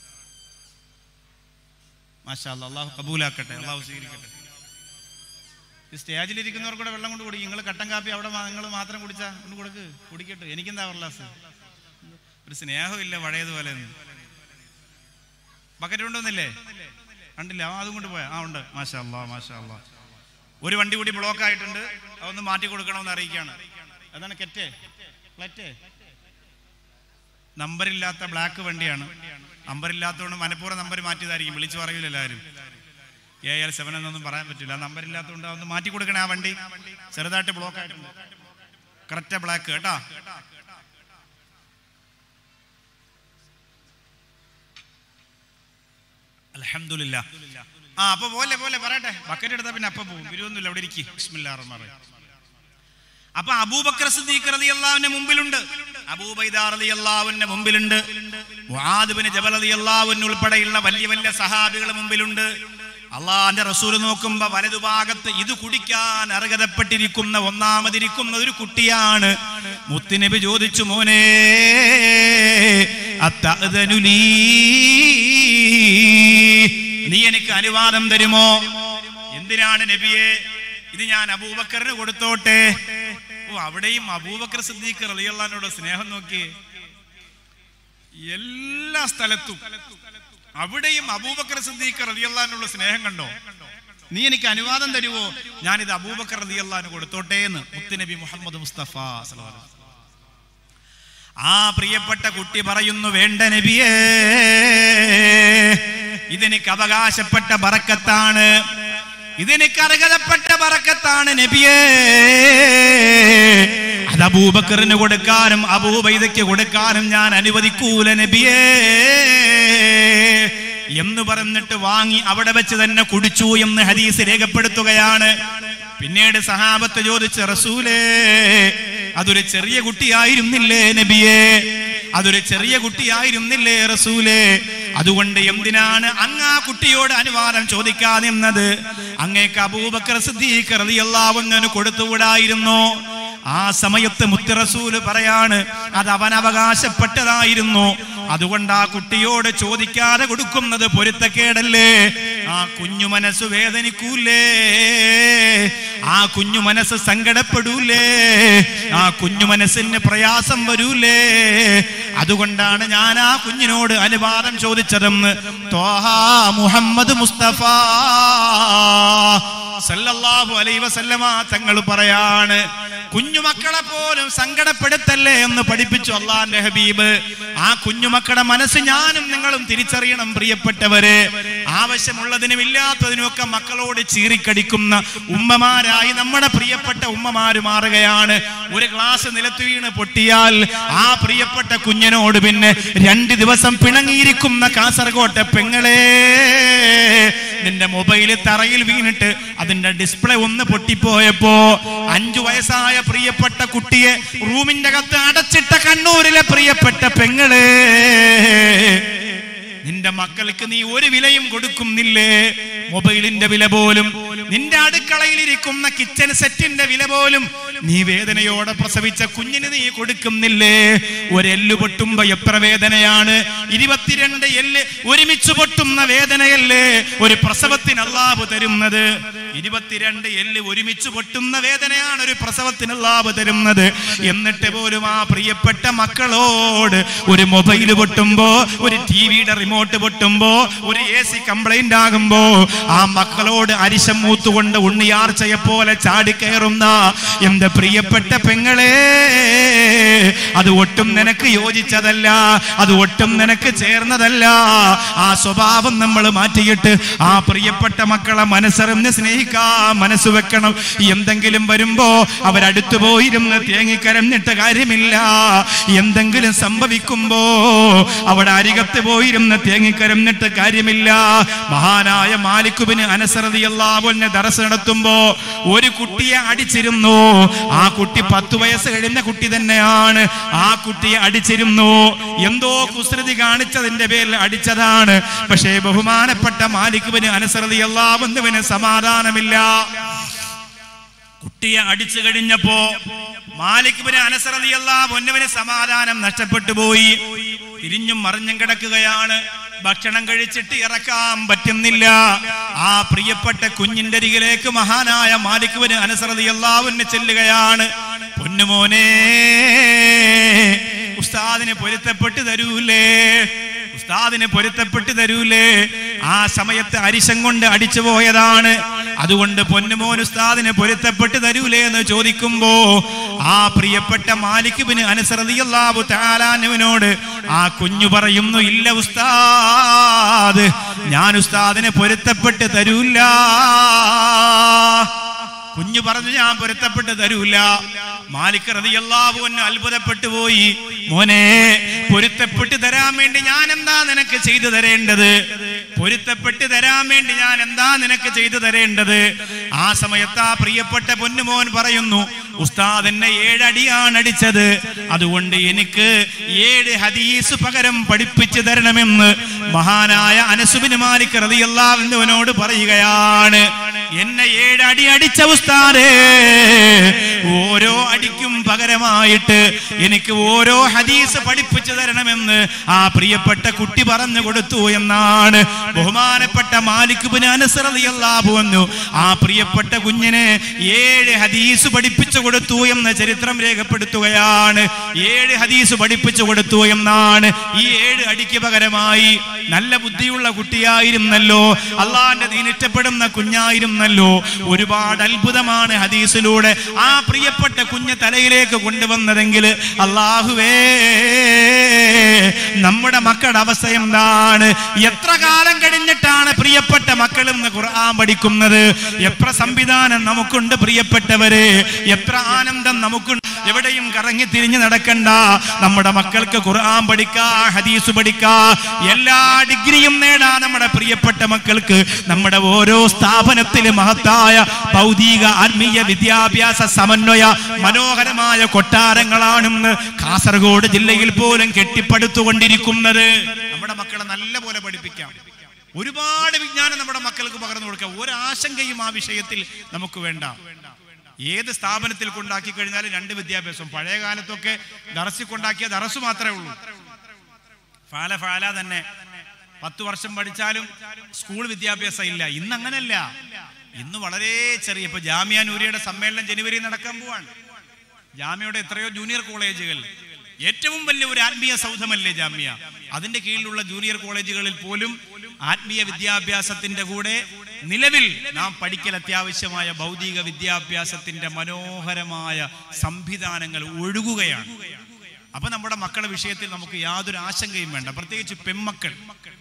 മാഷാ അല്ലാ, അള്ളാഹു കബൂലാക്കട്ടെ അള്ളാഹു സ്വീകരിക്കട്ടെ ഈ സ്റ്റേജിലിരിക്കുന്നവർ കൂടെ വെള്ളം കൊണ്ട് കുടിക്കും നിങ്ങൾ കട്ടൻ കാപ്പി അവിടെ നിങ്ങൾ മാത്രം കുടിച്ചാ കൊണ്ട് കൊടുക്ക് കുടിക്കട്ടെ എനിക്കെന്താ വർലാസ് ഒരു സ്നേഹമില്ല പഴയതുപോലെ ഒന്നും ബക്കറ്റ് കൊണ്ടുവന്നില്ലേ കണ്ടില്ല ആ അതും കൊണ്ട് പോയാ ആ ഉണ്ട് മാഷാ അല്ലാ മാഷാ അല്ലാ ഒരു വണ്ടി കൂടി ബ്ലോക്ക് ആയിട്ടുണ്ട് അതൊന്ന് മാറ്റി കൊടുക്കണമെന്ന് അറിയിക്കാണ് അതാണ് കെറ്റ് ക്ലറ്റ് നമ്പറില്ലാത്ത ബ്ലാക്ക് വണ്ടിയാണ് നമ്പറില്ലാത്തതുകൊണ്ട് മനഃപൂർവ്വം നമ്പർ മാറ്റിയതായിരിക്കും വിളിച്ചു പറയൂല എല്ലാവരും എ എൽ സെവൻ എന്നൊന്നും പറയാൻ പറ്റില്ല നമ്പർ ഇല്ലാത്തതുകൊണ്ട് അതൊന്ന് മാറ്റി കൊടുക്കണേ ആ വണ്ടി ചെറുതായിട്ട് ബ്ലോക്ക് ആയിട്ടുണ്ട് കറക്റ്റ് ബ്ലാക്ക് കേട്ടാ അൽഹംദുലില്ലാ ആ അപ്പൊ പോലെ പോലെ പറയട്ടെ ബക്കറ്റ് എടുത്താ പിന്നെ അപ്പൊ പോകും വരുമൊന്നുമില്ല അവിടെ ഇരിക്കും ബിസ്മില്ലാഹിർ റഹ്മാനിർ റഹീം അപ്പൊ അബൂബക്കർ സിദ്ദീഖ് റളിയല്ലാഹുവിന്റെ മുമ്പിലുണ്ട് അബൂബൈദ റളിയല്ലാഹുവിന്റെ മുമ്പിലുണ്ട് മുആദ് ബിൻ ജബൽ റളിയല്ലാഹുവിന് ഉൾപ്പെടെയുള്ള വലിയ വലിയ സഹാബികൾ മുമ്പിലുണ്ട് അള്ളാന്റെ റസൂൽ നോക്കുമ്പോ വലതുഭാഗത്ത് ഇത് കുടിക്കാൻ അർഹതപ്പെട്ടിരിക്കുന്ന ഒന്നാമതിരിക്കുന്ന ഒരു കുട്ടിയാണ് മുത്തുനബി ചോദിച്ചു മോനെ അത്തഅ്ദനുലീ നീ എനിക്ക് അനുവാദം തരുമോ എന്തിനാണ് നബിയെ ഇത് ഞാൻ അബൂബക്കറിന് കൊടുത്തോട്ടെ ഓ അവിടെയും അബൂബക്കർ സിദ്ദീഖ് റളിയല്ലാഹുവിനോട് സ്നേഹം നോക്കി എല്ലാ സ്ഥലത്തും അവിടെയും അബൂബക്കർ സിദ്ദീഖ് റളിയല്ലാഹുവിനുള്ള സ്നേഹം കണ്ടോ നീ എനിക്ക് അനുവാദം തരുവോ ഞാനിത് അബൂബക്കർ റളിയല്ലാഹുവിന് കൊടുത്തോട്ടെ എന്ന് മുത്തുനബി മുഹമ്മദ് മുസ്തഫ സല്ലല്ലാഹു അലൈഹി വസല്ലം. ആ പ്രിയപ്പെട്ട കുട്ടി പറയുന്നു വേണ്ട നബിയേ ഇതെനിക്ക് അവകാശപ്പെട്ട ബറക്കത്താണ് ഇതെനിക്ക് അർഹതപ്പെട്ട ബറക്കത്താണ് നബിയേ അത് അബൂബക്കറിന് കൊടുക്കാനും അബൂബൈദയ്ക്ക് കൊടുക്കാനും ഞാൻ അനുവദിക്കൂല നബിയേ എന്ന് പറഞ്ഞിട്ട് വാങ്ങി അവിടെ വെച്ച് തന്നെ കുടിച്ചു എന്ന് ഹദീസ് രേഖപ്പെടുത്തുകയാണ് പിന്നീട് സഹാബത്ത് ചോദിച്ച റസൂലേ അതൊരു ചെറിയ കുട്ടിയായിരുന്നില്ലേ നബിയേ അതൊരു ചെറിയ കുട്ടിയായിരുന്നില്ലേ റസൂലേ അതുകൊണ്ട് എന്തിനാണ് അങ്ങ് ആ കുട്ടിയോട് അനുവാദം ചോദിക്കാതിരുന്നത് അങ്ങേക്ക് അബൂബക്കർ സിദ്ദീഖ് റളിയല്ലാഹു അൻഹു കൊടുത്തുവിടായിരുന്നു ആ സമയത്ത് മുത്തറസൂല് പറയാണ് അത് അവൻ അവകാശപ്പെട്ടതായിരുന്നു അതുകൊണ്ട് ആ കുട്ടിയോട് ചോദിക്കാതെ കൊടുക്കുന്നത് പൊരുത്തക്കേടല്ലേ ആ കുഞ്ഞു മനസ്സ് വേദനിക്കൂലേ ആ കുഞ്ഞു മനസ്സ് സങ്കടപ്പെടൂലേ ആ കുഞ്ഞു മനസ്സിന് പ്രയാസം വരൂലേ അതുകൊണ്ടാണ് ഞാൻ ആ കുഞ്ഞിനോട് അനുവാദം ചോദിച്ചതെന്ന് ത്വാഹ മുഹമ്മദ് മുസ്തഫ സല്ലല്ലാഹു അലൈഹി വസല്ലമ തങ്ങൾ പറയാണ് കുഞ്ഞുമക്കളെ പോലും സങ്കടപ്പെടുത്തല്ലേ എന്ന് പഠിപ്പിച്ചു അള്ളാന്റെ ഹബീബ് ആ കുഞ്ഞുമക്കളുടെ മനസ്സ് ഞാനും നിങ്ങളും തിരിച്ചറിയണം പ്രിയപ്പെട്ടവര് ആ ആവശ്യമുള്ളതിനും ഇല്ലാത്തതിനുമൊക്കെ മക്കളോട് ചീറിക്കടിക്കുന്ന ഉമ്മമാരായി നമ്മുടെ പ്രിയപ്പെട്ട ഉമ്മമാര് മാറുകയാണ് ഒരു ഗ്ലാസ് നിലത്ത് വീണ് പൊട്ടിയാൽ ആ പ്രിയപ്പെട്ട കുഞ്ഞിനോട് പിന്നെ രണ്ട് ദിവസം പിണങ്ങിയിരിക്കുന്ന കാസർകോട്ടെ പെങ്ങളെ നിന്റെ മൊബൈല് തറയിൽ വീണിട്ട് അതിന്റെ ഡിസ്പ്ലേ ഒന്ന് പൊട്ടിപ്പോയപ്പോ അഞ്ചു വയസ്സായ പ്രിയപ്പെട്ട കുട്ടിയെ റൂമിന്റെ അകത്ത് അടച്ചിട്ട കണ്ണൂരിലെ പ്രിയപ്പെട്ട പെങ്ങളെ നിന്റെ മക്കൾക്ക് നീ ഒരു വിലയും കൊടുക്കുന്നില്ലേ മൊബൈലിന്റെ വില പോലും നിന്റെ അടുക്കളയിൽ ഇരിക്കുന്ന കിച്ചൺ സെറ്റിന്റെ വില പോലും നീ വേദനയോടെ പ്രസവിച്ച കുഞ്ഞിന് നീ കൊടുക്കുന്നില്ലേ ഒരെല്ല് പൊട്ടുമ്പോ എത്ര വേദനയാണ് ഇരുപത്തിരണ്ട് എല്ല് ഒരുമിച്ച് പൊട്ടുന്ന വേദനയല്ലേ ഒരു പ്രസവത്തിന് അള്ളാഹു തരുന്നത് ഇരുപത്തിരണ്ട് എല്ല് ഒരുമിച്ച് പൊട്ടുന്ന വേദനയാണ് ഒരു പ്രസവത്തിന് അള്ളാഹു തരുന്നത് എന്നിട്ട് പോലും ആ പ്രിയപ്പെട്ട മക്കളോട് ഒരു മൊബൈൽ പൊട്ടുമ്പോ ഒരു ടി വിയുടെ റിമോട്ട് പൊട്ടുമ്പോ ഒരു എ സി കംപ്ലൈന്റ് ആകുമ്പോ ആ മക്കളോട് അരിശം മൂത്തുകൊണ്ട് ഉണ്ണിയാർച്ചയെ പോലെ ചാടിക്കയറുന്ന എന്റെ പ്രിയപ്പെട്ട പെങ്ങളെ അത് ഒട്ടും നിനക്ക് യോജിച്ചതല്ല അത് ഒട്ടും നിനക്ക് ചേർന്നതല്ല ആ സ്വഭാവം നമ്മൾ മാറ്റിയിട്ട് ആ പ്രിയപ്പെട്ട മക്കളെ മനസ്സറിഞ്ഞ് സ്നേഹിക്കാൻ മനസ്സ് വെക്കണം എന്തെങ്കിലും വരുമ്പോ അവരടുത്തു പോയിരുന്ന് തേങ്ങിക്കരഞ്ഞിട്ട് കാര്യമില്ല എന്തെങ്കിലും സംഭവിക്കുമ്പോ അവിടെ അരികത്ത് പോയിരുന്ന് തേങ്ങിക്കരഞ്ഞിട്ട് കാര്യമില്ല മഹാനായ മാലിക്കുബിന് അനസറതിയല്ലാവുന്ന ദറസ് നടത്തുമ്പോ ഒരു കുട്ടിയെ അടിച്ചിരുന്നു ആ കുട്ടി പത്ത് വയസ്സ് കഴിഞ്ഞ കുട്ടി തന്നെയാണ് ആ കുട്ടിയെ അടിച്ചിരുന്നു എന്തോ കുസൃതി കാണിച്ചതിന്റെ പേരിൽ അടിച്ചതാണ് പക്ഷേ ബഹുമാനപ്പെട്ട മാലിക്കുബിന് അനസറതിയല്ലാവുന്നവന് സമാധാനമില്ല കുട്ടിയെ അടിച്ചു കഴിഞ്ഞപ്പോ മാലിക്കുബിന് അനസറതിയല്ല പൊന്നവന് സമാധാനം നഷ്ടപ്പെട്ടു പോയി തിരിഞ്ഞും മറിഞ്ഞും കിടക്കുകയാണ് ഭക്ഷണം കഴിച്ചിട്ട് ഇറക്കാൻ പറ്റുന്നില്ല ആ പ്രിയപ്പെട്ട കുഞ്ഞിന്റെ അരികിലേക്ക് മഹാനായ മാലിക്കുവിന് അനുസൃതിയല്ലാവുന്ന് ചെല്ലുകയാണ് പൊന്നുമോനെ ഉസ്താദിന് പൊരുത്തപ്പെട്ട് തരൂലേ ഉസ്താദിന് പൊരുത്തപ്പെട്ട് തരൂലേ ആ സമയത്ത് അരിശം കൊണ്ട് അടിച്ചു പോയതാണ് അതുകൊണ്ട് പൊന്നുമോൻ ഉസ്താദിന് പൊരുത്തപ്പെട്ട് തരൂലേ എന്ന് ചോദിക്കുമ്പോ ആ പ്രിയപ്പെട്ട മാലിക്കുബിന് അനുസൃതിയല്ലാവു താലാനുവിനോട് ആ കുഞ്ഞു പറയുന്നു ഇല്ല ഉസ്താദ് ഞാൻ ഉസ്താദിന് പൊരുത്തപ്പെട്ട് തരൂല്ല കുഞ്ഞു പറഞ്ഞു ഞാൻ പൊരുത്തപ്പെട്ട് തരൂല മാലിക് റളിയല്ലാഹു അൻഹു അത്ഭുതപ്പെട്ടു പോയി മോനെ പൊരുത്തപ്പെട്ട് തരാൻ വേണ്ടി ഞാൻ എന്താ നിനക്ക് ചെയ്തു തരേണ്ടത് പൊരുത്തപ്പെട്ട് തരാൻ വേണ്ടി ഞാൻ എന്താ നിനക്ക് ചെയ്തു തരേണ്ടത് ആ സമയത്ത് ആ പ്രിയപ്പെട്ട പൊന്നുമോൻ പറയുന്നു ഉസ്താദ് എന്നെ ഏഴടിയാണ് അടിച്ചത് അതുകൊണ്ട് എനിക്ക് ഏഴ് ഹദീസ് പകരം പഠിപ്പിച്ചു തരണമെന്ന് മഹാനായ അനസുബിന് മാലിക് റളിയല്ലാഹുവിനോട് പറയുകയാണ് എന്നെ ഏഴടി അടിച്ച ഉസ്താദേ ഓരോ അടിക്കും പകരമായിട്ട് എനിക്ക് ഓരോ ഹദീസ് പഠിപ്പിച്ചു തരണമെന്ന് ആ പ്രിയപ്പെട്ട കുട്ടി പറഞ്ഞു കൊടുത്തു എന്നാണ് ബഹുമാനപ്പെട്ട മാലിക്കുബിന് അനുസൃതിയല്ലാഹു വന്നു ആ പ്രിയപ്പെട്ട കുഞ്ഞിന് ഏഴ് ഹദീസ് പഠിപ്പിച്ചു കൊടുത്തു എന്ന് ചരിത്രം രേഖപ്പെടുത്തുകയാണ് ഏഴ് ഹദീസ് പഠിപ്പിച്ചു കൊടുത്തു എന്നാണ് ഈ ഏഴ് അടിക്ക് പകരമായി നല്ല ബുദ്ധിയുള്ള കുട്ടിയായിരുന്നല്ലോ അള്ളാന്റെ ദീൻ ഇഷ്ടപ്പെടുന്ന കുഞ്ഞായിരുന്നല്ലോ ഒരുപാട് അത്ഭുതമാണ് ഹദീസിലൂടെ ആ പ്രിയപ്പെട്ട കുഞ്ഞ് തലയിലേക്ക് കൊണ്ടുവന്നതെങ്കിൽ അള്ളാഹുവേ നമ്മുടെ മക്കളുടെ അവസ്ഥ എന്താണ് എത്ര കാലം കഴിഞ്ഞിട്ടാണ് പ്രിയപ്പെട്ട മക്കൾ ഇന്ന് ഖുർആൻ പഠിക്കുന്നത് എത്ര സംവിധാനം നമുക്കുണ്ട് പ്രിയപ്പെട്ടവര് എത്ര ആനന്ദം നമുക്കുണ്ട് എവിടെയും കറങ്ങി തിരിഞ്ഞു നടക്കണ്ട നമ്മുടെ മക്കൾക്ക് ഖുർആൻ പഠിക്കാ ഹദീസ് പഠിക്കാ എല്ലാ ഡിഗ്രിയും നേടാ നമ്മുടെ പ്രിയപ്പെട്ട മക്കൾക്ക് നമ്മുടെ ഓരോ സ്ഥാപനത്തിലും മഹത്തായ ഭൗതിക ആത്മീയ വിദ്യാഭ്യാസ സമന്വയ മനോഹരമായ കൊട്ടാരങ്ങളാണെന്ന് കാസർഗോഡ് ജില്ലയിൽ പോലും കെട്ടിപ്പടുത്തുകൊണ്ടിരിക്കുന്നത് നമ്മുടെ മക്കളെ നല്ല പോലെ പഠിപ്പിക്കാം ഒരുപാട് വിജ്ഞാനം നമ്മുടെ മക്കൾക്ക് പകർന്നു കൊടുക്കാം ഒരാശങ്കയും ആ വിഷയത്തിൽ നമുക്ക് വേണ്ട ഏത് സ്ഥാപനത്തിൽ കൊണ്ടാക്കി കഴിഞ്ഞാലും രണ്ട് വിദ്യാഭ്യാസം പഴയ കാലത്തൊക്കെ ദറസിൽ കൊണ്ടാക്കിയ ദറസ് മാത്രമേ ഉള്ളൂ ഫാല ഫാല തന്നെ പത്ത് വർഷം പഠിച്ചാലും സ്കൂൾ വിദ്യാഭ്യാസം ഇല്ല ഇന്ന് അങ്ങനല്ല ഇന്ന് വളരെ ചെറിയ ഇപ്പൊ ജാമ്യ നൂരിയുടെ സമ്മേളനം ജനുവരി നടക്കാൻ പോവാണ് ജാമ്യയുടെ എത്രയോ ജൂനിയർ കോളേജുകൾ ഏറ്റവും വലിയ ഒരു ആത്മീയ സൗധമല്ലേ ജാമ്യ അതിന്റെ കീഴിലുള്ള ജൂനിയർ കോളേജുകളിൽ പോലും ആത്മീയ വിദ്യാഭ്യാസത്തിന്റെ കൂടെ നിലവിൽ നാം പഠിക്കൽ അത്യാവശ്യമായ ഭൗതിക വിദ്യാഭ്യാസത്തിന്റെ മനോഹരമായ സംവിധാനങ്ങൾ ഒഴുകുകയാണ് അപ്പൊ നമ്മുടെ മക്കളുടെ വിഷയത്തിൽ നമുക്ക് യാതൊരു ആശങ്കയും വേണ്ട പ്രത്യേകിച്ച് പെൺമക്കൾ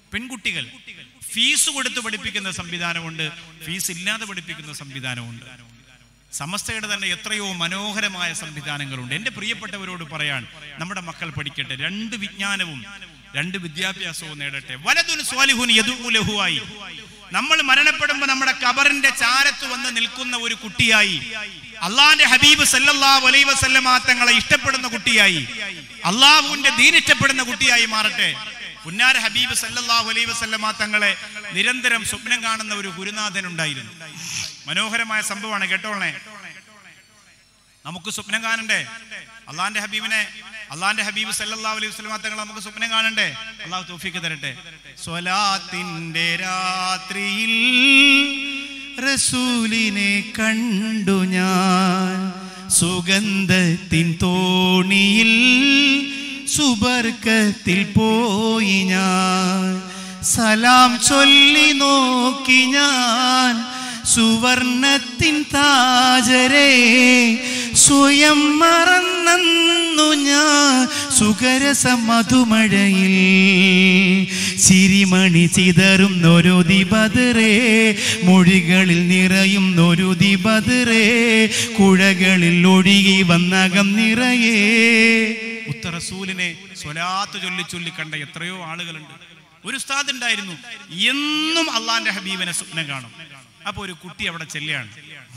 പെൺകുട്ടികൾ ഫീസ് കൊടുത്ത് പഠിപ്പിക്കുന്ന സംവിധാനമുണ്ട് ഫീസ് ഇല്ലാതെ പഠിപ്പിക്കുന്ന സംവിധാനമുണ്ട് സമസ്തയുടെ തന്നെ എത്രയോ മനോഹരമായ സംവിധാനങ്ങളുണ്ട് എൻ്റെ പ്രിയപ്പെട്ടവരോട് പറയാൻ നമ്മുടെ മക്കൾ പഠിക്കട്ടെ രണ്ട് വിജ്ഞാനവും രണ്ട് വിദ്യാഭ്യാസവും നേടട്ടെ വലതുൻ സ്വാലിഹുൻ യദുലഹുവായി നമ്മൾ മരണപ്പെടുമ്പോൾ നമ്മുടെ കബറിന്റെ ചാരത്ത് വന്ന് നിൽക്കുന്ന ഒരു കുട്ടിയായി അള്ളാന്റെ ഹബീബ് സല്ലല്ലാഹു അലൈഹി വസല്ലമ തങ്ങളെ ഇഷ്ടപ്പെടുന്ന കുട്ടിയായി അള്ളാഹുവിന്റെ ദീൻ ഇഷ്ടപ്പെടുന്ന കുട്ടിയായി മാറട്ടെ പുന്നാര ഹബീബ് സല്ലല്ലാഹു അലൈഹി വസല്ലമ തങ്ങളെ നിരന്തരം സ്വപ്നം കാണുന്ന ഒരു ഗുരുനാഥൻ ഉണ്ടായിരുന്നു മനോഹരമായ സംഭവമാണ് കേട്ടോളേ നമുക്ക് സ്വപ്നം കാണണ്ടേ അള്ളാന്റെ ഹബീബിനെ അള്ളാന്റെ ഹബീബ് സല്ലല്ലാഹു അലൈഹി വസല്ലമ തങ്ങളെ നമുക്ക് സ്വപ്നം കാണണ്ടേ അള്ളാഹു തൗഫീക്ക് തരട്ടെ സ്വലാത്തിന്റെ രാത്രിയിൽ റസൂലിനെ കണ്ടു ഞാൻ സുഗന്ധത്തിൻ തോണിയിൽ സുബർക്കത്തിൽ പോയി ഞാൻ സലാം ചൊല്ലി നോക്കി ഞാൻ സുവർണത്തിൻ താജരെ സ്വയം മറന്നു ഞാൻ സുഖരസ മധുമഴയിൽ ചിരിമണി ചിതറുന്നൊരു ദിബദറേ മൊഴികളിൽ നിറയുന്നൊരു ദിബദറേ കുഴകളിൽ ഒഴുകി വന്നകം നിറയേ ഉത്തറസൂലിനെ സ്വലാത്ത് ചൊല്ലി ചൊല്ലി കണ്ട എത്രയോ ആളുകളുണ്ട് ഒരു ഉസ്താദ് ഉണ്ടായിരുന്നു എന്നും അള്ളാന്റെ ഹബീബിനെ സ്വപ്നം കാണും അപ്പൊ ഒരു കുട്ടി അവിടെ ചെല്ലുകയാണ്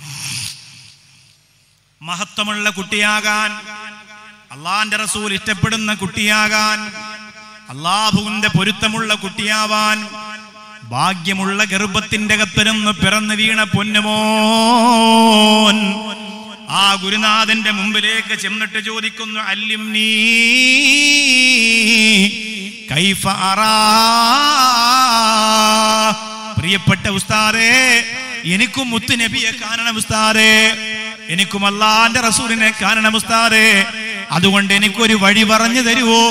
മഹത്വമുള്ള കുട്ടിയാകാൻ അള്ളാന്റെ റസൂൽ ഇഷ്ടപ്പെടുന്ന കുട്ടിയാകാൻ അള്ളാഹുവിന്റെ പൊരുത്തമുള്ള കുട്ടിയാവാൻ ഭാഗ്യമുള്ള ഗർഭത്തിന്റെ കത്തരന്ന് പിറന്നു വീണ പൊന്നുമോൻ ആ ഗുരുനാഥന്റെ മുമ്പിലേക്ക് ചെന്നിട്ട് ചോദിക്കുന്നു അല്ലിം നീ കൈഫ അറാ പ്രിയപ്പെട്ട ഉസ്താദേ എനിക്കും മുത്തു നബിയെ കാണണം ഉസ്താദേ എനിക്കും അള്ളാന്റെ റസൂലിനെ കാണണം ഉസ്താദേ അതുകൊണ്ട് എനിക്കൊരു വഴി പറഞ്ഞു തരുവോ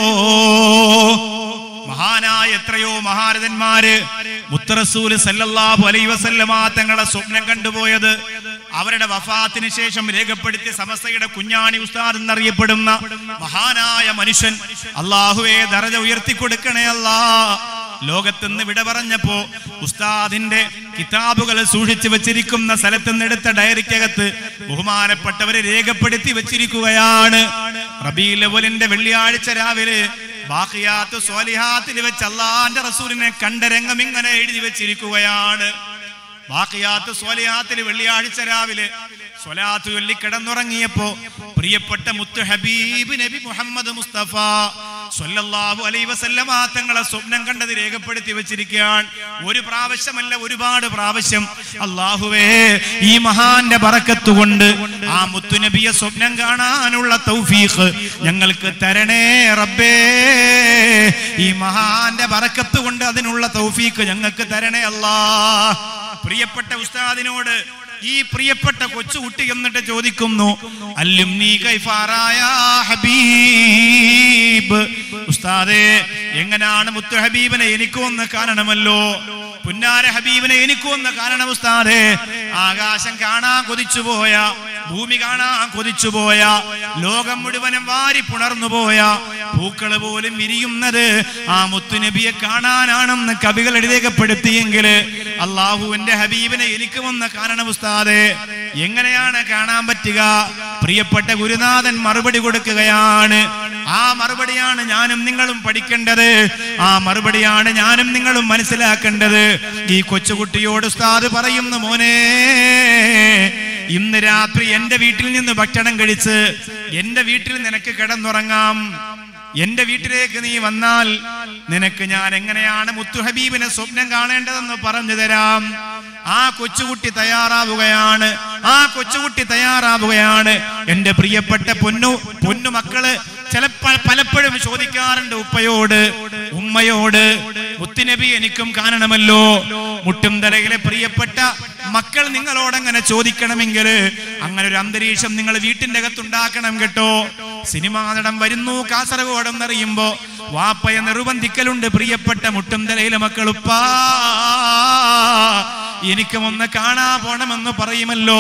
മഹാനായ എത്രയോ മഹാരഥന്മാര് മുത്തറസൂല് സല്ലല്ലാഹു അലൈഹി വസല്ലമ തങ്ങളെ സ്വപ്നം കണ്ടുപോയത് അവരുടെ വഫാത്തിന് ശേഷം രേഖപ്പെടുത്തിയ സമസ്തയുടെ കുഞ്ഞാണി ഉസ്താദ് എന്നറിയപ്പെടുന്ന മഹാനായ മനുഷ്യൻ അള്ളാഹുവെ ദറജ ഉയർത്തി കൊടുക്കണേ അല്ലാ ലോകത്തുനിന്ന് വിട പറഞ്ഞപ്പോ ഉസ്താദിന്റെ കിതാബുകൾ സൂക്ഷിച്ചു വെച്ചിരിക്കുന്ന സ്ഥലത്ത് നിന്ന് എടുത്ത ഡയറിക്കകത്ത് ബഹുമാനപ്പെട്ടവരെ രേഖപ്പെടുത്തി വെച്ചിരിക്കുകയാണ് റബീലവലിന്റെ വെള്ളിയാഴ്ച രാവിലെ ബാക്കിയാത്ത് സ്വാലിഹാത്തിൽ വെച്ച് അള്ളാന്റെ റസൂലിനെ കണ്ട രംഗം ഇങ്ങനെ എഴുതി വെച്ചിരിക്കുകയാണ് ബാക്കിയാത്ത് സ്വാലിഹാത്തിൽ വെള്ളിയാഴ്ച രാവിലെ സ്വലാത്ത് ചൊല്ലി കിടന്നുറങ്ങിയപ്പോ പ്രിയപ്പെട്ട മുത്ത് ഹബീബ് നബി മുഹമ്മദ് മുസ്തഫ സ്വല്ലല്ലാഹു അലൈഹി വസല്ലമ തങ്ങളെ സ്വപ്നം കണ്ടത് രേഖപ്പെടുത്തി വെച്ചിരിക്കുകയാണ് ഒരു പ്രാവശ്യമല്ല ഒരുപാട് പ്രാവശ്യം അള്ളാഹുവേ ഈ മഹാന്റെ ബറക്കത്ത് കൊണ്ട് ആ മുത്തുനബിയെ സ്വപ്നം കാണാനുള്ള തൗഫീഖ് ഞങ്ങൾക്ക് തരണേ റബ്ബേ ഈ മഹാന്റെ ബറക്കത്ത് കൊണ്ട് അതിനുള്ള തൗഫീഖ് ഞങ്ങൾക്ക് തരണേ അല്ലാ പ്രിയപ്പെട്ട ഉസ്താദിനോട് ഈ പ്രിയപ്പെട്ട കൊച്ചുകുട്ടി എന്നിട്ട് ചോദിക്കുന്നു അല്ലും നീ കൈഫാറായ ഹബീബ് ഉസ്താദേ എങ്ങനെയാണ് മുത്തു ഹബീബിനെ എനിക്കൊന്ന് കാണണമല്ലോ പുന്നാര ഹബീബിനെ എനിക്കൊന്ന് കാണണം ഉസ്താദേ ആകാശം കാണാൻ കൊതിച്ചുപോയ ഭൂമി കാണാൻ കൊതിച്ചുപോയ ലോകം മുഴുവനും വാരി പുണർന്നുപോയ പൂക്കൾ പോലും വിരിയുന്നത് ആ മുത്തുനബിയെ കാണാനാണെന്ന് കവികൾ എഴുതേക്കപ്പെടുത്തിയെങ്കിൽ അള്ളാഹുവിന്റെ ഹബീബിനെ എനിക്ക് വന്ന് കാണണം ഉസ്താദേ എങ്ങനെയാണ് കാണാൻ പറ്റുക പ്രിയപ്പെട്ട ഗുരുനാഥൻ മറുപടി കൊടുക്കുകയാണ് ആ മറുപടിയാണ് ഞാനും നിങ്ങളും പഠിക്കേണ്ടത് ആ മറുപടിയാണ് ഞാനും നിങ്ങളും മനസ്സിലാക്കേണ്ടത് ഈ കൊച്ചുകുട്ടിയോട് ഉസ്താദ് പറയുന്നു മോനെ ഇന്ന് രാത്രി എന്റെ വീട്ടിൽ നിന്ന് ഭക്ഷണം കഴിച്ച് എന്റെ വീട്ടിൽ നിനക്ക് കിടന്നുറങ്ങാം എന്റെ വീട്ടിലേക്ക് നീ വന്നാൽ നിനക്ക് ഞാൻ എങ്ങനെയാണ് മുത്തു ഹബീബിനെ സ്വപ്നം കാണേണ്ടതെന്ന് പറഞ്ഞു തരാം ആ കൊച്ചുകുട്ടി തയ്യാറാവുകയാണ് ആ കൊച്ചുകുട്ടി തയ്യാറാവുകയാണ് എന്റെ പ്രിയപ്പെട്ട പൊന്നു പൊന്നു മക്കള് ചിലപ്പോൾ പലപ്പോഴും ചോദിക്കാറുണ്ട് ഉപ്പയോട് ഉമ്മയോട് മുത്തുനബി എനിക്കും കാണണമല്ലോ മുട്ടും തലയിലെ പ്രിയപ്പെട്ട മക്കൾ നിങ്ങളോട് അങ്ങനെ ചോദിക്കണമെങ്കിൽ അങ്ങനെ ഒരു അന്തരീക്ഷം നിങ്ങൾ വീട്ടിന്റെ അകത്തുണ്ടാക്കണം കേട്ടോ സിനിമാ നടൻ വരുന്നു കാസർഗോഡ് എന്നറിയുമ്പോ വാപ്പയെ നിർബന്ധിക്കലുണ്ട് പ്രിയപ്പെട്ട മുട്ടും തലയിലെ മക്കളുപ്പാ എനിക്കും ഒന്ന് കാണാ പോണമെന്ന് പറയുമല്ലോ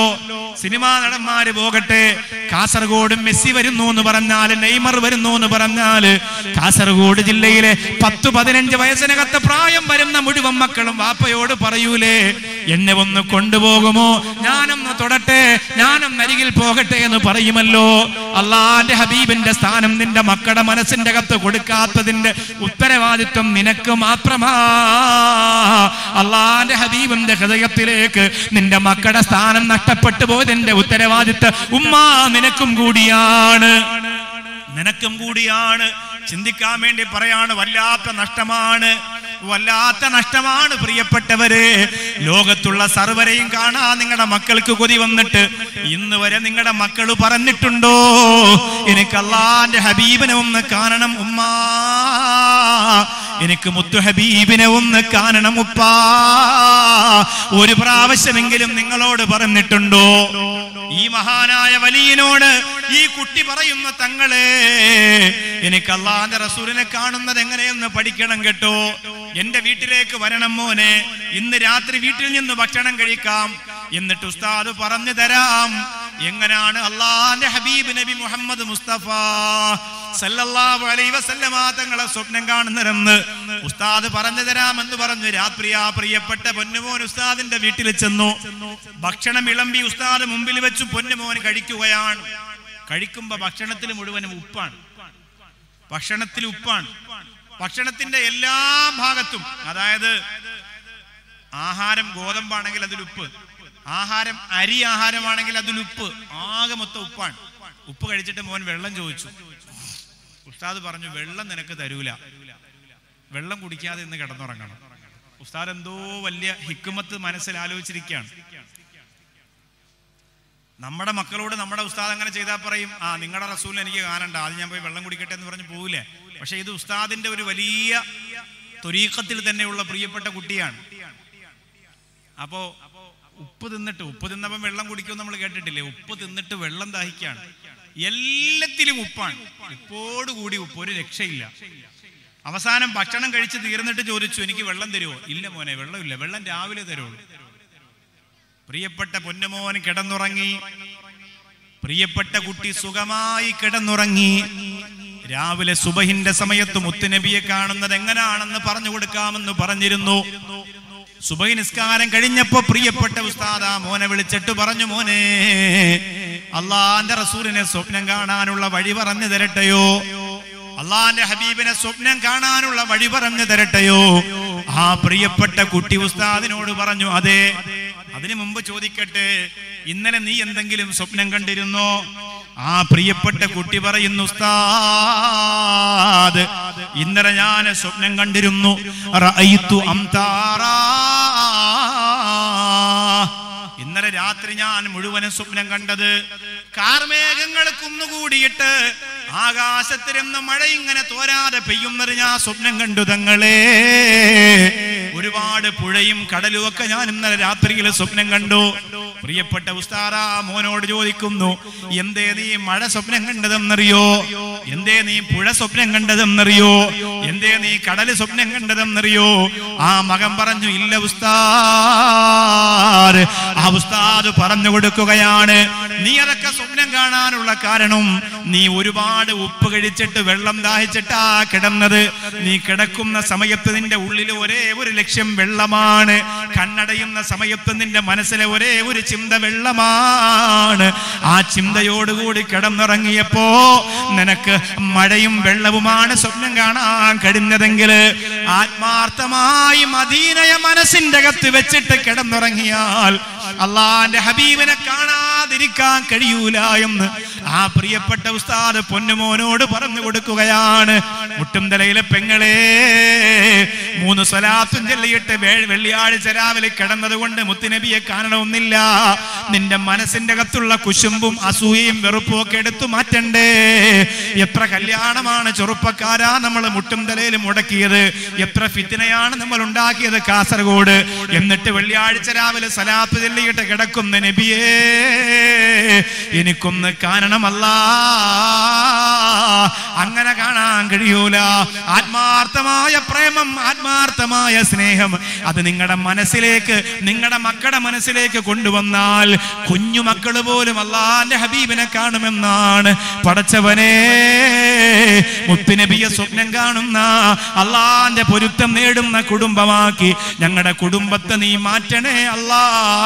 സിനിമാ നടന്മാര് പോകട്ടെ കാസർഗോഡ് മെസ്സി വരുന്നു എന്ന് പറഞ്ഞാൽ നെയ്മർ വരുന്നു എന്ന് പറഞ്ഞാൽ കാസർഗോഡ് ജില്ലയിലെ പത്ത് പതിനഞ്ച് വയസ്സിനകത്ത് പ്രായം വരുന്ന മുഴുവൻ മക്കളും വാപ്പയോട് പറയൂലേ എന്നെ ഒന്ന് കൊണ്ടുപോകുമോ ഞാനൊന്ന് തൊടട്ടെ ഞാനൊന്ന് അരികിൽ പോകട്ടെ എന്ന് പറയുമല്ലോ അള്ളാന്റെ ഹബീബിന്റെ സ്ഥാനം നിന്റെ മക്കളുടെ മനസ്സിന്റെ അകത്ത് കൊടുക്കാത്തതിന്റെ ഉത്തരവാദിത്വം നിനക്ക് മാത്രമാ അള്ളാന്റെ ഹബീബിന്റെ ഹൃദയത്തിലേക്ക് നിന്റെ മക്കളുടെ സ്ഥാനം നഷ്ടപ്പെട്ടു പോയതിന്റെ ഉത്തരവാദിത്വം ഉമ്മാ നിനക്കും കൂടിയാണ് നിനക്കും കൂടിയാണ് ചിന്തിക്കാൻ വേണ്ടി പറയാണ് വല്ലാത്ത നഷ്ടമാണ് വല്ലാത്ത നഷ്ടമാണ് പ്രിയപ്പെട്ടവര് ലോകത്തുള്ള സർവരെയും കാണാൻ നിങ്ങളുടെ മക്കൾക്ക് കൊതി വന്നിട്ട് ഇന്ന് വരെ നിങ്ങളുടെ മക്കൾ പറഞ്ഞിട്ടുണ്ടോ എനിക്ക് അള്ളാന്റെ ഹബീബിനെ ഒന്ന് കാണണം ഉമ്മാ എനിക്ക് മുത്തു ഹബീബിനെ ഒന്ന് കാണണം ഉപ്പാ ഒരു പ്രാവശ്യമെങ്കിലും നിങ്ങളോട് പറഞ്ഞിട്ടുണ്ടോ ഈ മഹാനായ വലിയനോട് ഈ കുട്ടി പറയുന്ന തങ്ങളെ എനിക്ക് അള്ളാന്റെ റസൂലിനെ കാണുന്നത് എങ്ങനെയെന്ന് പഠിക്കണം കേട്ടോ എന്റെ വീട്ടിലേക്ക് വരണം മോനെ ഇന്ന് രാത്രി വീട്ടിൽ നിന്ന് ഭക്ഷണം കഴിക്കാം എന്നിട്ട് ഉസ്താദ് പറഞ്ഞു തരാം എങ്ങനെയാണ് അള്ളാന്റെ ഹബീബ് നബി മുഹമ്മദ് മുസ്തഫ സല്ലല്ലാഹു അലൈഹി വസല്ലമ തങ്ങളെ സ്വപ്നം കാണുന്നതെന്ന് ഉസ്താദ് പറഞ്ഞു തരാമെന്ന് പറഞ്ഞു രാത്രി ആ പ്രിയപ്പെട്ട പൊന്നുമോൻ ഉസ്താദിന്റെ വീട്ടിൽ ചെന്നു ഭക്ഷണം വിളമ്പി ഉസ്താദ് മുമ്പിൽ വെച്ച് പൊന്നുമോൻ കഴിക്കുകയാണ് കഴിക്കുമ്പോ ഭക്ഷണത്തിൽ മുഴുവനും ഉപ്പാണ് ഭക്ഷണത്തിൽ ഉപ്പാണ് ഭക്ഷണത്തിന്റെ എല്ലാ ഭാഗത്തും അതായത് ആഹാരം ഗോതമ്പാണെങ്കിൽ അതിൽ ഉപ്പ് ആഹാരം അരി ആഹാരമാണെങ്കിൽ അതിൽ ഉപ്പ് ആകെ മൊത്തം ഉപ്പാണ് ഉപ്പ് കഴിച്ചിട്ട് മോൻ വെള്ളം ചോദിച്ചു ഉസ്താദ് പറഞ്ഞു വെള്ളം നിനക്ക് തരൂല വെള്ളം കുടിക്കാതെ ഇന്ന് കിടന്നുറങ്ങണം ഉസ്താദ് എന്തോ വലിയ ഹിക്കുമത്ത് മനസ്സിൽ ആലോചിച്ചിരിക്കുകയാണ് നമ്മുടെ മക്കളോട് നമ്മുടെ ഉസ്താദ് അങ്ങനെ ചെയ്താൽ പറയും ആ നിങ്ങളുടെ റസൂൽ എനിക്ക് കാണണ്ട അത് ഞാൻ പോയി വെള്ളം കുടിക്കട്ടെ എന്ന് പറഞ്ഞ് പോവില്ലേ പക്ഷെ ഇത് ഉസ്താദിന്റെ ഒരു വലിയ തൊരീക്കത്തിൽ തന്നെയുള്ള പ്രിയപ്പെട്ട കുട്ടിയാണ് അപ്പോ ഉപ്പ് തിന്നിട്ട് ഉപ്പ് തിന്നപ്പം വെള്ളം കുടിക്കും നമ്മൾ കേട്ടിട്ടില്ലേ ഉപ്പ് തിന്നിട്ട് വെള്ളം ദാഹിക്കാണ് എല്ലാത്തിലും ഉപ്പാണ് ഉപ്പോടുകൂടി ഉപ്പ് ഒരു രക്ഷയില്ല അവസാനം ഭക്ഷണം കഴിച്ച് തീർന്നിട്ട് ചോദിച്ചു എനിക്ക് വെള്ളം തരുമോ ഇല്ല മോനെ വെള്ളമില്ല വെള്ളം രാവിലെ തരുള്ളൂ പ്രിയപ്പെട്ട പൊന്നുമോൻ കിടന്നുറങ്ങി പ്രിയപ്പെട്ട കുട്ടി സുഖമായി കിടന്നുറങ്ങി രാവിലെ സുബഹിന്റെ സമയത്ത് മുത്തുനബിയെ കാണുന്നത് എങ്ങനെയാണെന്ന് പറഞ്ഞു കൊടുക്കാമെന്ന് പറഞ്ഞിരുന്നു സുബഹി നിസ്കാരം കഴിഞ്ഞപ്പോ പ്രിയപ്പെട്ട ഉസ്താദ മോനെ വിളിച്ചിട്ട് പറഞ്ഞു മോനെ അള്ളാന്റെ റസൂലിനെ സ്വപ്നം കാണാനുള്ള വഴി പറഞ്ഞു തരട്ടെയോ അള്ളാന്റെ ഹബീബിനെ സ്വപ്നം കാണാനുള്ള വഴി പറഞ്ഞു തരട്ടെയോ ആ പ്രിയപ്പെട്ട കുട്ടി ഉസ്താദിനോട് പറഞ്ഞു അതെ അതിനു മുമ്പ് ചോദിക്കട്ടെ ഇന്നലെ നീ എന്തെങ്കിലും സ്വപ്നം കണ്ടിരുന്നോ ആ പ്രിയപ്പെട്ട കുട്ടി പറയുന്നു ഉസ്താദ് ഇന്നലെ ഞാൻ സ്വപ്നം കണ്ടിരുന്നു റഅയ്തു അംതാറാ. ഇന്നലെ രാത്രി ഞാൻ മുഴുവനും സ്വപ്നം കണ്ടത് കാർമേഘങ്ങൾ കുന്നുകൂടിയിട്ട് ആകാശത്തിരുന്ന് മഴ ഇങ്ങനെ തോരാതെ പെയ്യുന്നത് ഞാൻ സ്വപ്നം കണ്ടു തങ്ങളെ ഒരുപാട് പുഴയും കടലും ഒക്കെ ഞാൻ ഇന്നലെ രാത്രിയിൽ സ്വപ്നം കണ്ടു പ്രിയപ്പെട്ട ഉസ്താറ മോനോട് ചോദിക്കുന്നു എന്തേ നീ മഴ സ്വപ്നം കണ്ടതെന്നറിയോ എന്തേ നീ പുഴ സ്വപ്നം കണ്ടതെന്നറിയോ എന്തേ നീ കടല് സ്വപ്നം കണ്ടതെന്നറിയോ ആ മകൻ പറഞ്ഞു ഇല്ല ഉസ്താദ് ആ ഉസ്താദ് പറഞ്ഞു കൊടുക്കുകയാണ് നീ അതൊക്കെ സ്വപ്നം കാണാനുള്ള കാരണം നീ ഒരുപാട് ഉപ്പ് കഴിച്ചിട്ട് വെള്ളം ദാഹിച്ചിട്ടാ കിടന്നത് നീ കിടക്കുന്ന സമയത്ത് നിന്റെ ഉള്ളിൽ ഒരേ ഒരു ലക്ഷ്യം വെള്ളമാണ് കണ്ണടയുന്ന സമയത്ത് നിന്റെ മനസ്സിലെ ഒരേ ഒരു ചിന്ത വെള്ളമാണ് ആ ചിന്തയോടുകൂടി കിടന്നുറങ്ങിയപ്പോ നിനക്ക് മഴയും വെള്ളവുമാണ് സ്വപ്നം കാണാൻ കഴിഞ്ഞതെങ്കിൽ ആത്മാർത്ഥമായി മദീനയ മനസ്സിന്റെ അകത്ത് വെച്ചിട്ട് കിടന്നുറങ്ങിയാൽ അള്ളാന്റെ ഹബീബിനെ കാണാതിരിക്കാൻ കഴിയൂല എന്ന് ആ പ്രിയപ്പെട്ട ഉസ്താദ് പൊന്നുമോനോട് പറഞ്ഞു കൊടുക്കുകയാണ് മുട്ടുംതലയിലെ പെങ്ങളെ മൂന്ന് സ്വലാത്തും ചൊല്ലിയിട്ട് വേ- വെള്ളിയാഴ്ച രാവിലെ കിടന്നത് കൊണ്ട് മുത്തുനബിയെ കാണണമെന്നില്ല നിന്റെ മനസ്സിന്റെ അകത്തുള്ള കുശുമ്പും അസൂയയും വെറുപ്പും ഒക്കെ എടുത്തു മാറ്റണ്ടേ എത്ര കല്യാണമാണ് ചെറുപ്പക്കാരാ നമ്മൾ മുട്ടും തലയിൽ മുടക്കിയത് എത്ര ഫിത്തിനയാണ് നമ്മൾ ഉണ്ടാക്കിയത് കാസർഗോഡ് എന്നിട്ട് വെള്ളിയാഴ്ച രാവിലെ സലാത്ത് ചൊല്ലിയിട്ട് കിടക്കുന്ന നബിയേ എനിക്കൊന്ന് കാണണം കാണണമല്ല അങ്ങനെ കാണാൻ കഴിയൂല ആത്മാർത്ഥമായ പ്രേമം ആത്മാർത്ഥമായ സ്നേഹം അത് നിങ്ങളുടെ മനസ്സിലേക്ക് നിങ്ങളുടെ മക്കളുടെ മനസ്സിലേക്ക് കൊണ്ടുവന്നാൽ കുഞ്ഞു മക്കൾ പോലും അള്ളാന്റെ ഹബീബിനെ കാണുമെന്നാണ് പടച്ചവനെ മുത്തുനബിയെ സ്വപ്നം കാണുന്ന അള്ളാന്റെ പൊരുത്തം നേടുന്ന കുടുംബമാക്കി ഞങ്ങളുടെ കുടുംബത്തെ നീ മാറ്റണേ അല്ലാ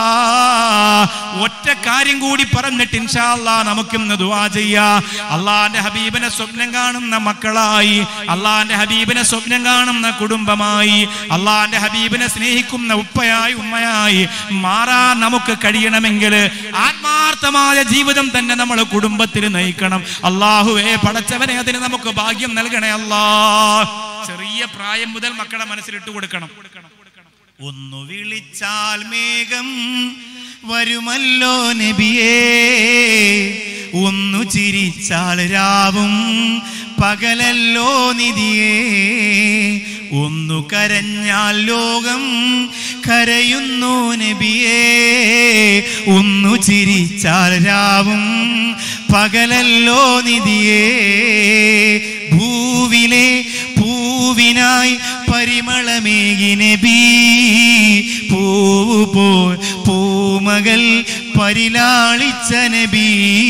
ഒറ്റ കാര്യം കൂടി പറഞ്ഞിട്ട് ഇൻഷാ അല്ലാ നമുക്കിന്ന് ദുആ ചെയ്യാ അള്ളാന്റെ ഹബീബിനെ സ്വപ്നം കാണുന്ന മക്കളായി അള്ളാന്റെ ഹബീബിനെ സ്വപ്നം കാണുന്ന കുടുംബമായി അള്ളാന്റെ ഹബീബിനെ സ്നേഹിക്കുന്ന ഉപ്പയായി ഉമ്മയായി മാറാൻ നമുക്ക് കഴിയണമെങ്കിൽ ആത്മാർത്ഥമായ ജീവിതം തന്നെ നമ്മൾ കുടുംബത്തിൽ നയിക്കണം അള്ളാഹുവേ പടച്ചവനെ അതിന് നമുക്ക് ഭാഗ്യം നൽകണേ അല്ലാ ചെറിയ പ്രായം മുതൽ മക്കളുടെ മനസ്സിലിട്ട് കൊടുക്കണം ഒന്നു വിളിച്ചാൽ മേഘം വരുമല്ലോ നബിയേ ഒന്നു ചിരിച്ചാൽ രാവും പകലല്ലോ നിധിയേ ഒന്നു കരഞ്ഞാൽ ലോകം കരയുന്നു നബിയേ ഒന്നു ചിരിച്ചാൽ രാവും പകലല്ലോ നിധിയേ ഭൂവിലെ പൂവിനായി പരിമളമേകി നബി പൂവ് പോൽ പൂമകൾ പരിലാളിച്ച നബി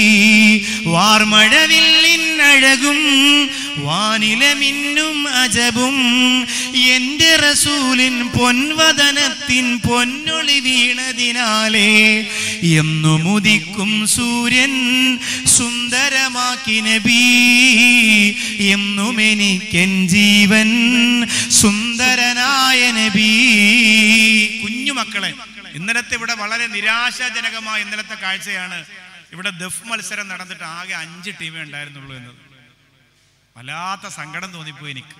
വാർമഴവില്ലിനഴകും വാനിലെ മിന്നും അജബും എന്റെ റസൂലിൻ പൊൻവദനത്തിൻ പൊന്നൊളി വീണതിനാലേ എന്നു മുദിക്കും സൂര്യൻ സുന്ദരമാക്കി നബി എന്നും എനിക്കെൻ ജീവൻ സുന്ദരനായ നബി കുഞ്ഞു മക്കളെ ഇന്നലത്തെ ഇവിടെ വളരെ നിരാശാജനകമായ ഇന്നലത്തെ കാഴ്ചയാണ് ഇവിടെ ദഫ് മത്സരം നടന്നിട്ട് ആകെ അഞ്ച് ടീമേ ഉണ്ടായിരുന്നുള്ളൂ എന്നത് വല്ലാത്ത സങ്കടം തോന്നിപ്പോയി എനിക്ക്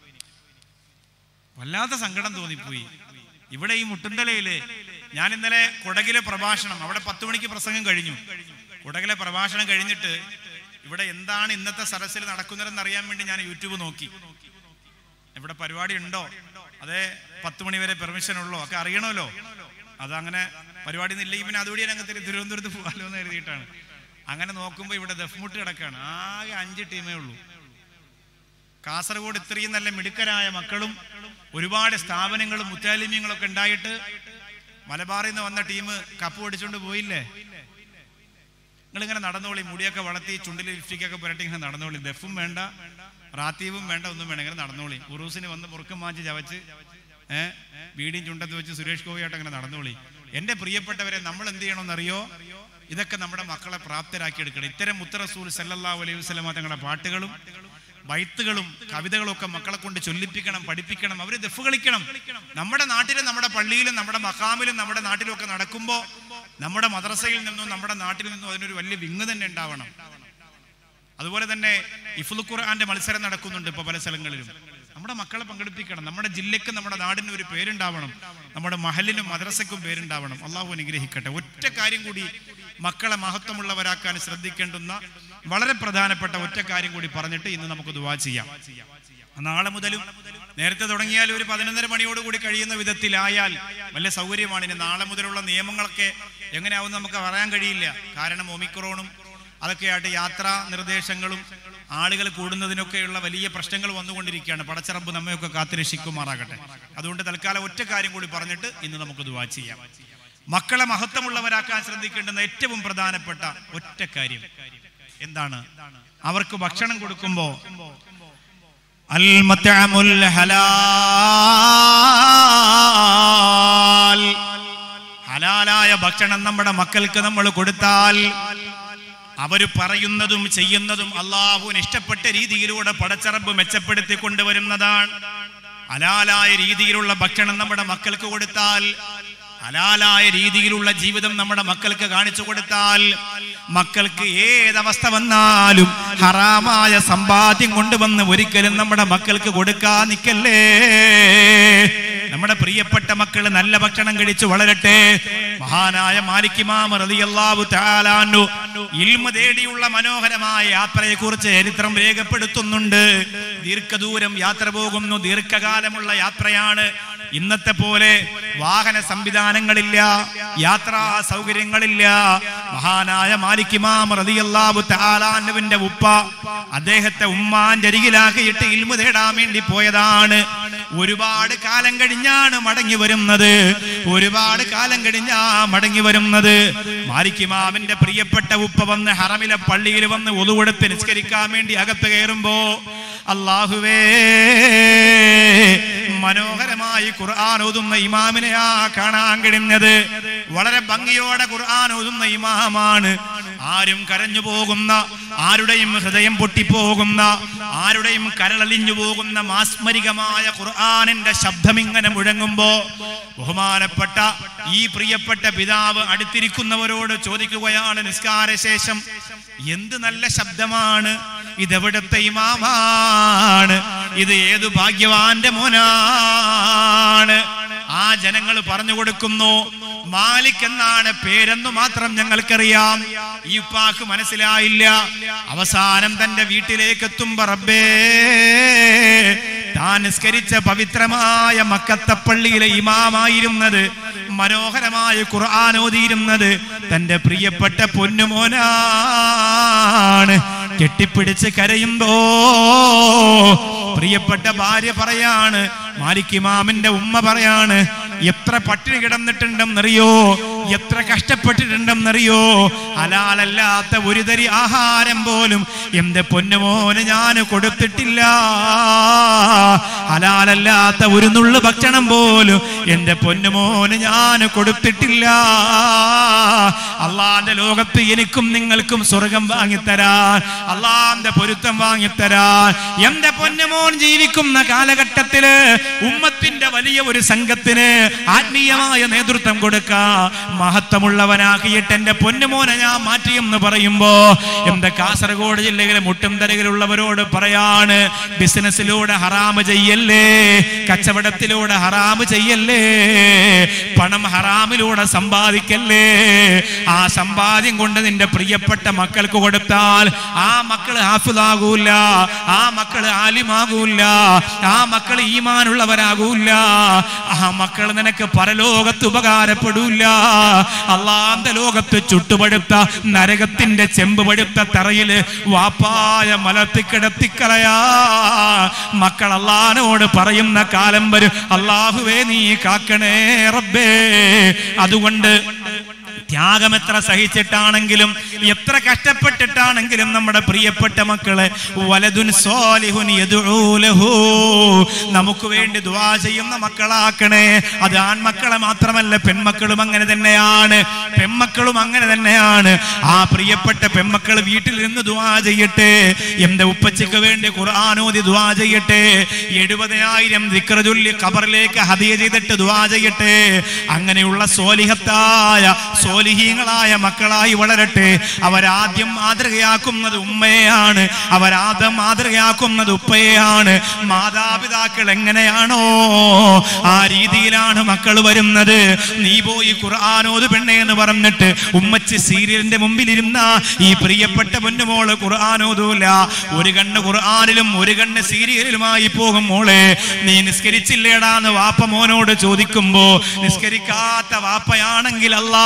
വല്ലാത്ത സങ്കടം തോന്നിപ്പോയി ഇവിടെ ഈ മുട്ടുന്തലയില് ഞാൻ ഇന്നലെ കുടകിലെ പ്രഭാഷണം അവിടെ പത്ത് മണിക്ക് പ്രസംഗം കഴിഞ്ഞു കുടകിലെ പ്രഭാഷണം കഴിഞ്ഞിട്ട് ഇവിടെ എന്താണ് ഇന്നത്തെ സരസിൽ നടക്കുന്നതെന്ന് അറിയാൻ വേണ്ടി ഞാൻ യൂട്യൂബ് നോക്കി ഇവിടെ പരിപാടി ഉണ്ടോ അതെ പത്ത് മണി വരെ പെർമിഷൻ ഉള്ളോ ഒക്കെ അറിയണമല്ലോ അതങ്ങനെ പരിപാടി ഇല്ലെങ്കിൽ പിന്നെ അതുകൂടി ഞാൻ അങ്ങ് തിരു- തിരുവനന്തപുരത്ത് പോകാലോ എന്ന് എഴുതിയിട്ടാണ് അങ്ങനെ നോക്കുമ്പോൾ ഇവിടെ ദഫ്മുട്ട് കിടക്കാണ് ആകെ അഞ്ച് ടീമേ ഉള്ളൂ കാസർഗോഡ് ഇത്രയും നല്ല മിടുക്കരായ മക്കളും ഒരുപാട് സ്ഥാപനങ്ങളും മുത്താലിമ്യങ്ങളൊക്കെ ഉണ്ടായിട്ട് മലബാറിൽ നിന്ന് വന്ന ടീം കപ്പ് ഓടിച്ചുകൊണ്ട് പോയില്ലേ നിങ്ങളിങ്ങനെ നടന്നോളി മുടിയൊക്കെ വളർത്തി ചുണ്ടിൽ ലിഫ്റ്റിക്കൊക്കെ പുരട്ടി ഇങ്ങനെ നടന്നോളി ദഫും വേണ്ട റാത്തീവും വേണ്ട ഒന്നും വേണ്ട ഇങ്ങനെ നടന്നോളി ഉറൂസിന് വന്ന് മുറുക്കം മാഞ്ചി ചവച്ച് ഏഹ് ബീഡിയും ചുണ്ടത്ത് വെച്ച് സുരേഷ് ഗോപിയായിട്ട് അങ്ങനെ നടന്നോളി എന്റെ പ്രിയപ്പെട്ടവരെ നമ്മൾ എന്ത് ചെയ്യണമെന്നറിയോ ഇതൊക്കെ നമ്മുടെ മക്കളെ പ്രാപ്തരാക്കി എടുക്കണം ഇത്തരം മുത്തറസൂൽ സല്ലല്ലാഹു അലൈഹി വസല്ലമ തങ്ങളുടെ പാട്ടുകളും ബൈത്തുകളും കവിതകളും ഒക്കെ മക്കളെ കൊണ്ട് ചൊല്ലിപ്പിക്കണം പഠിപ്പിക്കണം അവര് ദഫ് കളിക്കണം നമ്മുടെ നാട്ടിലും നമ്മുടെ പള്ളിയിലും നമ്മുടെ മക്കാമിലും നമ്മുടെ നാട്ടിലും ഒക്കെ നടക്കുമ്പോൾ നമ്മുടെ മദ്രസയിൽ നിന്നും നമ്മുടെ നാട്ടിൽ നിന്നും അതിനൊരു വലിയ വിങ്ങ് തന്നെ ഉണ്ടാവണം അതുപോലെ തന്നെ ഇഫുൽ ഖുർആന്റെ മത്സരം നടക്കുന്നുണ്ട് ഇപ്പൊ പല സ്ഥലങ്ങളിലും നമ്മുടെ മക്കളെ പങ്കെടുപ്പിക്കണം നമ്മുടെ ജില്ലയ്ക്ക് നമ്മുടെ നാടിന് ഒരു പേരുണ്ടാവണം നമ്മുടെ മഹലിനും മദ്രസയ്ക്കും പേരുണ്ടാവണം അള്ളാഹു അനുഗ്രഹിക്കട്ടെ ഒറ്റ കാര്യം കൂടി മക്കളെ മഹത്വമുള്ളവരാക്കാൻ ശ്രദ്ധിക്കേണ്ടുന്ന വളരെ പ്രധാനപ്പെട്ട ഒറ്റ കാര്യം കൂടി പറഞ്ഞിട്ട് ഇന്ന് നമുക്ക് ദുവാ ചെയ്യാം നാളെ മുതലും നേരത്തെ തുടങ്ങിയാൽ ഒരു പതിനൊന്നര മണിയോട് കൂടി കഴിയുന്ന വിധത്തിലായാൽ വലിയ സൗകര്യമാണ് ഇനി നാളെ മുതലുള്ള നിയമങ്ങളൊക്കെ എങ്ങനെയാവും നമുക്ക് പറയാൻ കഴിയില്ല കാരണം ഒമിക്രോണും അതൊക്കെയായിട്ട് യാത്രാ നിർദ്ദേശങ്ങളും ആളുകൾ കൂടുന്നതിനൊക്കെയുള്ള വലിയ പ്രശ്നങ്ങൾ വന്നുകൊണ്ടിരിക്കുകയാണ് പടച്ചറമ്പ് നമ്മയൊക്കെ കാത്തുരക്ഷിക്കുമാറാകട്ടെ അതുകൊണ്ട് തൽക്കാലം ഒറ്റ കാര്യം കൂടി പറഞ്ഞിട്ട് ഇന്ന് നമുക്ക് ദുവാ ചെയ്യാം മക്കളെ മഹത്വമുള്ളവരാക്കാൻ ശ്രദ്ധിക്കേണ്ടുന്ന ഏറ്റവും പ്രധാനപ്പെട്ട ഒറ്റ കാര്യം എന്താണ് അവർക്ക് ഭക്ഷണം കൊടുക്കുമ്പോ അൽമത്തഅമുൽ ഹലാൽ ഹലാലായ ഭക്ഷണം നമ്മുടെ മക്കൾക്ക് നമ്മൾ കൊടുത്താൽ അവര് പറയുന്നതും ചെയ്യുന്നതും അള്ളാഹുവിന് ഇഷ്ടപ്പെട്ട രീതിയിലൂടെ പടച്ചറമ്പ് മെച്ചപ്പെടുത്തി കൊണ്ടുവരുന്നതാണ് ഹലാലായ രീതിയിലുള്ള ഭക്ഷണം നമ്മുടെ മക്കൾക്ക് കൊടുത്താൽ ഹലാലായ രീതിയിലുള്ള ജീവിതം നമ്മുടെ മക്കൾക്ക് കാണിച്ചു കൊടുത്താൽ മക്കൾക്ക് ഏതവസ്ഥ വന്നാലും ഹറാമായ സമ്പാദ്യം കൊണ്ടുവന്ന് ഒരിക്കലും നമ്മുടെ മക്കൾക്ക് കൊടുക്കാൻ നിൽക്കല്ലേ നമ്മുടെ പ്രിയപ്പെട്ട മക്കൾ നല്ല ഭക്ഷണം കഴിച്ചു വളരട്ടെ മഹാനായ മാലിക്കിമാമ റളിയല്ലാഹു തആലാനു ഇൽമ തേടിയുള്ള മനോഹരമായ യാത്രയെ കുറിച്ച് ചരിത്രം രേഖപ്പെടുത്തുന്നുണ്ട് ദീർഘദൂരം യാത്ര പോകുന്നു ദീർഘകാലമുള്ള യാത്രയാണ് ഇന്നത്തെ പോലെ വാഹന സംവിധാനങ്ങളില്ല യാത്രാ സൗകര്യങ്ങളില്ല മഹാനായ മാലിക് ഇമാം റളിയല്ലാഹു തആലാന്റെ ഉപ്പ അദ്ദേഹത്തെ ഉമ്മാന്റെ അരികിലാക്കിയിട്ട് ഇൽമു തേടാൻ വേണ്ടി പോയതാണ് ഒരുപാട് കാലം കഴിഞ്ഞാണ് മടങ്ങി വരുന്നത് ഒരുപാട് കാലം കഴിഞ്ഞാ മടങ്ങി വരുന്നത് മാലിക് ഇമാമിന്റെ പ്രിയപ്പെട്ട ഉപ്പ വന്ന് ഹറമിലെ പള്ളിയിൽ വന്ന് ഒതുകൊടുത്ത് നിസ്കരിക്കാൻ വേണ്ടി അകത്ത് കയറുമ്പോ അള്ളാഹുവേ മനോഹരമായി ഖുർആൻ ഓതുന്ന ഇമാമിനെയാ കാണാൻ കഴിഞ്ഞത് വളരെ ഭംഗിയോടെ ഖുർആൻ ഓതുന്ന ഇമാമാണ് ആരും കരഞ്ഞു പോകുന്ന ആരുടെയും ഹൃദയം പൊട്ടിപ്പോകുന്ന ആരുടെയും കരളലിഞ്ഞു പോകുന്ന മാസ്മരികമായ ഖുർആനിന്റെ ശബ്ദം ഇങ്ങനെ മുഴങ്ങുമ്പോ ബഹുമാനപ്പെട്ട ഈ പ്രിയപ്പെട്ട പിതാവ് അടുത്തിരിക്കുന്നവരോട് ചോദിക്കുകയാണ് നിസ്കാര ശേഷം എന്ത് നല്ല ശബ്ദമാണ് ഇതെവിടത്തെ ഇമാമാണ് ഇത് ഏതു ഭാഗ്യവാന്റെ മോനാണ് ആ ജനങ്ങൾ പറഞ്ഞു കൊടുക്കുന്നു മാലിക് എന്നാണ് പേരെന്ന് മാത്രം ഞങ്ങൾക്കറിയാം ഈ ഉപ്പാക്ക് മനസ്സിലായില്ല അവസാനം തന്റെ വീട്ടിലേക്ക് എത്തുമ്പോ റബ്ബേ താൻ നിസ്കരിച്ച പവിത്രമായ മക്കത്തെ പള്ളിയിലെ ഇമാമായിരുന്നത് മനോഹരമായ ഖുർആൻ ഓതിയിരുന്നത് തന്റെ പ്രിയപ്പെട്ട പൊന്നുമോനാണ് കെട്ടിപ്പിടിച്ച് കരയുമ്പോ പ്രിയപ്പെട്ട ഭാര്യ പറയാണ് മാലിക് ഇമാമിന്റെ ഉമ്മ പറയാണ് എത്ര പട്ടിണി കിടന്നിട്ടുണ്ടെന്നറിയോ എത്ര കഷ്ടപ്പെട്ടിട്ടുണ്ടെന്നറിയോ ഹലാലല്ലാത്ത ഒരു തരി ആഹാരം പോലും എന്റെ പൊന്നുമോന് ഞാൻ കൊടുത്തിട്ടില്ല ഹലാലല്ലാത്ത ഒരു നുള്ളു ഭക്ഷണം പോലും എന്റെ പൊന്നുമോന് ഞാൻ കൊടുത്തിട്ടില്ല അള്ളാന്റെ ലോകത്ത് എനിക്കും നിങ്ങൾക്കും സ്വർഗം വാങ്ങിത്തരാൻ അള്ളാന്റെ പൊരുത്തം വാങ്ങിത്തരാൻ എന്റെ പൊന്നുമോൻ ജീവിക്കുന്ന കാലഘട്ടത്തില് ഉമ്മത്തിന്റെ വലിയ ഒരു സംഘത്തിന് ആത്മീയമായ നേതൃത്വം കൊടുക്കാ മഹത്വമുള്ളവനാക്കിയിട്ട് എന്റെ പൊന്നുമോനെ ഞാൻ മാറ്റിയെന്ന് പറയുമ്പോ എന്റെ കാസർഗോഡ് ജില്ലയിലെ മുട്ടുംതരകിലുള്ളവരോട് പറയാണ് ബിസിനസ്സിലൂടെ ഹറാമ് ചെയ്യല്ലേ കച്ചവടത്തിലൂടെ ഹറാമ് ചെയ്യല്ലേ പണം ഹറാമിലൂടെ സമ്പാദിക്കല്ലേ ആ സമ്പാദ്യം കൊണ്ട് നിന്റെ പ്രിയപ്പെട്ട മക്കൾക്ക് കൊടുത്താൽ ആ മക്കള് ഹാഫിദാകൂല ആ മക്കള് ആലിമാകൂല ആ മക്കള് ഈമാനുള്ളവരാകൂല ആ മക്കൾ നിനക്ക് പരലോകത്ത് ഉപകാരപ്പെടൂല അള്ളാന്റെ ലോകത്ത് ചുട്ടുപഴുത്ത നരകത്തിന്റെ ചെമ്പ് പഴുത്ത തറയില് വാപ്പായ മലത്തി കിടത്തിക്കളയാ മക്കൾ അള്ളഹാനോട് പറയുന്ന കാലം വരും അള്ളാഹുവേ നീ കാക്കണേ റബ്ബേ അതുകൊണ്ട് ത്യാഗം എത്ര സഹിച്ചിട്ടാണെങ്കിലും എത്ര കഷ്ടപ്പെട്ടിട്ടാണെങ്കിലും നമ്മുടെ പ്രിയപ്പെട്ട മക്കളെ വലതുൻ സ്വാലിഹുൻ യദ്ഊലഹു നമുക്ക് വേണ്ടി ദുആ ചെയ്യുന്ന മക്കളാക്കണേ അത് ആൺമക്കളെ മാത്രമല്ല പെൺമക്കളും അങ്ങനെ തന്നെയാണ് പെൺമക്കളും അങ്ങനെ തന്നെയാണ് ആ പ്രിയപ്പെട്ട പെൺമക്കൾ വീട്ടിൽ നിന്ന് ദുആ ചെയ്യട്ടെ എന്റെ ഉപ്പച്ചയ്ക്ക് വേണ്ടി ഖുർആാനോദി ദുആ ചെയ്യട്ടെ എഴുപതിനായിരം ദിക്റജുല്ലി ഖബറിലേക്ക് ഹദിയ ചെയ്തിട്ട് ദുആ ചെയ്യട്ടെ അങ്ങനെയുള്ള സോലിഹത്തായ സോലിഹീങ്ങളായ മക്കളായി വളരട്ടെ അവരാദ്യം മാതൃകയാക്കുന്നത് ഉമ്മയെയാണ് അവരാദ്യം മാതൃകയാക്കുന്നത് ഉപ്പയെയാണ് മാതാപിതാക്കൾ എങ്ങനെയാണോ ആ രീതിയിലാണ് മക്കൾ വരുന്നത് നീ പോയി ഖുർആാനോത് പെണ്ണെ എന്ന് പറഞ്ഞിട്ട് ഉമ്മച്ചി സീരിയലിന്റെ മുമ്പിലിരുന്ന ഈ പ്രിയപ്പെട്ട പൊന്നുമോള് ഖുർആാനോതൂല ഒരു കണ്ണ് ഖുർആാനിലും ഒരു കണ്ണ് സീരിയലിലുമായി പോകും മോളെ നീ നിസ്കരിച്ചില്ലേടാന്ന് വാപ്പ മോനോട് ചോദിക്കുമ്പോ നിസ്കരിക്കാത്ത വാപ്പയാണെങ്കിൽ അല്ലാ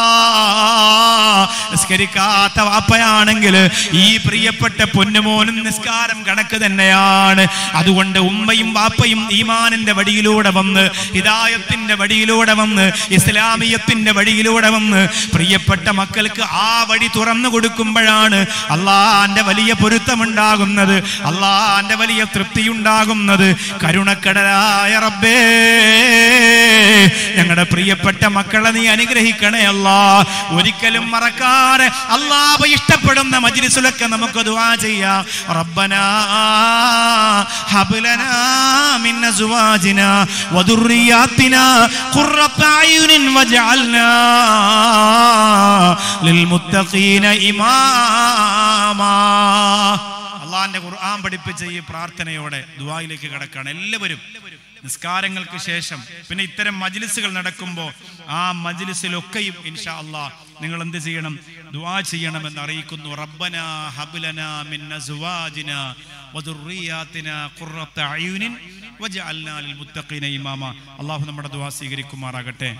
നിസ്കരിക്കാത്ത വാപ്പയാണെങ്കിൽ ഈ പ്രിയപ്പെട്ട പൊന്നുമോനും നിസ്കാരം കണക്ക് തന്നെയാണ് അതുകൊണ്ട് ഉമ്മയും വാപ്പയും ഈമാനിന്റെ വഴിയിലൂടെ വന്ന് ഹിദായത്തിന്റെ വഴിയിലൂടെ വന്ന് ഇസ്ലാമിയത്തിന്റെ വഴിയിലൂടെ വന്ന് പ്രിയപ്പെട്ട മക്കൾക്ക് ആ വഴി തുറന്നു കൊടുക്കുമ്പോഴാണ് അള്ളാന്റെ വലിയ പൊരുത്തമുണ്ടാകുന്നത് അള്ളാന്റെ വലിയ തൃപ്തി ഉണ്ടാകുന്നത് കരുണക്കടലായ റബ്ബേ ഞങ്ങളുടെ പ്രിയപ്പെട്ട മക്കളെ നീ അനുഗ്രഹിക്കണേ അല്ലാ ഒരിക്കലും മറക്കാതെ അള്ളാഹ് ഇഷ്ടപ്പെടുന്ന മജ്ലിസിലൊക്കെ നമുക്ക് ദുആ ചെയ്യാം റബ്ബനാ ഹബ്ലനാ മിൻ അസ്വാജിനാ വദുർരിയാത്തിനാ ഖുർറത അയുനിൻ വജഅൽനാ ലിൽമുത്തഖീന ഇമാമാ അള്ളാന്റെ ഖുർആൻ പഠിപ്പിച്ച ഈ പ്രാർത്ഥനയോടെ ദുആയിലേക്ക് കടക്കാണ് എല്ലാവരും നിസ്കാരങ്ങൾക്ക് ശേഷം പിന്നെ ഇത്തരം മജ്ലിസുകൾ നടക്കുമ്പോൾ ആ മജ്ലിസിലൊക്കെയും ഇൻഷാ അള്ളാ നിങ്ങൾ എന്ത് ചെയ്യണം ദുആ ചെയ്യണമെന്ന് അറിയിക്കുന്നു റബ്ബന ഹബ്ലന മിൻ അസ്വാജിന വദുർരിയാത്തിന ഖുർറത അയുനിൻ വജഅൽനാ ലിൽ മുത്തഖീന ഇമാമ അള്ളാഹു നമ്മുടെ ദുആ സ്വീകരിക്കുമാറാകട്ടെ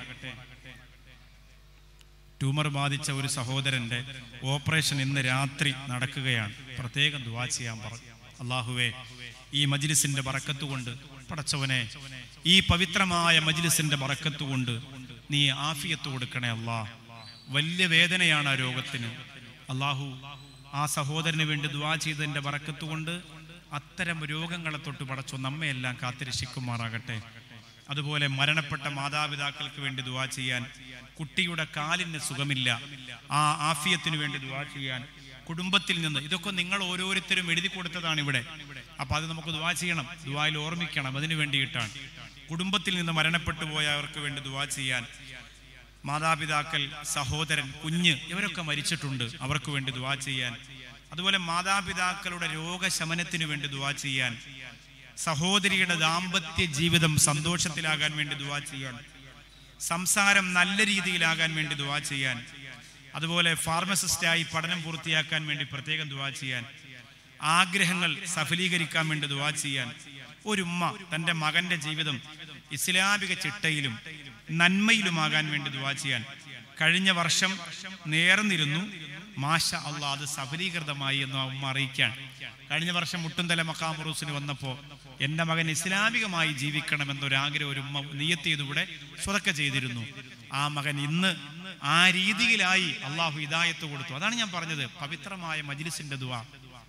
ട്യൂമർ ബാധിച്ച ഒരു സഹോദരന്റെ ഓപ്പറേഷൻ ഇന്ന് രാത്രി നടക്കുകയാണ് പ്രത്യേകം ദുവാ ചെയ്യാൻ പറഞ്ഞു അള്ളാഹുവേ ഈ മജ്ലിസിന്റെ ബറക്കത്ത് കൊണ്ട് പടച്ചവനെ ഈ പവിത്രമായ മജ്ലിസിന്റെ ബറക്കത്ത് കൊണ്ട് നീ ആഫിയത്ത് കൊടുക്കണേ അല്ലാ വലിയ വേദനയാണ് ആ രോഗത്തിന് അള്ളാഹു ആ സഹോദരന് വേണ്ടി ദുവാ ചെയ്തതിന്റെ ബറക്കത്ത് കൊണ്ട് അത്തരം രോഗങ്ങളെ തൊട്ട് പടച്ചു നമ്മയെല്ലാം കാത്തിരക്ഷിക്കുമാറാകട്ടെ അതുപോലെ മരണപ്പെട്ട മാതാപിതാക്കൾക്ക് വേണ്ടി ദുവാ ചെയ്യാൻ കുട്ടിയുടെ കാലിന് സുഖമില്ല ആ ആഫിയത്തിന് വേണ്ടി ദുവാ ചെയ്യാൻ കുടുംബത്തിൽ നിന്ന് ഇതൊക്കെ നിങ്ങൾ ഓരോരുത്തരും എഴുതി കൊടുത്തതാണ് ഇവിടെ അപ്പൊ അത് നമുക്ക് ദുവാ ചെയ്യണം ദുവായിൽ ഓർമ്മിക്കണം അതിനു വേണ്ടിയിട്ടാണ് കുടുംബത്തിൽ നിന്ന് മരണപ്പെട്ടു പോയവർക്ക് വേണ്ടി ദുവാ ചെയ്യാൻ മാതാപിതാക്കൾ സഹോദരൻ കുഞ്ഞ് ഇവരൊക്കെ മരിച്ചിട്ടുണ്ട് അവർക്ക് വേണ്ടി ദുവാ ചെയ്യാൻ അതുപോലെ മാതാപിതാക്കളുടെ രോഗശമനത്തിന് വേണ്ടി ദുവാ ചെയ്യാൻ സഹോദരിയുടെ ദാമ്പത്യ ജീവിതം സന്തോഷത്തിലാകാൻ വേണ്ടി ദുവാ ചെയ്യാൻ സംസാരം നല്ല രീതിയിലാകാൻ വേണ്ടി ദുവാ ചെയ്യാൻ അതുപോലെ ഫാർമസിസ്റ്റായി പഠനം പൂർത്തിയാക്കാൻ വേണ്ടി പ്രത്യേകം ദുവാ ചെയ്യാൻ ആഗ്രഹങ്ങൾ സഫലീകരിക്കാൻ വേണ്ടി ദുവാ ചെയ്യാൻ ഒരു ഉമ്മ തന്റെ മകന്റെ ജീവിതം ഇസ്ലാമിക ചിട്ടയിലും നന്മയിലുമാകാൻ വേണ്ടി ദുവാ ചെയ്യാൻ കഴിഞ്ഞ വർഷം നേർന്നിരുന്നു മാഷ അള്ളാഹ് അത് സഫലീകൃതമായി എന്ന് ആ ഉമ്മ അറിയിക്കാൻ കഴിഞ്ഞ വർഷം മുട്ടുന്തല മക്കാമുറൂസിന് വന്നപ്പോൾ എൻ്റെ മകൻ ഇസ്ലാമികമായി ജീവിക്കണമെന്നൊരാഗ്രഹം ഒരു ഉമ്മ നിയത്ത് ചെയ്തിവിടെ സ്വതക്ക ചെയ്തിരുന്നു ആ മകൻ ഇന്ന് ആ രീതിയിലായി അള്ളാഹു ഹിദായത്ത് കൊടുത്തു അതാണ് ഞാൻ പറഞ്ഞത് പവിത്രമായ മജ്ലിസിന്റെ ദുവാ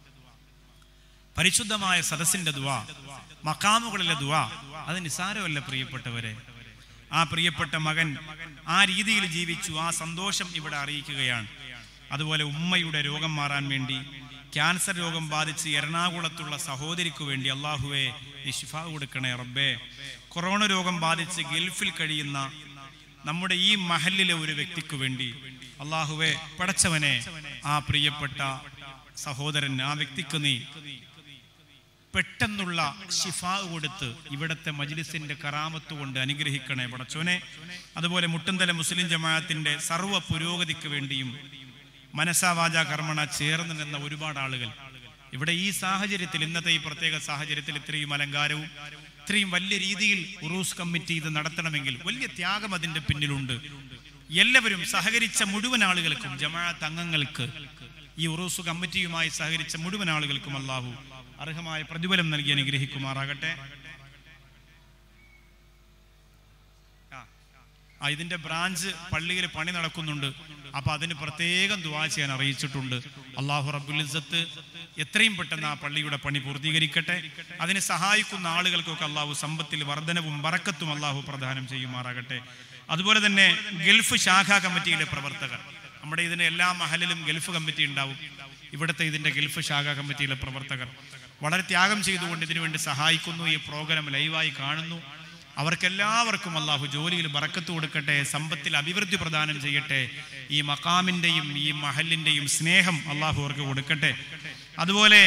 പരിശുദ്ധമായ സദസ്സിന്റെ ദുവാ മക്കാമുകളിലെ ദുവാ അത് നിസാരമല്ല പ്രിയപ്പെട്ടവരെ ആ പ്രിയപ്പെട്ട മകൻ ആ രീതിയിൽ ജീവിച്ചു ആ സന്തോഷം ഇവിടെ അറിയിക്കുകയാണ് അതുപോലെ ഉമ്മയുടെ രോഗം മാറാൻ വേണ്ടി ക്യാൻസർ രോഗം ബാധിച്ച് എറണാകുളത്തുള്ള സഹോദരിക്കു വേണ്ടി അള്ളാഹുവെ നീ ശിഫ കൊടുക്കണേ റബ്ബേ കൊറോണ രോഗം ബാധിച്ച് ഗൾഫിൽ കഴിയുന്ന നമ്മുടെ ഈ മഹലിലെ ഒരു വ്യക്തിക്ക് വേണ്ടി അള്ളാഹുവെ പടച്ചവനെ ആ പ്രിയപ്പെട്ട സഹോദരൻ ആ വ്യക്തിക്ക് നീ പെട്ടെന്നുള്ള ഷിഫാ കൊടുത്ത് ഇവിടത്തെ മജ്ലിസിന്റെ കറാമത്ത് കൊണ്ട് അനുഗ്രഹിക്കണേ പടച്ചോനെ അതുപോലെ മുട്ടുന്തല മുസ്ലിം ജമാഅത്തിന്റെ സർവ്വ പുരോഗതിക്ക് വേണ്ടിയും മനസാവാച കർമ്മണ ചേർന്ന് നിന്ന ഒരുപാട് ആളുകൾ ഇവിടെ ഈ സാഹചര്യത്തിൽ ഇന്നത്തെ ഈ പ്രത്യേക സാഹചര്യത്തിൽ ഇത്രയും അലങ്കാരവും ഇത്രയും വലിയ രീതിയിൽ ഉറൂസ് കമ്മിറ്റി ഇത് നടത്തണമെങ്കിൽ വലിയ ത്യാഗം അതിന്റെ പിന്നിലുണ്ട് എല്ലാവരും സഹകരിച്ച മുഴുവൻ ആളുകൾക്കും ജമാഅത്ത് അംഗങ്ങൾക്ക് ഈ ഉറൂസ് കമ്മിറ്റിയുമായി സഹകരിച്ച മുഴുവൻ ആളുകൾക്കും അള്ളാഹു അർഹമായ പ്രതിഫലം നൽകി അനുഗ്രഹിക്കുമാറാകട്ടെ ആ. ആ ഇതിന്റെ ബ്രാഞ്ച് പള്ളിയിൽ പണി നടക്കുന്നുണ്ട് അപ്പൊ അതിന് പ്രത്യേകം ദുവാ ചെയ്യാൻ അറിയിച്ചിട്ടുണ്ട് അള്ളാഹു റബ്ബുൽ ഇസ്സത്ത് എത്രയും പെട്ടെന്ന് ആ പള്ളിയുടെ പണി പൂർത്തീകരിക്കട്ടെ അതിനെ സഹായിക്കുന്ന ആളുകൾക്കൊക്കെ അള്ളാഹു സമ്പത്തിൽ വർധനവും വറക്കത്തും അള്ളാഹു പ്രദാനം ചെയ്യുമാറാകട്ടെ അതുപോലെ തന്നെ ഗൾഫ് ശാഖാ കമ്മിറ്റിയിലെ പ്രവർത്തകർ നമ്മുടെ ഇതിന് എല്ലാ മഹലിലും ഗൾഫ് കമ്മിറ്റി ഉണ്ടാവും ഇവിടുത്തെ ഇതിന്റെ ഗൾഫ് ശാഖാ കമ്മിറ്റിയിലെ പ്രവർത്തകർ വളരെ ത്യാഗം ചെയ്തുകൊണ്ട് ഇതിനു വേണ്ടി സഹായിക്കുന്നു ഈ പ്രോഗ്രാം ലൈവായി കാണുന്നു അവർക്കെല്ലാവർക്കും അള്ളാഹു ജോലിയിൽ ബറക്കത്ത് കൊടുക്കട്ടെ സമ്പത്തിൽ അഭിവൃദ്ധി പ്രദാനം ചെയ്യട്ടെ ഈ മക്കാമിന്റെയും ഈ മഹലിന്റെയും സ്നേഹം അള്ളാഹു അവർക്ക് കൊടുക്കട്ടെ അതുപോലെ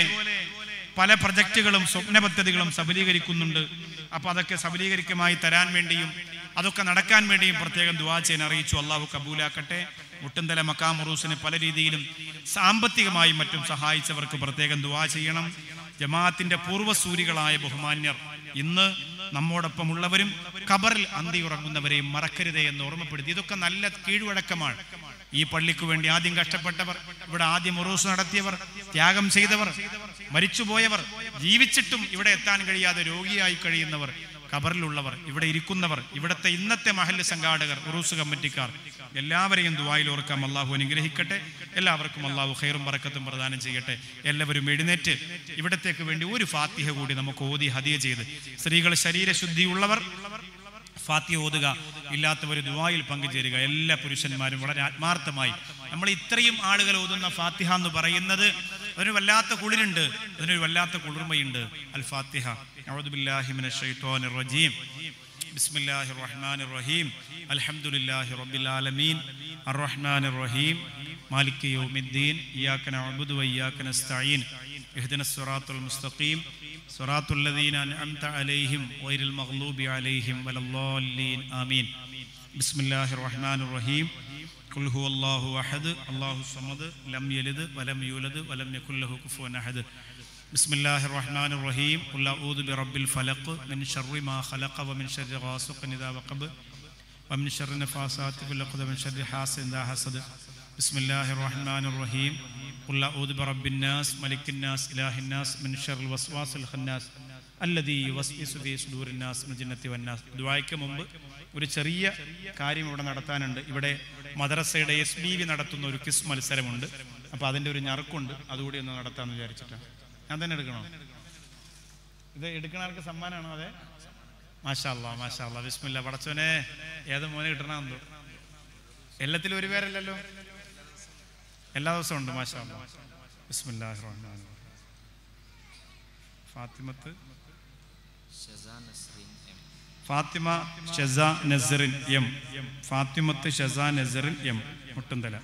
പല പ്രൊജക്റ്റുകളും സ്വപ്ന പദ്ധതികളും സഫലീകരിക്കുന്നുണ്ട് അപ്പൊ അതൊക്കെ സഫലീകരിക്കമായി തരാൻ വേണ്ടിയും അതൊക്കെ നടക്കാൻ വേണ്ടിയും പ്രത്യേകം ദുവാ ചെയ്യാൻ അറിയിച്ചു അള്ളാഹു കബൂലാക്കട്ടെ മുട്ടുന്തല മക്കാം ഉറൂസിന് പല രീതിയിലും സാമ്പത്തികമായും മറ്റും സഹായിച്ചവർക്ക് പ്രത്യേകം ദുവാ ചെയ്യണം ജമാഅത്തിന്റെ പൂർവ്വസൂരികളായ ബഹുമാന്യർ ഇന്ന് നമ്മോടൊപ്പം ഉള്ളവരും ഖബറിൽ അന്തി ഉറങ്ങുന്നവരെയും മറക്കരുതേ എന്ന് ഓർമ്മപ്പെടുത്തി ഇതൊക്കെ നല്ല കീഴ്വഴക്കമാണ് ഈ പള്ളിക്ക് വേണ്ടി ആദ്യം കഷ്ടപ്പെട്ടവർ ഇവിടെ ആദ്യം ഉറൂസ് നടത്തിയവർ ത്യാഗം ചെയ്തവർ മരിച്ചുപോയവർ ജീവിച്ചിട്ടും ഇവിടെ എത്താൻ കഴിയാതെ രോഗിയായി കഴിയുന്നവർ ഖബറിലുള്ളവർ ഇവിടെ ഇരിക്കുന്നവർ ഇവിടുത്തെ ഇന്നത്തെ മഹല്ല് സംഘാടകർ ഉറൂസ് കമ്മിറ്റിക്കാർ എല്ലാവരെയും ദുവായിൽ ഓർക്കാം അള്ളാഹു അനുഗ്രഹിക്കട്ടെ എല്ലാവർക്കും അള്ളാഹു ഖൈറും പറക്കത്തും പ്രദാനം ചെയ്യട്ടെ എല്ലാവരും എഴുന്നേറ്റ് ഇവിടത്തേക്ക് വേണ്ടി ഒരു ഫാത്തിഹ കൂടി നമുക്ക് ഓതി ഹദിയ ചെയ്ത് സ്ത്രീകൾ ശരീരശുദ്ധിയുള്ളവർ ഫാത്തിഹ ഓതുക ഇല്ലാത്തവർ ദുവായിൽ പങ്കുചേരുക എല്ലാ പുരുഷന്മാരും വളരെ ആത്മാർത്ഥമായി നമ്മൾ ഇത്രയും ആളുകൾ ഓതുന്ന ഫാത്തിഹ എന്ന് പറയുന്നത് അതിനൊരു വല്ലാത്ത കുളിരുണ്ട് അതിനൊരു വല്ലാത്ത കുളിർമയുണ്ട് അൽ ഫാത്തിഹ أعوذ بالله من الشيطان الرجيم بسم الله الرحمن الرحيم الحمد لله رب العالمين الرحمن الرحيم مالك يوم الدين إياك نعبد وإياك نستعين اهدنا الصراط المستقيم صراط الذين أنعمت عليهم غير المغلوب عليهم ولا الضالين آمين بسم الله الرحمن الرحيم قل هو الله أحد الله الصمد لم يلد ولم يولد ولم يكن له كفوا أحد بسم الله الرحمن الرحيم قل أعوذ برب الفلق من شر ما خلق ومن شر غاسق إذا وقب ومن شر النفاثات في العقد ومن شر حاسد إذا حسد بسم الله الرحمن الرحيم قل أعوذ برب الناس ملك الناس إله الناس من شر الوسواس الخناس الذي يوسوس في صدور الناس من الجنة والناس ദുആയ്ക്ക് മുമ്പ് ഒരു ചെറിയ കാര്യം ഇവിടെ നടത്താനുണ്ട് ഇവിടെ മദ്രസയുടെ എസ് ബി വി നടത്തുന്ന ഒരു ക്വിസ് മത്സരമുണ്ട് അപ്പോൾ അതിൻ്റെ ഒരു ഞറുക്കുണ്ട് അതുകൂടി ഒന്ന് നടത്താമെന്ന് വിചാരിച്ചിട്ടാണ് ഞാൻ തന്നെ എടുക്കണോ ഇത് എടുക്കണ ആൾക്ക് സമ്മാനമാണോ അതെ മാഷാല്ല മാഷാല്ല വിസ്മില്ല പടച്ചോനെ ഏത് മോനെ കിട്ടണമെന്തോ എല്ലാത്തിലും ഒരു പേരല്ലല്ലോ എല്ലാ ദിവസവും ഉണ്ട് മാഷാല്ല ബിസ്മില്ലാഹി റഹ്മാൻ ഫാത്തിമത്ത് ഫാത്തിമ ഷെസ നസറിൻ എം ഫാത്തിമത്ത് ഷെസ നസറിൻ എം മുട്ടുന്തല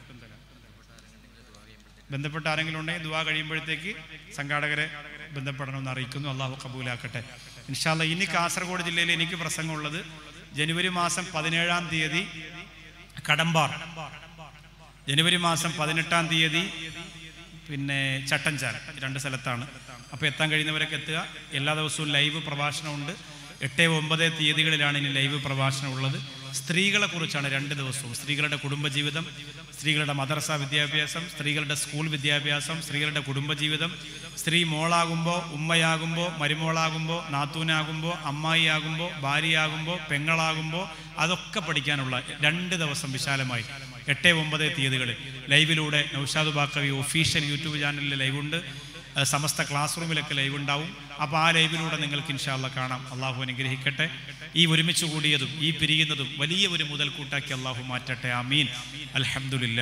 ബന്ധപ്പെട്ട ആരെങ്കിലും ഉണ്ടെങ്കിൽ ദുവാ കഴിയുമ്പോഴത്തേക്ക് സംഘാടകരെ ബന്ധപ്പെടണമെന്ന് അറിയിക്കുന്നു അള്ളാഹു കബൂലാക്കട്ടെ ഇൻഷാല്ല ഇനി കാസർഗോഡ് ജില്ലയിൽ എനിക്ക് പ്രസംഗമുള്ളത് ജനുവരി മാസം പതിനേഴാം തീയതി കടമ്പാർ ജനുവരി മാസം പതിനെട്ടാം തീയതി പിന്നെ ചട്ടഞ്ചാൽ രണ്ട് സ്ഥലത്താണ് അപ്പോൾ എത്താൻ കഴിയുന്നവരൊക്കെ എത്തുക എല്ലാ ദിവസവും ലൈവ് പ്രഭാഷണമുണ്ട് എട്ട് ഒമ്പത് തീയതികളിലാണ് ഇനി ലൈവ് പ്രഭാഷണം ഉള്ളത് സ്ത്രീകളെ കുറിച്ചാണ് രണ്ട് ദിവസവും സ്ത്രീകളുടെ കുടുംബജീവിതം സ്ത്രീകളുടെ മദ്രസ വിദ്യാഭ്യാസം സ്ത്രീകളുടെ സ്കൂൾ വിദ്യാഭ്യാസം സ്ത്രീകളുടെ കുടുംബജീവിതം സ്ത്രീ മോളാകുമ്പോൾ ഉമ്മയാകുമ്പോൾ മരുമോളാകുമ്പോൾ നാത്തൂനാകുമ്പോൾ അമ്മായിയാകുമ്പോൾ ഭാര്യയാകുമ്പോൾ പെങ്ങളാകുമ്പോൾ അതൊക്കെ പഠിക്കാനുള്ള രണ്ട് ദിവസം വിശാലമായി എട്ട് ഒമ്പത് തീയതികളിൽ ലൈവിലൂടെ നൗഷാദ് ബാക്കവി ഒഫീഷ്യൽ യൂട്യൂബ് ചാനലിൽ ലൈവുണ്ട് ഏഹ് സമസ്ത ക്ലാസ് റൂമിലൊക്കെ ലൈവ് ഉണ്ടാവും അപ്പോൾ ആ ലൈവിലൂടെ നിങ്ങൾക്ക് ഇൻഷാല്ല കാണാം അള്ളാഹു അനുഗ്രഹിക്കട്ടെ ഈ ഒരുമിച്ച് കൂടിയതും ഈ പിരിയുന്നതും വലിയ ഒരു മുതൽക്കൂട്ടാക്കി അള്ളാഹു മാറ്റട്ടെ ആമീൻ അൽഹംദുലില്ലാ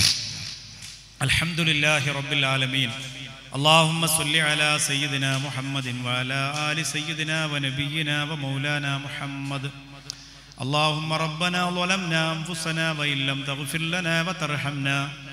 അൽഹംദുലില്ലാഹി റബ്ബിൽ ആലമീൻ اللهم صل على سيدنا محمد وعلى آل سيدنا ونبينا ومولانا محمد اللهم ربنا ظلمنا أنفسنا وإن لم تغفر لنا وترحمنا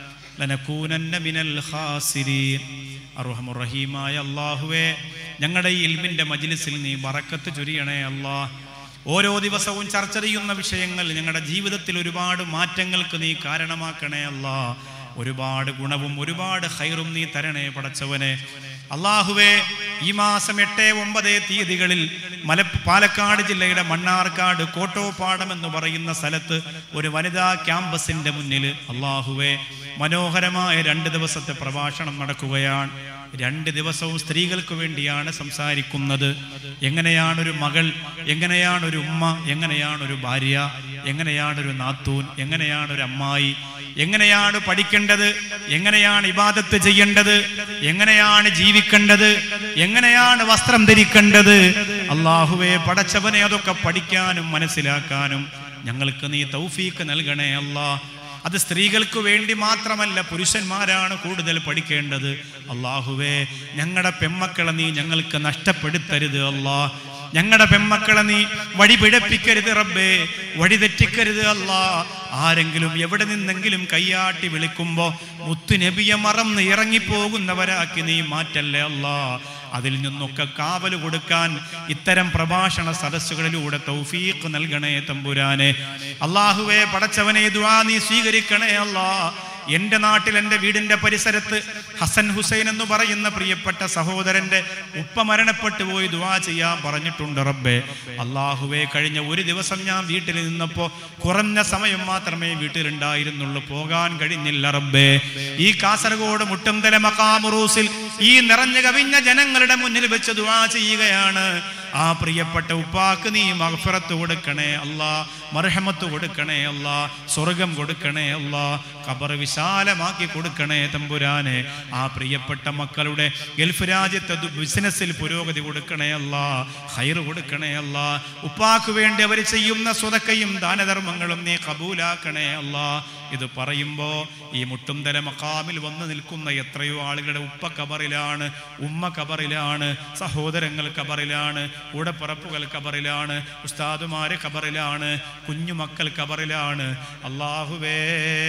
لنكونن من الخاسرين അറുഹമുറഹീമായ അള്ളാഹുവേ ഞങ്ങളുടെ ഈ ഇൽമിൻ്റെ മജിലിസിൽ നീ ബറക്കത്ത് ചൊരിയണേ അല്ലാ ഓരോ ദിവസവും ചർച്ച ചെയ്യുന്ന വിഷയങ്ങൾ ഞങ്ങളുടെ ജീവിതത്തിൽ ഒരുപാട് മാറ്റങ്ങൾക്ക് നീ കാരണമാക്കണേ അല്ലാ ഒരുപാട് ഗുണവും ഒരുപാട് ഹൈറും നീ തരണേ പടച്ചവനെ അള്ളാഹുവേ ഈ മാസം എട്ട് ഒമ്പത് തീയതികളിൽ മല പാലക്കാട് ജില്ലയുടെ മണ്ണാർക്കാട് കോട്ടോപ്പാടം എന്ന് പറയുന്ന സ്ഥലത്ത് ഒരു വനിതാ ക്യാമ്പസിന്റെ മുന്നിൽ അള്ളാഹുവേ മനോഹരമായ രണ്ട് ദിവസത്തെ പ്രഭാഷണം നടക്കുകയാണ് രണ്ട് ദിവസവും സ്ത്രീകൾക്ക് വേണ്ടിയാണ് സംസാരിക്കുന്നത് എങ്ങനെയാണ് ഒരു മകൾ എങ്ങനെയാണ് ഒരു ഉമ്മ എങ്ങനെയാണ് ഒരു ഭാര്യ എങ്ങനെയാണ് ഒരു നാത്തൂൻ എങ്ങനെയാണ് ഒരു അമ്മായി എങ്ങനെയാണ് പഠിക്കേണ്ടത് എങ്ങനെയാണ് ഇബാദത്ത് ചെയ്യേണ്ടത് എങ്ങനെയാണ് ജീവിക്കേണ്ടത് എങ്ങനെയാണ് വസ്ത്രം ധരിക്കേണ്ടത് അള്ളാഹുവെ പടച്ചവനെ അതൊക്കെ പഠിക്കാനും മനസ്സിലാക്കാനും ഞങ്ങൾക്ക് നീ തൗഫീക്ക് നൽകണേ അല്ലാ അത് സ്ത്രീകൾക്ക് വേണ്ടി മാത്രമല്ല പുരുഷന്മാരാണ് കൂടുതൽ പഠിക്കേണ്ടത് അള്ളാഹുവേ ഞങ്ങളുടെ പെമ്മക്കളെ നീ ഞങ്ങൾക്ക് നഷ്ടപ്പെടുത്തരുത് അല്ലാ ഞങ്ങളുടെ പെമ്മക്കളെ നീ വഴി പിഴപ്പിക്കരുത് റബ്ബേ വഴി തെറ്റിക്കരുത് അല്ലാ ആരെങ്കിലും എവിടെ നിന്നെങ്കിലും കയ്യാട്ടി വിളിക്കുമ്പോ മുത്തുനബിയെ മറന്ന് ഇറങ്ങിപ്പോകുന്നവരാക്കി നീ മാറ്റല്ലേ അല്ലാ അതിൽ നിന്നൊക്കെ കാവല് കൊടുക്കാൻ ഇത്തരം പ്രഭാഷണ സദസ്സുകളിലൂടെ തൗഫീഖ് നൽകണേ തമ്പുരാനെ അള്ളാഹുവേ പടച്ചവനെ ദുആ നീ സ്വീകരിക്കണേ അല്ലാ എൻ്റെ നാട്ടിൽ എൻ്റെ വീടിൻ്റെ പരിസരത്ത് ഹസൻ ഹുസൈൻ എന്ന് പറയുന്ന പ്രിയപ്പെട്ട സഹോദരന്റെ ഉപ്പ മരണപ്പെട്ടു പോയി ദുവാ ചെയ്യാൻ പറഞ്ഞിട്ടുണ്ട് റബ്ബേ അള്ളാഹുവേ കഴിഞ്ഞ ഒരു ദിവസം ഞാൻ വീട്ടിൽ നിന്നപ്പോൾ കുറഞ്ഞ സമയം മാത്രമേ വീട്ടിലുണ്ടായിരുന്നുള്ളൂ പോകാൻ കഴിഞ്ഞില്ല റബ്ബേ ഈ കാസർഗോഡ് മുട്ടംതല മക്കാമുറൂസിൽ ഈ നിറഞ്ഞു കവിഞ്ഞ ജനങ്ങളുടെ മുന്നിൽ വെച്ച് ദുവാ ചെയ്യുകയാണ് ആ പ്രിയപ്പെട്ട ഉപ്പാക്ക് നീ മഗ്ഫിറത്ത് കൊടുക്കണേ അല്ലാ മർഹമത്ത് കൊടുക്കണേ അല്ലാ സ്വർഗം കൊടുക്കണേ അല്ലാ ഖബർ വിശാലമാക്കി കൊടുക്കണേ തമ്പുരാനെ ആ പ്രിയപ്പെട്ട മക്കളുടെ ഗൾഫ് രാജ്യത്തെ ദു- ബിസിനസ്സിൽ പുരോഗതി കൊടുക്കണേ അല്ലാ ഹൈർ കൊടുക്കണേ അല്ലാ ഉപ്പാക്ക് വേണ്ടി അവർ ചെയ്യുന്ന സ്വതക്കയും ദാനധർമ്മങ്ങളും നീ കബൂലാക്കണേ അല്ലാ ഇത് പറയുമ്പോ ഈ മുട്ടുംതല മക്കാമിൽ വന്ന് നിൽക്കുന്ന എത്രയോ ആളുകളുടെ ഉപ്പ കബറിലാണ് ഉമ്മ കബറിലാണ് സഹോദരങ്ങൾ കബറിലാണ് കൂടപ്പിറപ്പുകൾ കബറിലാണ് ഉസ്താദുമാര് കബറിലാണ് കുഞ്ഞുമക്കൾ കബറിലാണ് അള്ളാഹുവേ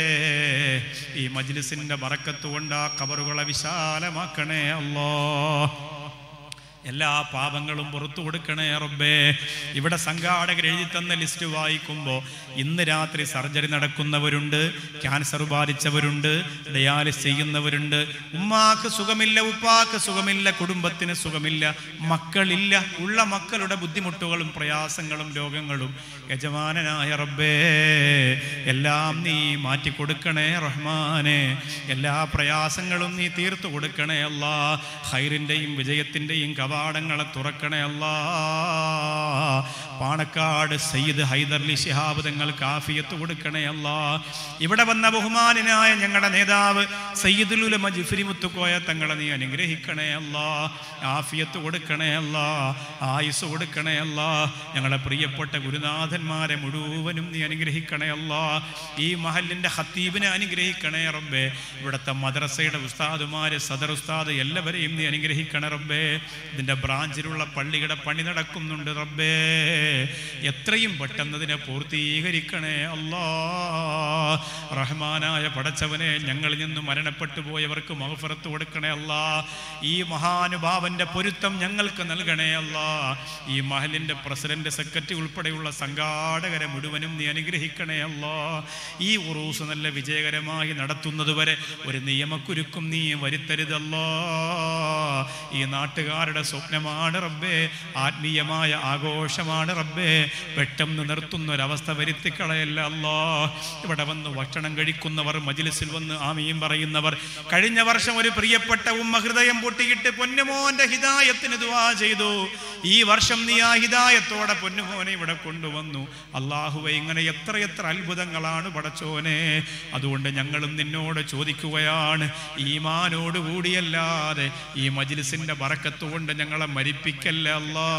ഈ മജ്ലിസിന്റെ ബറക്കത്ത് കൊണ്ട് ആ കബറുകളെ വിശാലമാക്കണേ അല്ലോ എല്ലാ പാപങ്ങളും പുറത്തു കൊടുക്കണേ റബ്ബേ ഇവിടെ സംഘാടകർ എഴുതി തന്ന ലിസ്റ്റ് വായിക്കുമ്പോൾ ഇന്ന് രാത്രി സർജറി നടക്കുന്നവരുണ്ട് ക്യാൻസർ ബാധിച്ചവരുണ്ട് ഡയാലിസ് ചെയ്യുന്നവരുണ്ട് ഉമ്മാക്ക് സുഖമില്ല ഉപ്പാക്ക് സുഖമില്ല കുടുംബത്തിന് സുഖമില്ല മക്കളില്ല ഉള്ള മക്കളുടെ ബുദ്ധിമുട്ടുകളും പ്രയാസങ്ങളും രോഗങ്ങളും യജമാനനായ റബ്ബേ എല്ലാം നീ മാറ്റി കൊടുക്കണേ റഹ്മാനെ എല്ലാ പ്രയാസങ്ങളും നീ തീർത്തു കൊടുക്കണേ അല്ലാ ഹൈറിൻ്റെയും വിജയത്തിൻ്റെയും കവാടങ്ങളെ തുറക്കണേ അല്ലാ പാണക്കാട് സയ്യിദ് ഹൈദർലി ശിഹാബ് തങ്ങൾ കാഫിയത്ത് കൊടുക്കണേ അല്ലാ ഇവിടെ വന്ന ബഹുമാനായ ഞങ്ങളുടെ നേതാവ് സയ്യിദുലുലമ ജിഫ്രി മുത്തുക്കോയ തങ്ങളെ നീ അനുഗ്രഹിക്കണേ അല്ലാ ആഫിയത്ത് കൊടുക്കണേ അല്ലാ ആയുസ് കൊടുക്കണേ അല്ലാ ഞങ്ങളുടെ പ്രിയപ്പെട്ട ഗുരുനാഥന്മാരെ മുഴുവനും നീ അനുഗ്രഹിക്കണേ അല്ലാ ഈ മഹലിൻ്റെ ഹത്തീബിനെ അനുഗ്രഹിക്കണേ റബ്ബേ ഇവിടുത്തെ മദ്രസയുടെ ഉസ്താദുമാര് സദർ ഉസ്താദ് എല്ലാവരെയും നീ അനുഗ്രഹിക്കണേ റബ്ബേ ഇതിൻ്റെ ബ്രാഞ്ചിലുള്ള പള്ളിയുടെ പണി നടക്കുന്നുണ്ട് റബ്ബേ എത്രയും പെട്ടെന്ന് ഇതിനെ പൂർത്തീകരിക്കണേ അല്ലാ റഹ്മാനായ പടച്ചവനെ ഞങ്ങളിൽ നിന്ന് മരണപ്പെട്ടു പോയവർക്ക് മഹഫറത്ത് കൊടുക്കണേ അല്ലാ ഈ മഹാനുഭാവന്റെ പൊരുത്തം ഞങ്ങൾക്ക് നൽകണേ അല്ലാ ഈ മഹലിന്റെ പ്രസിഡന്റ് സെക്രട്ടറി ഉൾപ്പെടെയുള്ള സംഘാടകരെ മുഴുവനും നീ അനുഗ്രഹിക്കണേ അല്ലാ ഈ ഉറൂസ് നല്ല വിജയകരമായി നടത്തുന്നത് വരെ ഒരു നിയമക്കുരുക്കും നീ വരുത്തരുതല്ലോ ഈ നാട്ടുകാരുടെ സ്വപ്നമാണ് റബ്ബേ ആത്മീയമായ ആഘോഷമാണ് റബ്ബേ പെട്ടെന്ന് നിർത്തുന്ന ഒരവസ്ഥ വരുത്തിക്കളയല്ല അല്ലോ ഇവിടെ വന്ന് ഭക്ഷണം കഴിക്കുന്നവർ മജിലിസിൽ വന്ന് ആമീം പറയുന്നവർ കഴിഞ്ഞ വർഷം ഒരു പ്രിയപ്പെട്ട ഉമ്മ ഹൃദയം പൊട്ടിയിട്ട് പൊന്നുമോന്റെ ഹിതായത്തിന് ദുവാ ചെയ്തു ഈ വർഷം നീ ആ ഹിതായത്തോടെ പൊന്നുമോനെ ഇവിടെ കൊണ്ടുവന്നു അള്ളാഹുവെ ഇങ്ങനെ എത്രയെത്ര അത്ഭുതങ്ങളാണ് പടച്ചോനെ അതുകൊണ്ട് ഞങ്ങളും നിന്നോട് ചോദിക്കുകയാണ് ഈമാനോട് കൂടിയല്ലാതെ ഈ മജിലിസിന്റെ ബറക്കത്തുകൊണ്ട് ഞങ്ങളെ മരിപ്പിക്കല്ല അല്ലാ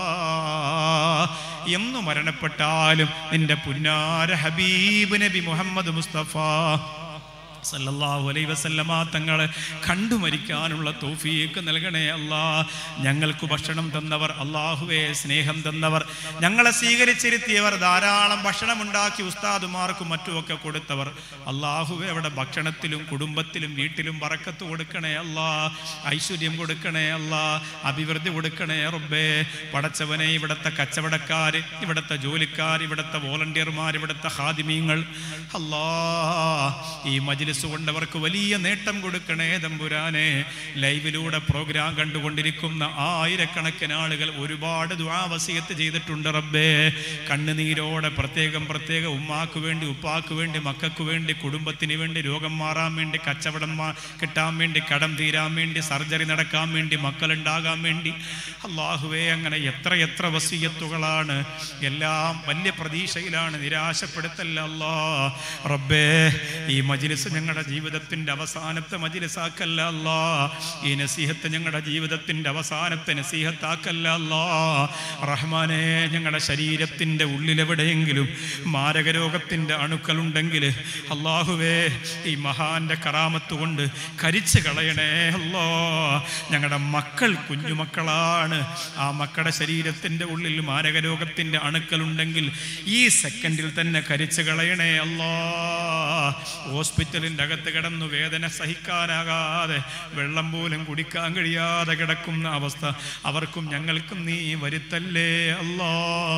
എന്ന് മരണപ്പെട്ടാലും നിന്റെ പുന്നാര ഹബീബ് നബി മുഹമ്മദ് മുസ്തഫ സല്ലല്ലാഹു അലൈഹി വസല്ലമ തങ്ങളെ കണ്ടു മരിക്കാനുള്ള തൗഫീക്ക് നൽകണേ അല്ലാ ഞങ്ങൾക്ക് ഭക്ഷണം തന്നവർ അള്ളാഹുവെ സ്നേഹം തന്നവർ ഞങ്ങളെ സ്വീകരിച്ചിരുത്തിയവർ ധാരാളം ഭക്ഷണം ഉണ്ടാക്കി ഉസ്താദുമാർക്കും മറ്റുമൊക്കെ കൊടുത്തവർ അള്ളാഹുവെ അവിടെ ഭക്ഷണത്തിലും കുടുംബത്തിലും വീട്ടിലും പറക്കത്ത് കൊടുക്കണേ അല്ലാ ഐശ്വര്യം കൊടുക്കണേ അല്ലാ അഭിവൃദ്ധി കൊടുക്കണേ റബ്ബേ പടച്ചവനെ ഇവിടുത്തെ കച്ചവടക്കാര് ഇവിടുത്തെ ജോലിക്കാർ ഇവിടുത്തെ വോളണ്ടിയർമാർ ഇവിടുത്തെ ഹാദിമീങ്ങൾ അല്ലാ ഈ മജ്ലിസ് കൊണ്ടവർക്ക് വലിയ നേട്ടം കൊടുക്കണേ തമ്പുരാനെ ലൈവിലൂടെ പ്രോഗ്രാം കണ്ടുകൊണ്ടിരിക്കുന്ന ആയിരക്കണക്കിന് ആളുകൾ ഒരുപാട് ദ്വാവസ്യത്ത് ചെയ്തിട്ടുണ്ട് റബ്ബേ കണ്ണുനീരോടെ പ്രത്യേകം പ്രത്യേക ഉമ്മാക്ക് വേണ്ടി ഉപ്പാക്ക് വേണ്ടി മക്കൾക്ക് വേണ്ടി കുടുംബത്തിന് വേണ്ടി രോഗം മാറാൻ വേണ്ടി കച്ചവടം മാ- കിട്ടാൻ വേണ്ടി കടം തീരാൻ വേണ്ടി സർജറി നടക്കാൻ വേണ്ടി മക്കളുണ്ടാകാൻ വേണ്ടി അള്ളാഹുവേ അങ്ങനെ എത്ര എത്ര വസീയത്തുകളാണ് എല്ലാം വലിയ പ്രതീക്ഷയിലാണ് നിരാശപ്പെടുത്തല്ല അല്ലാ റബ്ബേ ഈ മജിലിസ് ഞങ്ങളുടെ ജീവിതത്തിന്റെ അവസാനത്തെ മജിലിസാക്കല്ല അല്ലാ ഈ നസീഹത്ത് ഞങ്ങളുടെ ജീവിതത്തിന്റെ അവസാനത്തെ നസീഹത്താക്കല്ല അല്ലാ റഹ്മാനെ ഞങ്ങളുടെ ശരീരത്തിന്റെ ഉള്ളിലെവിടെയെങ്കിലും മാരകരോഗത്തിന്റെ അണുക്കളുണ്ടെങ്കിൽ അള്ളാഹുവേ ഈ മഹാന്റെ കറാമത്ത് കൊണ്ട് കരിച്ചു കളയണേ അല്ലോ ഞങ്ങളുടെ മക്കൾ കുഞ്ഞുമക്കളാണ് ആ മക്കളുടെ ശരീരത്തിന്റെ ഉള്ളിൽ മാരകരോഗത്തിന്റെ അണുക്കളുണ്ടെങ്കിൽ ഈ സെക്കൻഡിൽ തന്നെ കരിച്ചു കളയണേ അല്ലോ ഹോസ്പിറ്റലിൻ്റെ അകത്ത് കിടന്നു വേദന സഹിക്കാനാകാതെ വെള്ളം പോലും കുടിക്കാൻ കഴിയാതെ കിടക്കുന്ന അവസ്ഥ അവർക്കും ഞങ്ങൾക്കും നീ വരുത്തല്ലേ അല്ലാ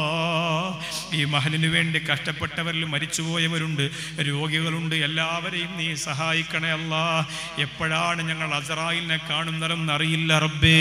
ഈ മഹലിനു വേണ്ടി കഷ്ടപ്പെട്ടവരിൽ മരിച്ചുപോയവരുണ്ട് രോഗികളുണ്ട് എല്ലാവരെയും നീ സഹായിക്കണേ അല്ലാ എപ്പോഴാണ് ഞങ്ങൾ അസറായിലിനെ കാണുന്നതെന്ന് അറിയില്ല റബ്ബേ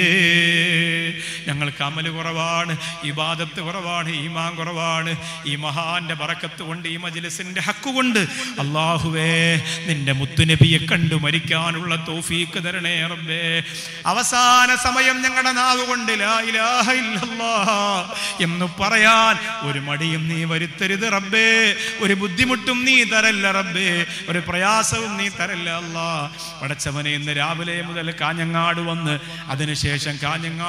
ഞങ്ങൾക്ക് അമല് കുറവാണ് ഇബാദത്ത് കുറവാണ് ഈമാൻ കുറവാണ് ഈ മഹാന്റെ ബറക്കത്ത് കൊണ്ട് ഈ മജ്ലിസിന്റെ ഹക്ക് കൊണ്ട് അള്ളാഹുവേ നിന്റെ മുത്തുനബിയെ കണ്ടു മരിക്കാനുള്ള തൗഫീക്ക് തരണേ റബ്ബേ അവസാന സമയം ഞങ്ങളുടെ നാവ് കൊണ്ട് ലാ ഇലാഹ ഇല്ലല്ലാഹ് എന്ന് പറയാൻ ഒരു മടിയും നീ വരുത്തരുത് റബ്ബേ ഒരു ബുദ്ധിമുട്ടും നീ തരല്ല റബ്ബേ ഒരു പ്രയാസവും നീ തരല്ല അല്ലാ പടച്ചവനെ ഇന്ന് രാവിലെ മുതൽ കാഞ്ഞങ്ങാട് വന്ന് അതിനുശേഷം കാഞ്ഞങ്ങാടും തന്നെ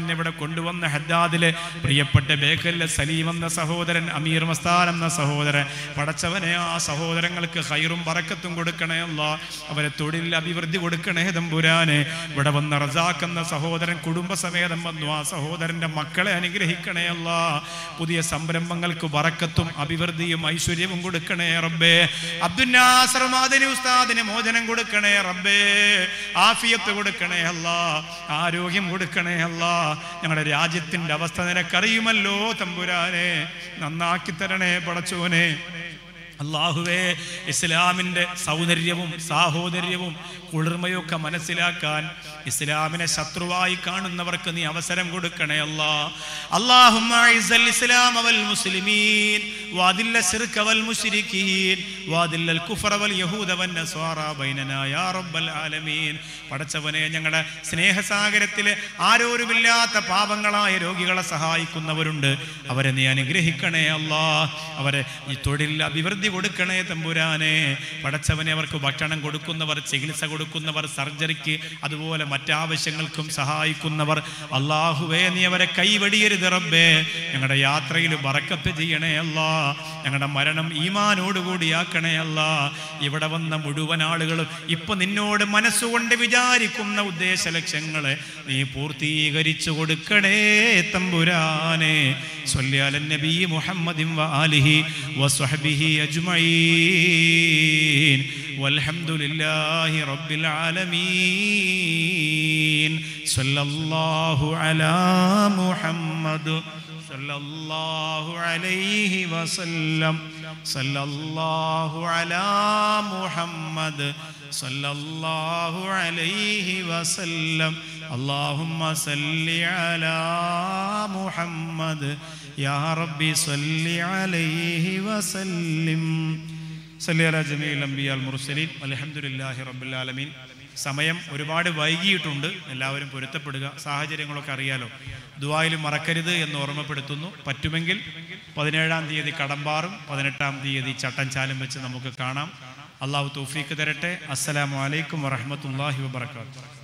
എന്നെ ഇവിടെ കൊണ്ടുവന്ന ഹദ്ദാദിലെ പ്രിയപ്പെട്ട ബേക്കലിലെ സലീം എന്ന സഹോദരൻ അമീർ മസ്താൻ എന്ന സഹോദരൻ പടച്ചവനെ ആ സഹോദരങ്ങൾക്ക് ഹൈറും പറക്കത്തും കൊടുക്കണേ അല്ല അവരെ തൊഴിൽ അഭിവൃദ്ധി കൊടുക്കണേ തമ്പുരാനെ ഇവിടെ വന്ന റസാഖ് എന്ന സഹോദരൻ കുടുംബസമേതം വന്നു ആ സഹോദരന്റെ മക്കളെ അനുഗ്രഹിക്കണേ അല്ല പുതിയ സംരംഭങ്ങൾക്ക് വറക്കത്തും അഭിവൃദ്ധിയും ഐശ്വര്യവും കൊടുക്കണേ റബ്ബേ അബ്ദുന്നാസർ മാദനി ഉസ്താദിന് മോചനം കൊടുക്കണേ റബ്ബേ ആഫിയത്ത് കൊടുക്കണേ അല്ല ആരോഗ്യം കൊടുക്കണേ അല്ല ഞങ്ങളുടെ രാജ്യത്തിന്റെ അവസ്ഥ നിനക്കറിയുമല്ലോ തമ്പുരാനെ നന്നാക്കി തരണേ പടച്ചോനെ അള്ളാഹുവേ ഇസ്ലാമിൻ്റെ സൗന്ദര്യവും സാഹോദര്യവും കുളിർമയൊക്കെ മനസ്സിലാക്കാൻ ഇസ്ലാമിനെ ശത്രുവായി കാണുന്നവർക്ക് നീ അവസരം കൊടുക്കണേ അല്ലാ അല്ലാഹുമ്മ അഇസ്സൽ ഇസ്ലാമ വൽ മുസ്ലിമീൻ വാദില്ല ശിർക വൽ മുശ്രിക്കീൻ വാദില്ല കുഫറ വൽ യഹൂദ വൻ നസ്വാറ ബൈനനാ യാ റബ്ബൽ ആലമീൻ പടച്ചവനെ ഞങ്ങളുടെ സ്നേഹസാഗരത്തിലെ ആരോരുമില്ലാത്ത പാപങ്ങളായ രോഗികളെ സഹായിക്കുന്നവരുണ്ട് അവരെ നീ അനുഗ്രഹിക്കണേ അല്ലാ അവരെ ഈ തൊഴിൽ അഭിവൃദ്ധി കൊടുക്കണേ തമ്പുരാനെ പടച്ചവനെ അവർക്ക് ഭക്ഷണം കൊടുക്കുന്നവർ ചികിത്സ കൊടുക്കുന്നവർ സർജറിക്ക് അതുപോലെ മറ്റാവശ്യങ്ങൾക്കും സഹായിക്കുന്നവർ അള്ളാഹുവേ നീ അവരെ കൈവടിയരുത് റബ്ബേ ഞങ്ങളുടെ യാത്രയിൽ ബറക്കത്ത് ചെയ്യണേ അല്ലാ ഞങ്ങളുടെ മരണം ഈമാനോടുകൂടിയാക്കണേ അല്ല ഇവിടെ വന്ന മുഴുവൻ ആളുകളും ഇപ്പൊ നിന്നോട് മനസ്സുകൊണ്ട് വിചാരിക്കുന്ന ഉദ്ദേശ ലക്ഷ്യങ്ങളെ നീ പൂർത്തീകരിച്ചു കൊടുക്കണേ തമ്പുരാനെ സ്വല്യാലൻ നബി മുഹമ്മദിൻ വആലിഹി വസ്വഹ്ബിഹി അജ്മഈൻ والحمد لله رب العالمين صلى الله على محمد صلى الله عليه وسلم صلى الله على محمد صلى الله عليه وسلم اللهم صل على محمد يا ربي صل عليه وسلم صلي على جميع الأنبياء المرسلين والحمد لله رب العالمين സമയം ഒരുപാട് വൈകിയിട്ടുണ്ട് എല്ലാവരും പൊരുത്തപ്പെടുക സാഹചര്യങ്ങളൊക്കെ അറിയാലോ ദുബായിൽ മറക്കരുത് എന്ന് ഓർമ്മപ്പെടുത്തുന്നു പറ്റുമെങ്കിൽ പതിനേഴാം തീയതി കടമ്പാറും പതിനെട്ടാം തീയതി ചട്ടഞ്ചാലും വെച്ച് നമുക്ക് കാണാം അള്ളാഹു തൗഫീക്ക് തരട്ടെ അസ്സലാമു അലൈക്കും വറഹ്മത്തുള്ളാഹി വബറകാതുഹു